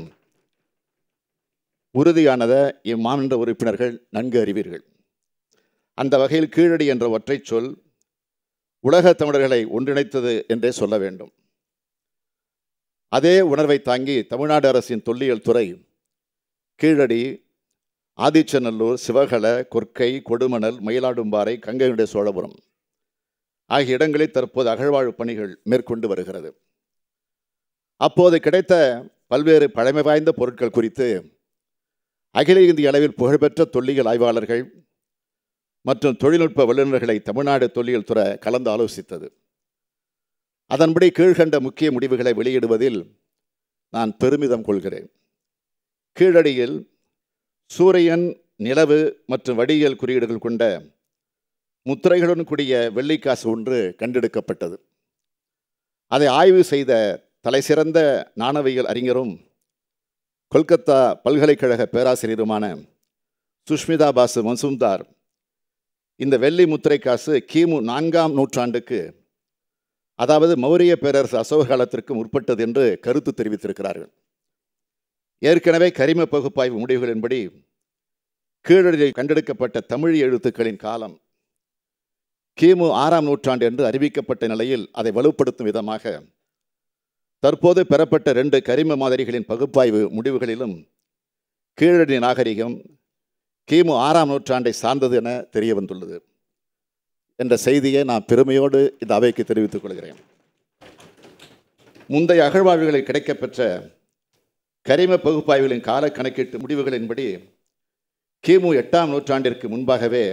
C: உறுதியானதை இம்மாநில உறுப்பினர்கள் நன்கு அறிவீர்கள் அந்த வகையில் கீழடி என்ற ஒற்றைச் சொல் உலக தமிழர்களை ஒன்றிணைத்தது என்றே சொல்ல வேண்டும் அதே உணர்வை தாங்கி தமிழ்நாடு அரசின் தொல்லியல் துறை கீழடி ஆதிச்சநல்லூர் சிவகல கொற்கை கொடுமணல் மயிலாடும்பாறை கங்கையுடைய சோழபுரம் ஆகிய இடங்களில் தற்போது அகழ்வாழ்வு பணிகள் மேற்கொண்டு வருகிறது அப்போது கிடைத்த பல்வேறு பழமை வாய்ந்த பொருட்கள் குறித்து அகில இந்திய அளவில் புகழ்பெற்ற தொல்லியல் ஆய்வாளர்கள் மற்றும் தொழில்நுட்ப வல்லுநர்களை தமிழ்நாடு தொல்லியல் துறை கலந்து ஆலோசித்தது அதன்படி கீழ்கண்ட முக்கிய முடிவுகளை வெளியிடுவதில் நான் பெருமிதம் கொள்கிறேன் கீழடியில் சூரியன் நிலவு மற்றும் வடியியல் குறியீடுகள் கொண்ட முத்திரைகளுடன் கூடிய வெள்ளிக்காசு ஒன்று கண்டெடுக்கப்பட்டது அதை ஆய்வு செய்த தலைசிறந்த நாணவியல் அறிஞரும் கொல்கத்தா பல்கலைக்கழக பேராசிரியருமான சுஷ்மிதா பாசு மசூம்தார் இந்த வெள்ளி முத்திரை காசு கிமு நான்காம் நூற்றாண்டுக்கு அதாவது மௌரிய பேரரசு அசோக காலத்திற்கு முற்பட்டது என்று கருத்து தெரிவித்திருக்கிறார்கள் ஏற்கனவே கரிம பகுப்பாய்வு முடிவுகளின்படி கீழடியில் கண்டெடுக்கப்பட்ட தமிழ் எழுத்துக்களின் காலம் கிமு ஆறாம் நூற்றாண்டு என்று அறிவிக்கப்பட்ட நிலையில் அதை வலுப்படுத்தும் விதமாக தற்போது பெறப்பட்ட ரெண்டு கரிம மாதிரிகளின் பகுப்பாய்வு முடிவுகளிலும் கீழடி நாகரிகம் கிமு ஆறாம் நூற்றாண்டை சார்ந்தது என தெரிய வந்துள்ளது என்ற செய்தியை நான் பெருமையோடு இந்த அவைக்கு தெரிவித்துக் கொள்கிறேன் முந்தைய அகழ்வாய்வுகளில் கிடைக்கப்பெற்ற கரிம பகுப்பாய்வுகளின் கால கணக்கீட்டு முடிவுகளின்படி கிமு எட்டாம் நூற்றாண்டிற்கு முன்பாகவே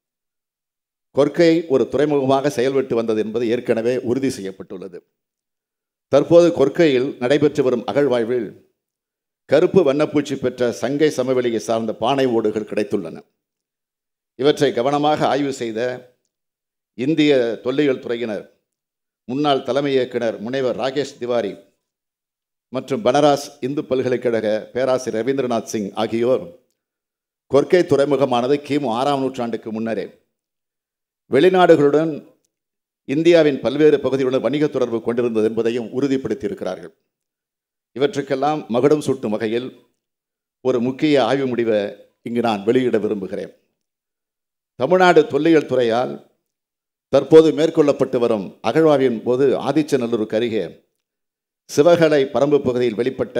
C: கொற்கை ஒரு துறைமுகமாக செயல்பட்டு வந்தது என்பது ஏற்கனவே உறுதி செய்யப்பட்டுள்ளது தற்போது கொற்கையில் நடைபெற்று வரும் அகழ்வாய்வில் கருப்பு வண்ணப்பூச்சி பெற்ற சங்கை சமவெளியை சார்ந்த பானை ஓடுகள் கிடைத்துள்ளன இவற்றை கவனமாக ஆய்வு செய்த இந்திய தொல்லியல் துறையினர் முன்னாள் தலைமை இயக்குனர் முனைவர் ராகேஷ் திவாரி மற்றும் பனராஸ் இந்து பல்கலைக்கழக பேராசிரியர் ரவீந்திரநாத் சிங் ஆகியோர் கொர்க்கை துறைமுகமானது கிமு ஆறாம் நூற்றாண்டுக்கு முன்னரே வெளிநாடுகளுடன் இந்தியாவின் பல்வேறு பகுதிகளுடன் வணிக தொடர்பு கொண்டிருந்தது என்பதையும் உறுதிப்படுத்தியிருக்கிறார்கள் இவற்றுக்கெல்லாம் மகுடம் சூட்டும் வகையில் ஒரு முக்கிய ஆய்வு முடிவை இங்கு நான் வெளியிட விரும்புகிறேன் தமிழ்நாடு தொல்லியல் துறையால் தற்போது மேற்கொள்ளப்பட்டு வரும் அகழ்வாய்வின் போது ஆதிச்சநல்லூருக்கு அருகே சிவகலை பரம்பு பகுதியில் வெளிப்பட்ட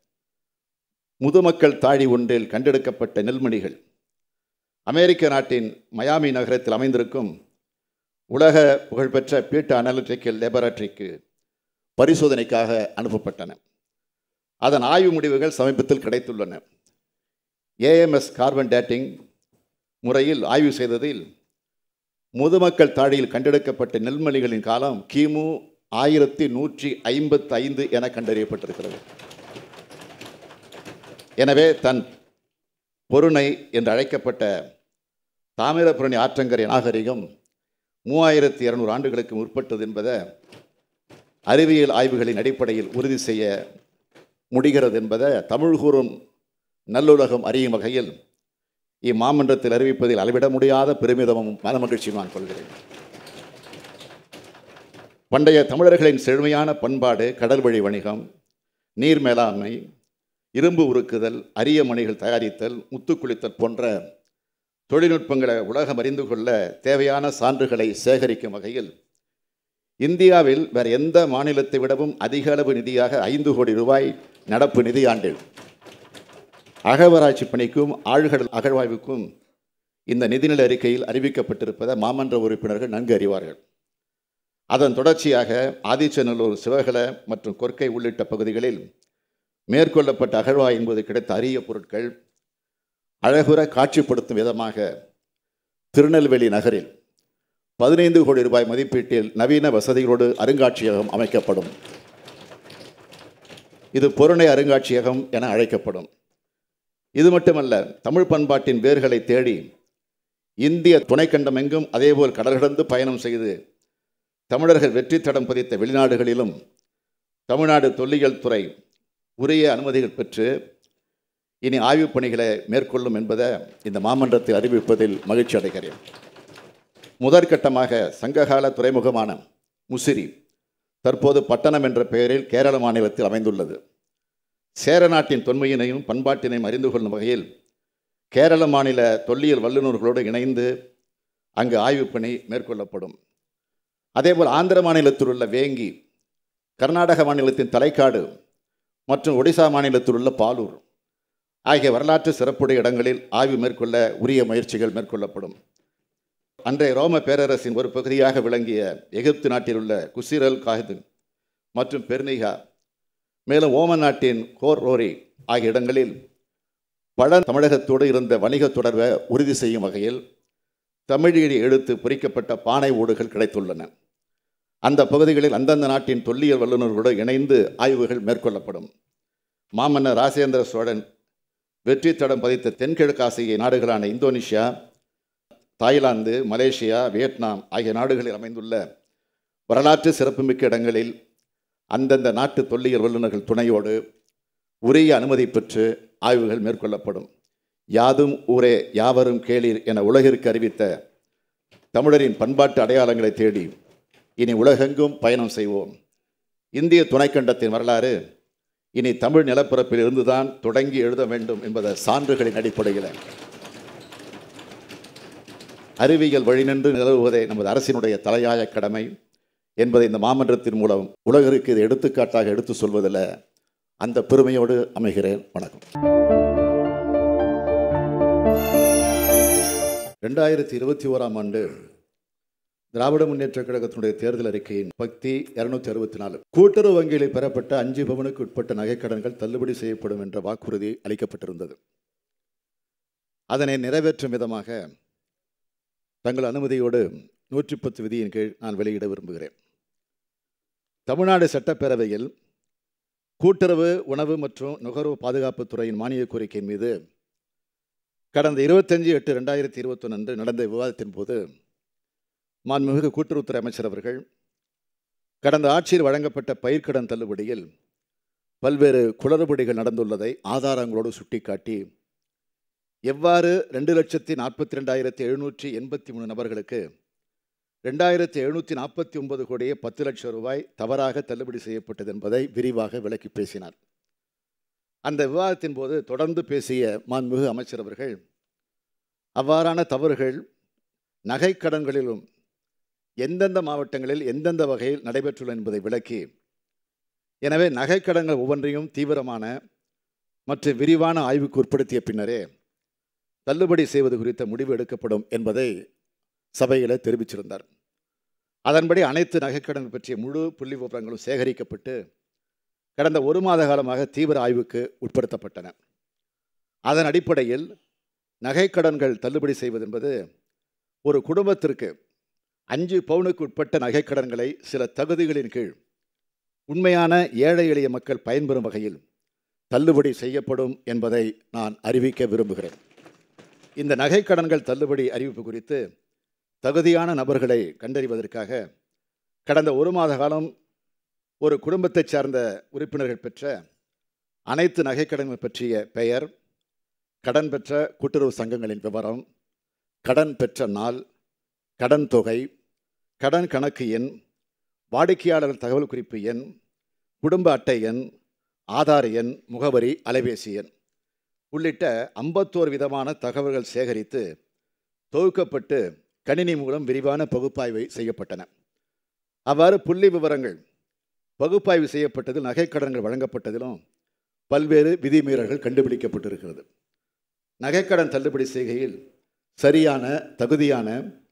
C: முதுமக்கள் தாழி ஒன்றில் கண்டெடுக்கப்பட்ட நெல்மணிகள் அமெரிக்க நாட்டின் மயாமி நகரத்தில் அமைந்திருக்கும் உலக புகழ்பெற்ற பீட்டா அனலிட்டிக்கல் லேபரட்டரிக்கு பரிசோதனைக்காக அனுப்பப்பட்டன அதன் ஆய்வு முடிவுகள் சமீபத்தில் கிடைத்துள்ளன ஏஎம்எஸ் கார்பன் டேட்டிங் முறையில் ஆய்வு செய்ததில் முதுமக்கள் தாழியில் கண்டெடுக்கப்பட்ட நெல்மணிகளின் காலம் கிமு ஆயிரத்தி நூற்றி ஐம்பத்தி ஐந்து என கண்டறியப்பட்டிருக்கிறது எனவே தன் பொருணை என்று அழைக்கப்பட்ட தாமிரபரணி ஆற்றங்கரை நாகரிகம் மூவாயிரத்தி இருநூறு ஆண்டுகளுக்கு முற்பட்டது என்பதை அறிவியல் ஆய்வுகளின் அடிப்படையில் உறுதி செய்ய முடிகிறது என்பதை தமிழ் கூறும் நல்லுலகம் அறியும் வகையில் இம்மாமன்றத்தில் அறிவிப்பதில் அளவிட முடியாத பெருமிதமும் மனமகிழ்ச்சியும் நான் கொள்கிறேன் பண்டைய தமிழர்களின் செழுமையான பண்பாடு கடல் வழி வணிகம் நீர் மேலாண்மை இரும்பு உருக்குதல் அரிய மணிகள் தயாரித்தல் முத்து குளித்தல் போன்ற தொழில்நுட்பங்களை உலகம் அறிந்து கொள்ள தேவையான சான்றுகளை சேகரிக்கும் வகையில் இந்தியாவில் வேறு எந்த மாநிலத்தை விடவும் அதிக அளவு நிதியாக ஐந்து கோடி ரூபாய் நடப்பு நிதியாண்டில் அகழ்வாராய்ச்சி பணிக்கும் ஆழ்கடல் அகழ்வாய்வுக்கும் இந்த நிதிநிலை அறிக்கையில் அறிவிக்கப்பட்டிருப்பதை மாமன்ற உறுப்பினர்கள் நன்கு அறிவார்கள் அதன் தொடர்ச்சியாக ஆதிச்சநல்லூர் சிவகல மற்றும் கொர்க்கை உள்ளிட்ட பகுதிகளில் மேற்கொள்ளப்பட்ட அகழ்வாயின் போது கிடைத்த அரிய பொருட்கள் அழகுற காட்சிப்படுத்தும் விதமாக திருநெல்வேலி நகரில் பதினைந்து கோடி ரூபாய் மதிப்பீட்டில் நவீன வசதிகளோடு அருங்காட்சியகம் அமைக்கப்படும் இது பொருணை அருங்காட்சியகம் என அழைக்கப்படும் இது மட்டுமல்ல தமிழ் பண்பாட்டின் வேர்களை தேடி இந்திய துணைக்கண்டம் எங்கும் அதேபோல் கடல் கடந்து பயணம் செய்து தமிழர்கள் வெற்றி தடம் பதித்த வெளிநாடுகளிலும் தமிழ்நாடு தொல்லியல் துறை உரிய அனுமதிகள் பெற்று இனி ஆய்வுப் பணிகளை மேற்கொள்ளும் என்பதை இந்த மாமன்றத்தில் அறிவிப்பதில் மகிழ்ச்சி அடைகிறேன் முதற்கட்டமாக சங்ககால துறைமுகமான முசிறி தற்போது பட்டணம் என்ற பெயரில் கேரள மாநிலத்தில் அமைந்துள்ளது சேர நாட்டின் தொன்மையினையும் பண்பாட்டினையும் அறிந்து கொள்ளும் வகையில் கேரள மாநில தொல்லியல் வல்லுநர்களோடு இணைந்து அங்கு ஆய்வுப் பணி மேற்கொள்ளப்படும் அதேபோல் ஆந்திர மாநிலத்தில் உள்ள வேங்கி கர்நாடக மாநிலத்தின் தலைக்காடு மற்றும் ஒடிசா மாநிலத்தில் உள்ள பாலூர் ஆகிய வரலாற்று சிறப்புடைய இடங்களில் ஆய்வு மேற்கொள்ள உரிய முயற்சிகள் மேற்கொள்ளப்படும் அன்றைய ரோம பேரரசின் ஒரு பகுதியாக விளங்கிய எகிப்து நாட்டில் உள்ள குசிரல் காஹிது மற்றும் பெர்னிகா மேலும் ஓமன் நாட்டின் கோர் ரோரி ஆகிய இடங்களில் பழ தமிழகத்தோடு இருந்த வணிக தொடர்பை உறுதி செய்யும் வகையில் தமிழில் எழுத்து பொறிக்கப்பட்ட பானை ஓடுகள் கிடைத்துள்ளன அந்த பகுதிகளில் அந்தந்த நாட்டின் தொல்லியல் வல்லுநர்களோடு இணைந்து ஆய்வுகள் மேற்கொள்ளப்படும் மாமன்னர் ராசேந்திர சோழன் வெற்றி தடம் பதித்த தென்கிழக்கு ஆசிய நாடுகளான இந்தோனேஷியா தாய்லாந்து மலேசியா வியட்நாம் ஆகிய நாடுகளில் அமைந்துள்ள வரலாற்று சிறப்புமிக்க இடங்களில் அந்தந்த நாட்டு தொல்லியல் வல்லுநர்கள் துணையோடு உரிய அனுமதி பெற்று ஆய்வுகள் மேற்கொள்ளப்படும் யாதும் ஊரே யாவரும் கேளீர் என உலகிற்கு அறிவித்த தமிழரின் பண்பாட்டு அடையாளங்களை தேடி இனி உலகெங்கும் பயணம் செய்வோம் இந்திய துணைக்கண்டத்தின் வரலாறு இனி தமிழ் நிலப்பரப்பில் இருந்துதான் தொடங்கி எழுத வேண்டும் என்பத சான்றுகளின் அடிப்படையில் அறிவியல் வழிநின்று நிலவுவதே நமது அரசினுடைய தலையாய கடமை என்பதை இந்த மாமன்றத்தின் மூலம் உலகிற்கு இது எடுத்துக்காட்டாக எடுத்து சொல்வதில் அந்த பெருமையோடு அமைகிறேன் வணக்கம் ரெண்டாயிரத்தி இருபத்தி ஓராம் ஆண்டு திராவிட முன்னேற்ற கழகத்தினுடைய தேர்தல் அறிக்கையின் பக்தி இருநூத்தி அறுபத்தி நாலு கூட்டுறவு வங்கிகளில் பெறப்பட்ட அஞ்சு பவனுக்கு உட்பட்ட நகைக்கடன்கள் தள்ளுபடி செய்யப்படும் என்ற வாக்குறுதி அளிக்கப்பட்டிருந்தது அதனை நிறைவேற்றும் விதமாக தங்கள் அனுமதியோடு நூற்றி பத்து விதியின் கீழ் நான் வெளியிட விரும்புகிறேன் தமிழ்நாடு சட்டப்பேரவையில் கூட்டுறவு உணவு மற்றும் நுகர்வு பாதுகாப்புத் துறையின் மானிய கோரிக்கையின் மீது கடந்த இருபத்தஞ்சு எட்டு ரெண்டாயிரத்தி இருபத்தொன்று அன்று நடந்த விவாதத்தின் போது மாண்புமிகு கூட்டுறவுத்துறை அமைச்சர் அவர்கள் கடந்த ஆட்சியில் வழங்கப்பட்ட பயிர்க்கடன் தள்ளுபடியில் பல்வேறு குளறுபடிகள் நடந்துள்ளதை ஆதாரங்களோடு சுட்டிக்காட்டி எவ்வாறு ரெண்டு லட்சத்தி நாற்பத்தி ரெண்டாயிரத்தி எழுநூற்றி எண்பத்தி மூணு நபர்களுக்கு ரெண்டாயிரத்தி எழுநூற்றி நாற்பத்தி ஒன்பது கோடியே பத்து லட்சம் ரூபாய் தவறாக தள்ளுபடி செய்யப்பட்டது என்பதை விரிவாக விளக்கி பேசினார் அந்த விவாதத்தின் போது தொடர்ந்து பேசிய மாண்புமிகு அமைச்சர் அவர்கள் அவ்வாறான தவறுகள் நகைக்கடன்களிலும் எந்தெந்த மாவட்டங்களில் எந்தெந்த வகையில் நடைபெற்றுள்ளன என்பதை விளக்கி எனவே நகைக்கடன்கள் ஒவ்வொன்றையும் தீவிரமான மற்றும் விரிவான ஆய்வுக்கு உட்படுத்திய பின்னரே தள்ளுபடி செய்வது குறித்த முடிவு எடுக்கப்படும் என்பதை சபையில் தெரிவிச்சிருந்தார் அதன்படி அனைத்து நகைக்கடன் பற்றிய முழு புள்ளி விவரங்களும் சேகரிக்கப்பட்டு கடந்த ஒரு மாத காலமாக தீவிர ஆய்வுக்கு உட்படுத்தப்பட்டன அதன் அடிப்படையில் நகைக்கடன்கள் தள்ளுபடி செய்வது என்பது ஒரு குடும்பத்திற்கு அஞ்சு பவுனுக்கு உட்பட்ட நகைக்கடன்களை சில தகுதிகளின் கீழ் உண்மையான ஏழை எளிய மக்கள் பயன்பெறும் வகையில் தள்ளுபடி செய்யப்படும் என்பதை நான் அறிவிக்க விரும்புகிறேன் இந்த நகைக்கடன்கள் தள்ளுபடி அறிவிப்பு குறித்து தகுதியான நபர்களை கண்டறிவதற்காக கடந்த ஒரு மாத காலம் ஒரு குடும்பத்தைச் சார்ந்த உறுப்பினர்கள் பெற்ற அனைத்து நகைக்கடன்கள் பற்றிய பெயர் கடன் பெற்ற கூட்டுறவு சங்கங்களின் விவரம் கடன் பெற்ற நாள் கடன் தொகை கடன் கணக்கு எண் வாடிக்கையாளர் தகவல் குறிப்பு எண் குடும்ப அட்டை எண் ஆதார் எண் முகவரி அலைபேசி எண் உள்ளிட்ட ஐம்பத்தோரு விதமான தகவல்கள் சேகரித்து தொகுக்கப்பட்டு கணினி மூலம் விரிவான பகுப்பாய்வு செய்யப்பட்டன அவ்வாறு புள்ளி விவரங்கள் பகுப்பாய்வு செய்யப்பட்டதில் நகைக்கடன்கள் வழங்கப்பட்டதிலும் பல்வேறு விதிமீறல்கள் கண்டுபிடிக்கப்பட்டிருக்கிறது நகைக்கடன் தள்ளுபடி செய்கையில் சரியான தகுதியான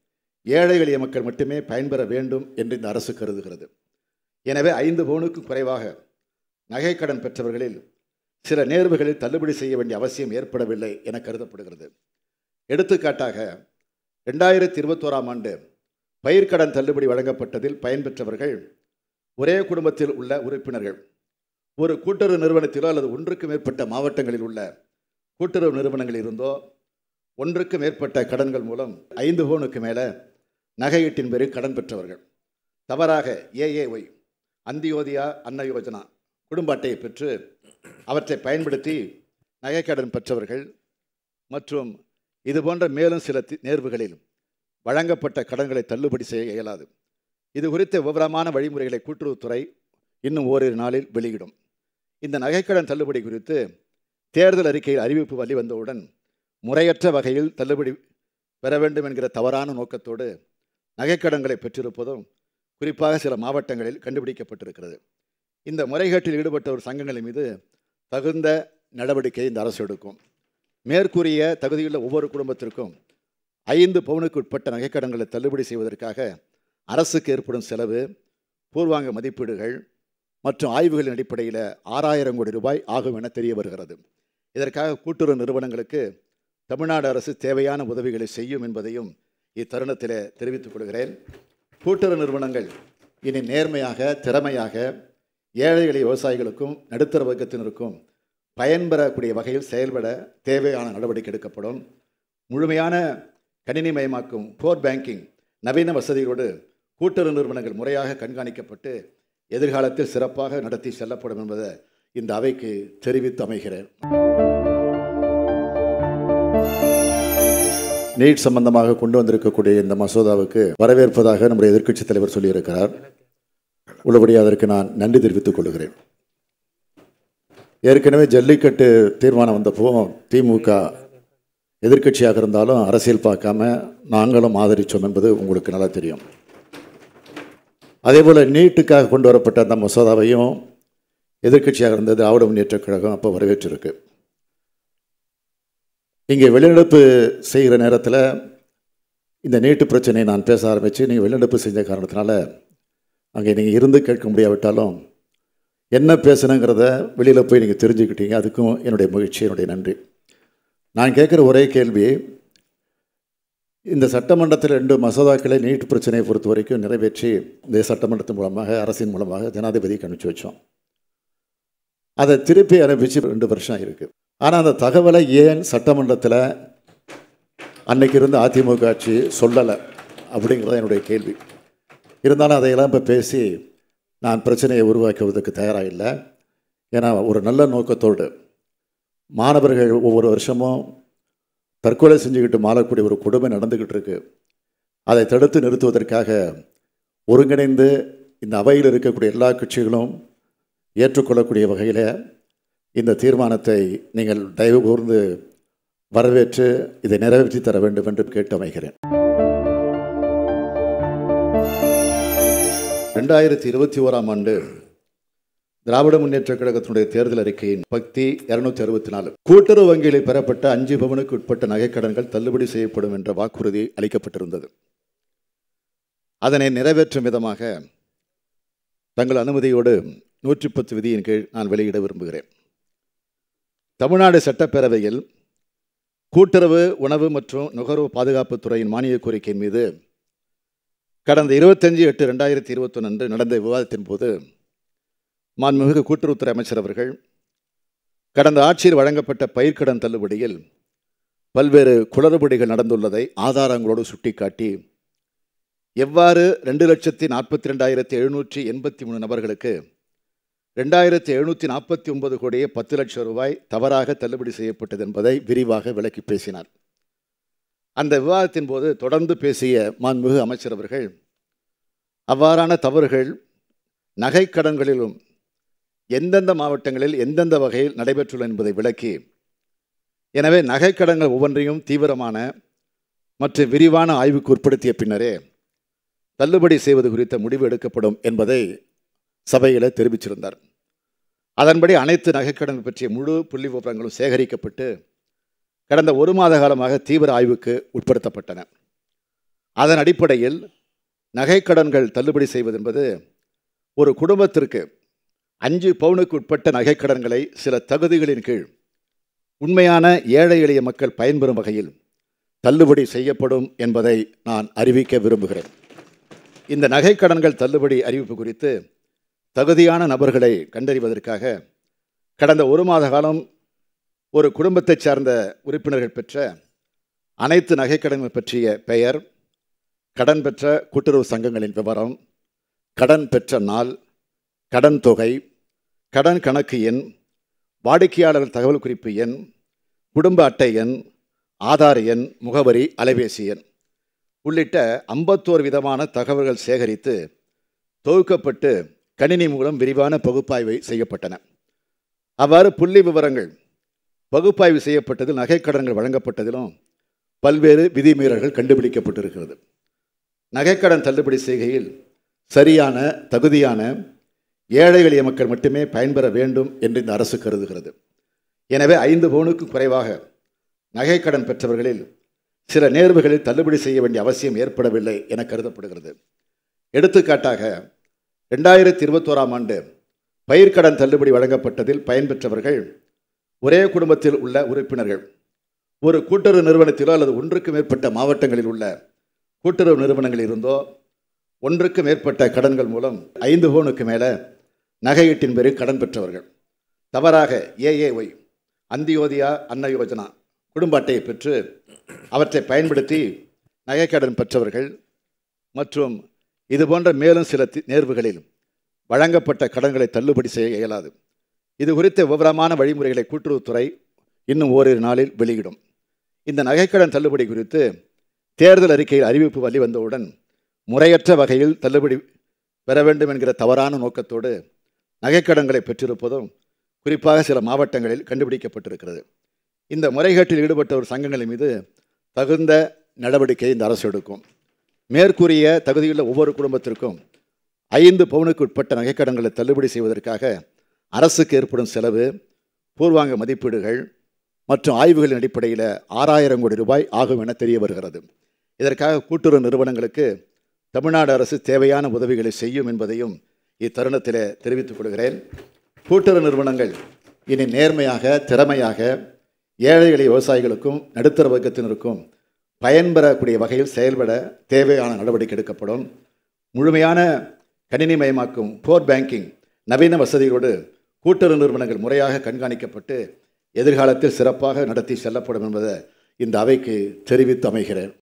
C: ஏழை எளிய மக்கள் மட்டுமே பயன்பெற வேண்டும் என்று இந்த அரசு கருதுகிறது எனவே ஐந்து பவுனுக்கு குறைவாக நகைக்கடன் பெற்றவர்களில் சில நேர்வுகளில் தள்ளுபடி செய்ய வேண்டிய அவசியம் ஏற்படவில்லை என கருதப்படுகிறது எடுத்துக்காட்டாக ரெண்டாயிரத்தி இருபத்தோராம் ஆண்டு பயிர்க்கடன் தள்ளுபடி வழங்கப்பட்டதில் பயன்பெற்றவர்கள் ஒரே குடும்பத்தில் உள்ள உறுப்பினர்கள் ஒரு கூட்டுறவு நிறுவனத்திலோ அல்லது ஒன்றுக்கு மேற்பட்ட மாவட்டங்களில் உள்ள கூட்டுறவு நிறுவனங்களில் இருந்தோ ஒன்றுக்கு மேற்பட்ட கடன்கள் மூலம் ஐந்து பவுனுக்கு மேலே நகையீட்டின் பேரில் கடன் பெற்றவர்கள் தவறாக ஏஏஒய் அந்தியோதயா அன்ன யோஜனா குடும்ப அட்டையை பெற்று அவற்றை பயன்படுத்தி நகைக்கடன் பெற்றவர்கள் மற்றும் இது போன்ற மேலும் சில தி- நேர்வுகளில் வழங்கப்பட்ட கடன்களை தள்ளுபடி செய்ய இயலாது இது குறித்த விவரமான வழிமுறைகளை கூட்டுறவுத்துறை இன்னும் ஓரிரு நாளில் வெளியிடும் இந்த நகைக்கடன் தள்ளுபடி குறித்து தேர்தல் அறிக்கையில் அறிவிப்பு வெளிவந்தவுடன் முறையற்ற வகையில் தள்ளுபடி பெற வேண்டும் என்கிற தவறான நோக்கத்தோடு நகைக்கடன்களை பெற்றிருப்பதும் குறிப்பாக சில மாவட்டங்களில் கண்டுபிடிக்கப்பட்டிருக்கிறது இந்த முறைகேட்டில் ஈடுபட்ட ஒரு சங்கங்களின் மீது தகுந்த நடவடிக்கை இந்த அரசு எடுக்கும் மேற்கூறிய தகுதியுள்ள ஒவ்வொரு குடும்பத்திற்கும் ஐந்து பவுனுக்கு உட்பட்ட நகைக்கடன்களை தள்ளுபடி செய்வதற்காக அரசுக்கு ஏற்படும் செலவு பூர்வாங்க மதிப்பீடுகள் மற்றும் ஆய்வுகளின் அடிப்படையில் ஆறாயிரம் கோடி ரூபாய் ஆகும் என தெரிய வருகிறது இதற்காக கூட்டுறவு நிறுவனங்களுக்கு தமிழ்நாடு அரசு தேவையான உதவிகளை செய்யும் என்பதையும் இத்தருணத்தில் தெரிவித்துக் கொள்கிறேன் கூட்டுறவு நிறுவனங்கள் இனி நேர்மையாக திறமையாக ஏழை எளிய விவசாயிகளுக்கும் நடுத்தர வர்க்கத்தினருக்கும் பயன்பெறக்கூடிய வகையில் செயல்பட தேவையான நடவடிக்கை எடுக்கப்படும் முழுமையான கணினிமயமாக்கும் கோர் பேங்கிங் நவீன வசதிகளோடு கூட்டுறவு நிறுவனங்கள் முறையாக கண்காணிக்கப்பட்டு எதிர்காலத்தில் சிறப்பாக நடத்தி செல்லப்படும் என்பதை இந்த அவைக்கு தெரிவித்து அமைகிறேன் நீட் சம்பந்தமாக கொண்டு வந்திருக்கக்கூடிய இந்த மசோதாவுக்கு வரவேற்பதாக நம்முடைய எதிர்க்கட்சித் தலைவர் சொல்லியிருக்கிறார் உள்ளபடி அதற்கு நான் நன்றி தெரிவித்துக் கொள்கிறேன் ஏற்கனவே ஜல்லிக்கட்டு தீர்மானம் வந்தப்போ திமுக எதிர்க்கட்சியாக இருந்தாலும் அரசியல் பார்க்காம நாங்களும் ஆதரித்தோம் என்பது உங்களுக்கு நல்லா தெரியும் அதேபோல் நீட்டுக்காக கொண்டு வரப்பட்ட அந்த மசோதாவையும் எதிர்க்கட்சியாக இருந்தது ஆவட முன்னேற்றக் கழகம் அப்போ வரவேற்றிருக்கு இங்கே வெளிநடப்பு செய்கிற நேரத்தில் இந்த நீட்டு பிரச்சனையை நான் பேச ஆரம்பித்து நீங்கள் வெளிநடப்பு செஞ்ச காரணத்தினால அங்கே நீங்கள் இருந்து கேட்க முடியாவிட்டாலும் என்ன பேசணுங்கிறத வெளியில் போய் நீங்கள் தெரிஞ்சுக்கிட்டீங்க அதுக்கும் என்னுடைய மகிழ்ச்சி என்னுடைய நன்றி நான் கேட்குற ஒரே கேள்வி இந்த சட்டமன்றத்தில் ரெண்டு மசோதாக்களை நீட் பிரச்சனையை பொறுத்த வரைக்கும் நிறைவேற்றி இந்த சட்டமன்றத்தின் மூலமாக அரசின் மூலமாக ஜனாதிபதிக்கு அனுப்பிச்சி வச்சோம் அதை திருப்பி அனுப்பிச்சு ரெண்டு வருஷம் இருக்குது ஆனால் அந்த தகவலை ஏன் சட்டமன்றத்தில் அன்னைக்கு இருந்த அதிமுக ஆட்சி சொல்லலை அப்படிங்கிறது என்னுடைய கேள்வி இருந்தாலும் அதையெல்லாம் இப்போ பேசி நான் பிரச்சனையை உருவாக்குவதற்கு தயாராக இல்லை ஏன்னா ஒரு நல்ல நோக்கத்தோடு மாணவர்கள் ஒவ்வொரு வருஷமும் தற்கொலை செஞ்சுக்கிட்டு மாறக்கூடிய ஒரு கொடுமை நடந்துக்கிட்டு இருக்கு அதை தடுத்து நிறுத்துவதற்காக ஒருங்கிணைந்து இந்த அவையில் இருக்கக்கூடிய எல்லா கட்சிகளும் ஏற்றுக்கொள்ளக்கூடிய வகையில் இந்த தீர்மானத்தை நீங்கள் தயவு கூர்ந்து வரவேற்று இதை நிறைவேற்றி தர வேண்டும் என்று கேட்டு அமைகிறேன் ரெண்டாயிரத்தி இருபத்தி ஓராம் ஆண்டு திராவிட முன்னேற்ற கழகத்தினுடைய தேர்தல் அறிக்கையின் பக்தி இருநூத்தி அறுபத்தி நாலு கூட்டுறவு வங்கிகளில் பெறப்பட்ட அஞ்சு பவனுக்கு உட்பட்ட நகைக்கடன்கள் தள்ளுபடி செய்யப்படும் என்ற வாக்குறுதி அளிக்கப்பட்டிருந்தது அதனை நிறைவேற்றும் விதமாக தங்கள் அனுமதியோடு நூற்றி பத்து விதியின் கீழ் நான் வெளியிட விரும்புகிறேன் தமிழ்நாடு சட்டப்பேரவையில் கூட்டுறவு உணவு மற்றும் நுகர்வு பாதுகாப்புத் துறையின் மானிய கோரிக்கையின் மீது கடந்த இருபத்தஞ்சு எட்டு ரெண்டாயிரத்தி இருபத்தொன்று அன்று நடந்த விவாதத்தின் போது மாண்புமிகு கூட்டுறவுத்துறை அமைச்சர் அவர்கள் கடந்த ஆட்சியில் வழங்கப்பட்ட பயிர்க்கடன் தள்ளுபடியில் பல்வேறு குளறுபடிகள் நடந்துள்ளதை ஆதாரங்களோடு சுட்டிக்காட்டி எவ்வாறு ரெண்டு லட்சத்தி நாற்பத்தி ரெண்டாயிரத்தி எழுநூற்றி எண்பத்தி மூணு நபர்களுக்கு ரெண்டாயிரத்தி எழுநூற்றி நாற்பத்தி ஒன்பது கோடியே பத்து லட்சம் ரூபாய் தவறாக தள்ளுபடி செய்யப்பட்டது என்பதை விரிவாக விளக்கி பேசினார் அந்த விவாதத்தின் போது தொடர்ந்து பேசிய மாண்புமிகு அமைச்சர் அவர்கள் அவ்வாறான தவறுகள் நகைக்கடன்களிலும் எந்தெந்த மாவட்டங்களில் எந்தெந்த வகையில் நடைபெற்றுள்ளன என்பதை விளக்கி எனவே நகைக்கடன்கள் ஒவ்வொன்றையும் தீவிரமான மற்றும் விரிவான ஆய்வுக்கு உட்படுத்திய பின்னரே தள்ளுபடி செய்வது குறித்த முடிவு எடுக்கப்படும் என்பதை சபையில் தெரிவிச்சிருந்தார் அதன்படி அனைத்து நகைக்கடன் பற்றிய முழு புள்ளி விவரங்களும் சேகரிக்கப்பட்டு கடந்த ஒரு மாத காலமாக தீவிர ஆய்வுக்கு உட்படுத்தப்பட்டன அதன் அடிப்படையில் நகைக்கடன்கள் தள்ளுபடி செய்வது என்பது ஒரு குடும்பத்திற்கு அஞ்சு பவுனுக்கு உட்பட்ட நகைக்கடன்களை சில தகுதிகளின் கீழ் உண்மையான ஏழை எளிய மக்கள் பயன்பெறும் வகையில் தள்ளுபடி செய்யப்படும் என்பதை நான் அறிவிக்க விரும்புகிறேன் இந்த நகைக்கடன்கள் தள்ளுபடி அறிவிப்பு குறித்து தகுதியான நபர்களை கண்டறிவதற்காக கடந்த ஒரு மாத காலம் ஒரு குடும்பத்தைச் சார்ந்த உறுப்பினர்கள் பெற்ற அனைத்து நகைக்கடன்கள் பற்றிய பெயர் கடன் பெற்ற கூட்டுறவு சங்கங்களின் விவரம் கடன் பெற்ற நாள் கடன் தொகை கடன் கணக்கு எண் வாடிக்கையாளர் தகவல் குறிப்பு எண் குடும்ப அட்டை எண் ஆதார் எண் முகவரி அலைபேசி எண் உள்ளிட்ட ஐம்பத்தோரு விதமான தகவல்கள் சேகரித்து தொகுக்கப்பட்டு கணினி மூலம் விரிவான பகுப்பாய்வு செய்யப்பட்டன அவ்வாறு புள்ளி விவரங்கள் பகுப்பாய்வு செய்யப்பட்டதில் நகைக்கடன்கள் வழங்கப்பட்டதிலும் பல்வேறு விதிமீறல்கள் கண்டுபிடிக்கப்பட்டிருக்கிறது நகைக்கடன் தள்ளுபடி செய்கையில் சரியான தகுதியான ஏழை எளிய மக்கள் மட்டுமே பயன்பெற வேண்டும் என்று இந்த அரசு கருதுகிறது எனவே ஐந்து பவுனுக்கு குறைவாக நகைக்கடன் பெற்றவர்களில் சில நேர்வுகளில் தள்ளுபடி செய்ய வேண்டிய அவசியம் ஏற்படவில்லை என கருதப்படுகிறது எடுத்துக்காட்டாக ரெண்டாயிரத்தி இருபத்தோராம் ஆண்டு பயிர்க்கடன் தள்ளுபடி வழங்கப்பட்டதில் பயன்பெற்றவர்கள் ஒரே குடும்பத்தில் உள்ள உறுப்பினர்கள் ஒரு கூட்டுறவு நிறுவனத்திலோ அல்லது ஒன்றுக்கு மேற்பட்ட மாவட்டங்களில் உள்ள கூட்டுறவு நிறுவனங்களில் இருந்தோ ஒன்றுக்கு மேற்பட்ட கடன்கள் மூலம் ஐந்து பவுனுக்கு மேலே நகையீட்டின் பேரில் கடன் பெற்றவர்கள் தவறாக ஏஏஒய் அந்தியோதயா அன்ன யோஜனா குடும்ப அட்டையை பெற்று அவற்றை பயன்படுத்தி நகைக்கடன் பெற்றவர்கள் மற்றும் இது போன்ற மேலும் சில தி- நேர்வுகளில் வழங்கப்பட்ட கடன்களை தள்ளுபடி செய்ய இயலாது இது குறித்த விவரமான வழிமுறைகளை கூட்டுறவுத்துறை இன்னும் ஓரிரு நாளில் வெளியிடும் இந்த நகைக்கடன் தள்ளுபடி குறித்து தேர்தல் அறிக்கையில் அறிவிப்பு வெளிவந்தவுடன் முறையற்ற வகையில் தள்ளுபடி பெற வேண்டும் என்கிற தவறான நோக்கத்தோடு நகைக்கடன்களை பெற்றிருப்பதும் குறிப்பாக சில மாவட்டங்களில் கண்டுபிடிக்கப்பட்டிருக்கிறது இந்த முறைகேட்டில் ஈடுபட்ட ஒரு சங்கங்களின் மீது தகுந்த நடவடிக்கை இந்த அரசு எடுக்கும் மேற்கூறிய தகுதியுள்ள ஒவ்வொரு குடும்பத்திற்கும் ஐந்து பவுனுக்கு உட்பட்ட நகைக்கடன்களை தள்ளுபடி செய்வதற்காக அரசுக்கு ஏற்படும் செலவு பூர்வாங்க மதிப்பீடுகள் மற்றும் ஆய்வுகளின் அடிப்படையில் ஆறாயிரம் கோடி ரூபாய் ஆகும் என தெரிய வருகிறது இதற்காக கூட்டுறவு நிறுவனங்களுக்கு தமிழ்நாடு அரசு தேவையான உதவிகளை செய்யும் என்பதையும் இத்தருணத்தில் தெரிவித்துக் கொள்கிறேன் கூட்டுறவு நிறுவனங்கள் இனி நேர்மையாக திறமையாக ஏழைகளை விவசாயிகளுக்கும் நடுத்தர வர்க்கத்தினருக்கும் பயன்பெறக்கூடிய வகையில் செயல்பட தேவையான நடவடிக்கை எடுக்கப்படும் முழுமையான கணினிமயமாக்கும் கோர் பேங்கிங் நவீன வசதிகளோடு கூட்டுறவு நிறுவனங்கள் முறையாக கண்காணிக்கப்பட்டு எதிர்காலத்தில் சிறப்பாக நடத்தி செல்லப்படும் என்பதை இந்த அவைக்கு தெரிவித்து அமைகிறேன்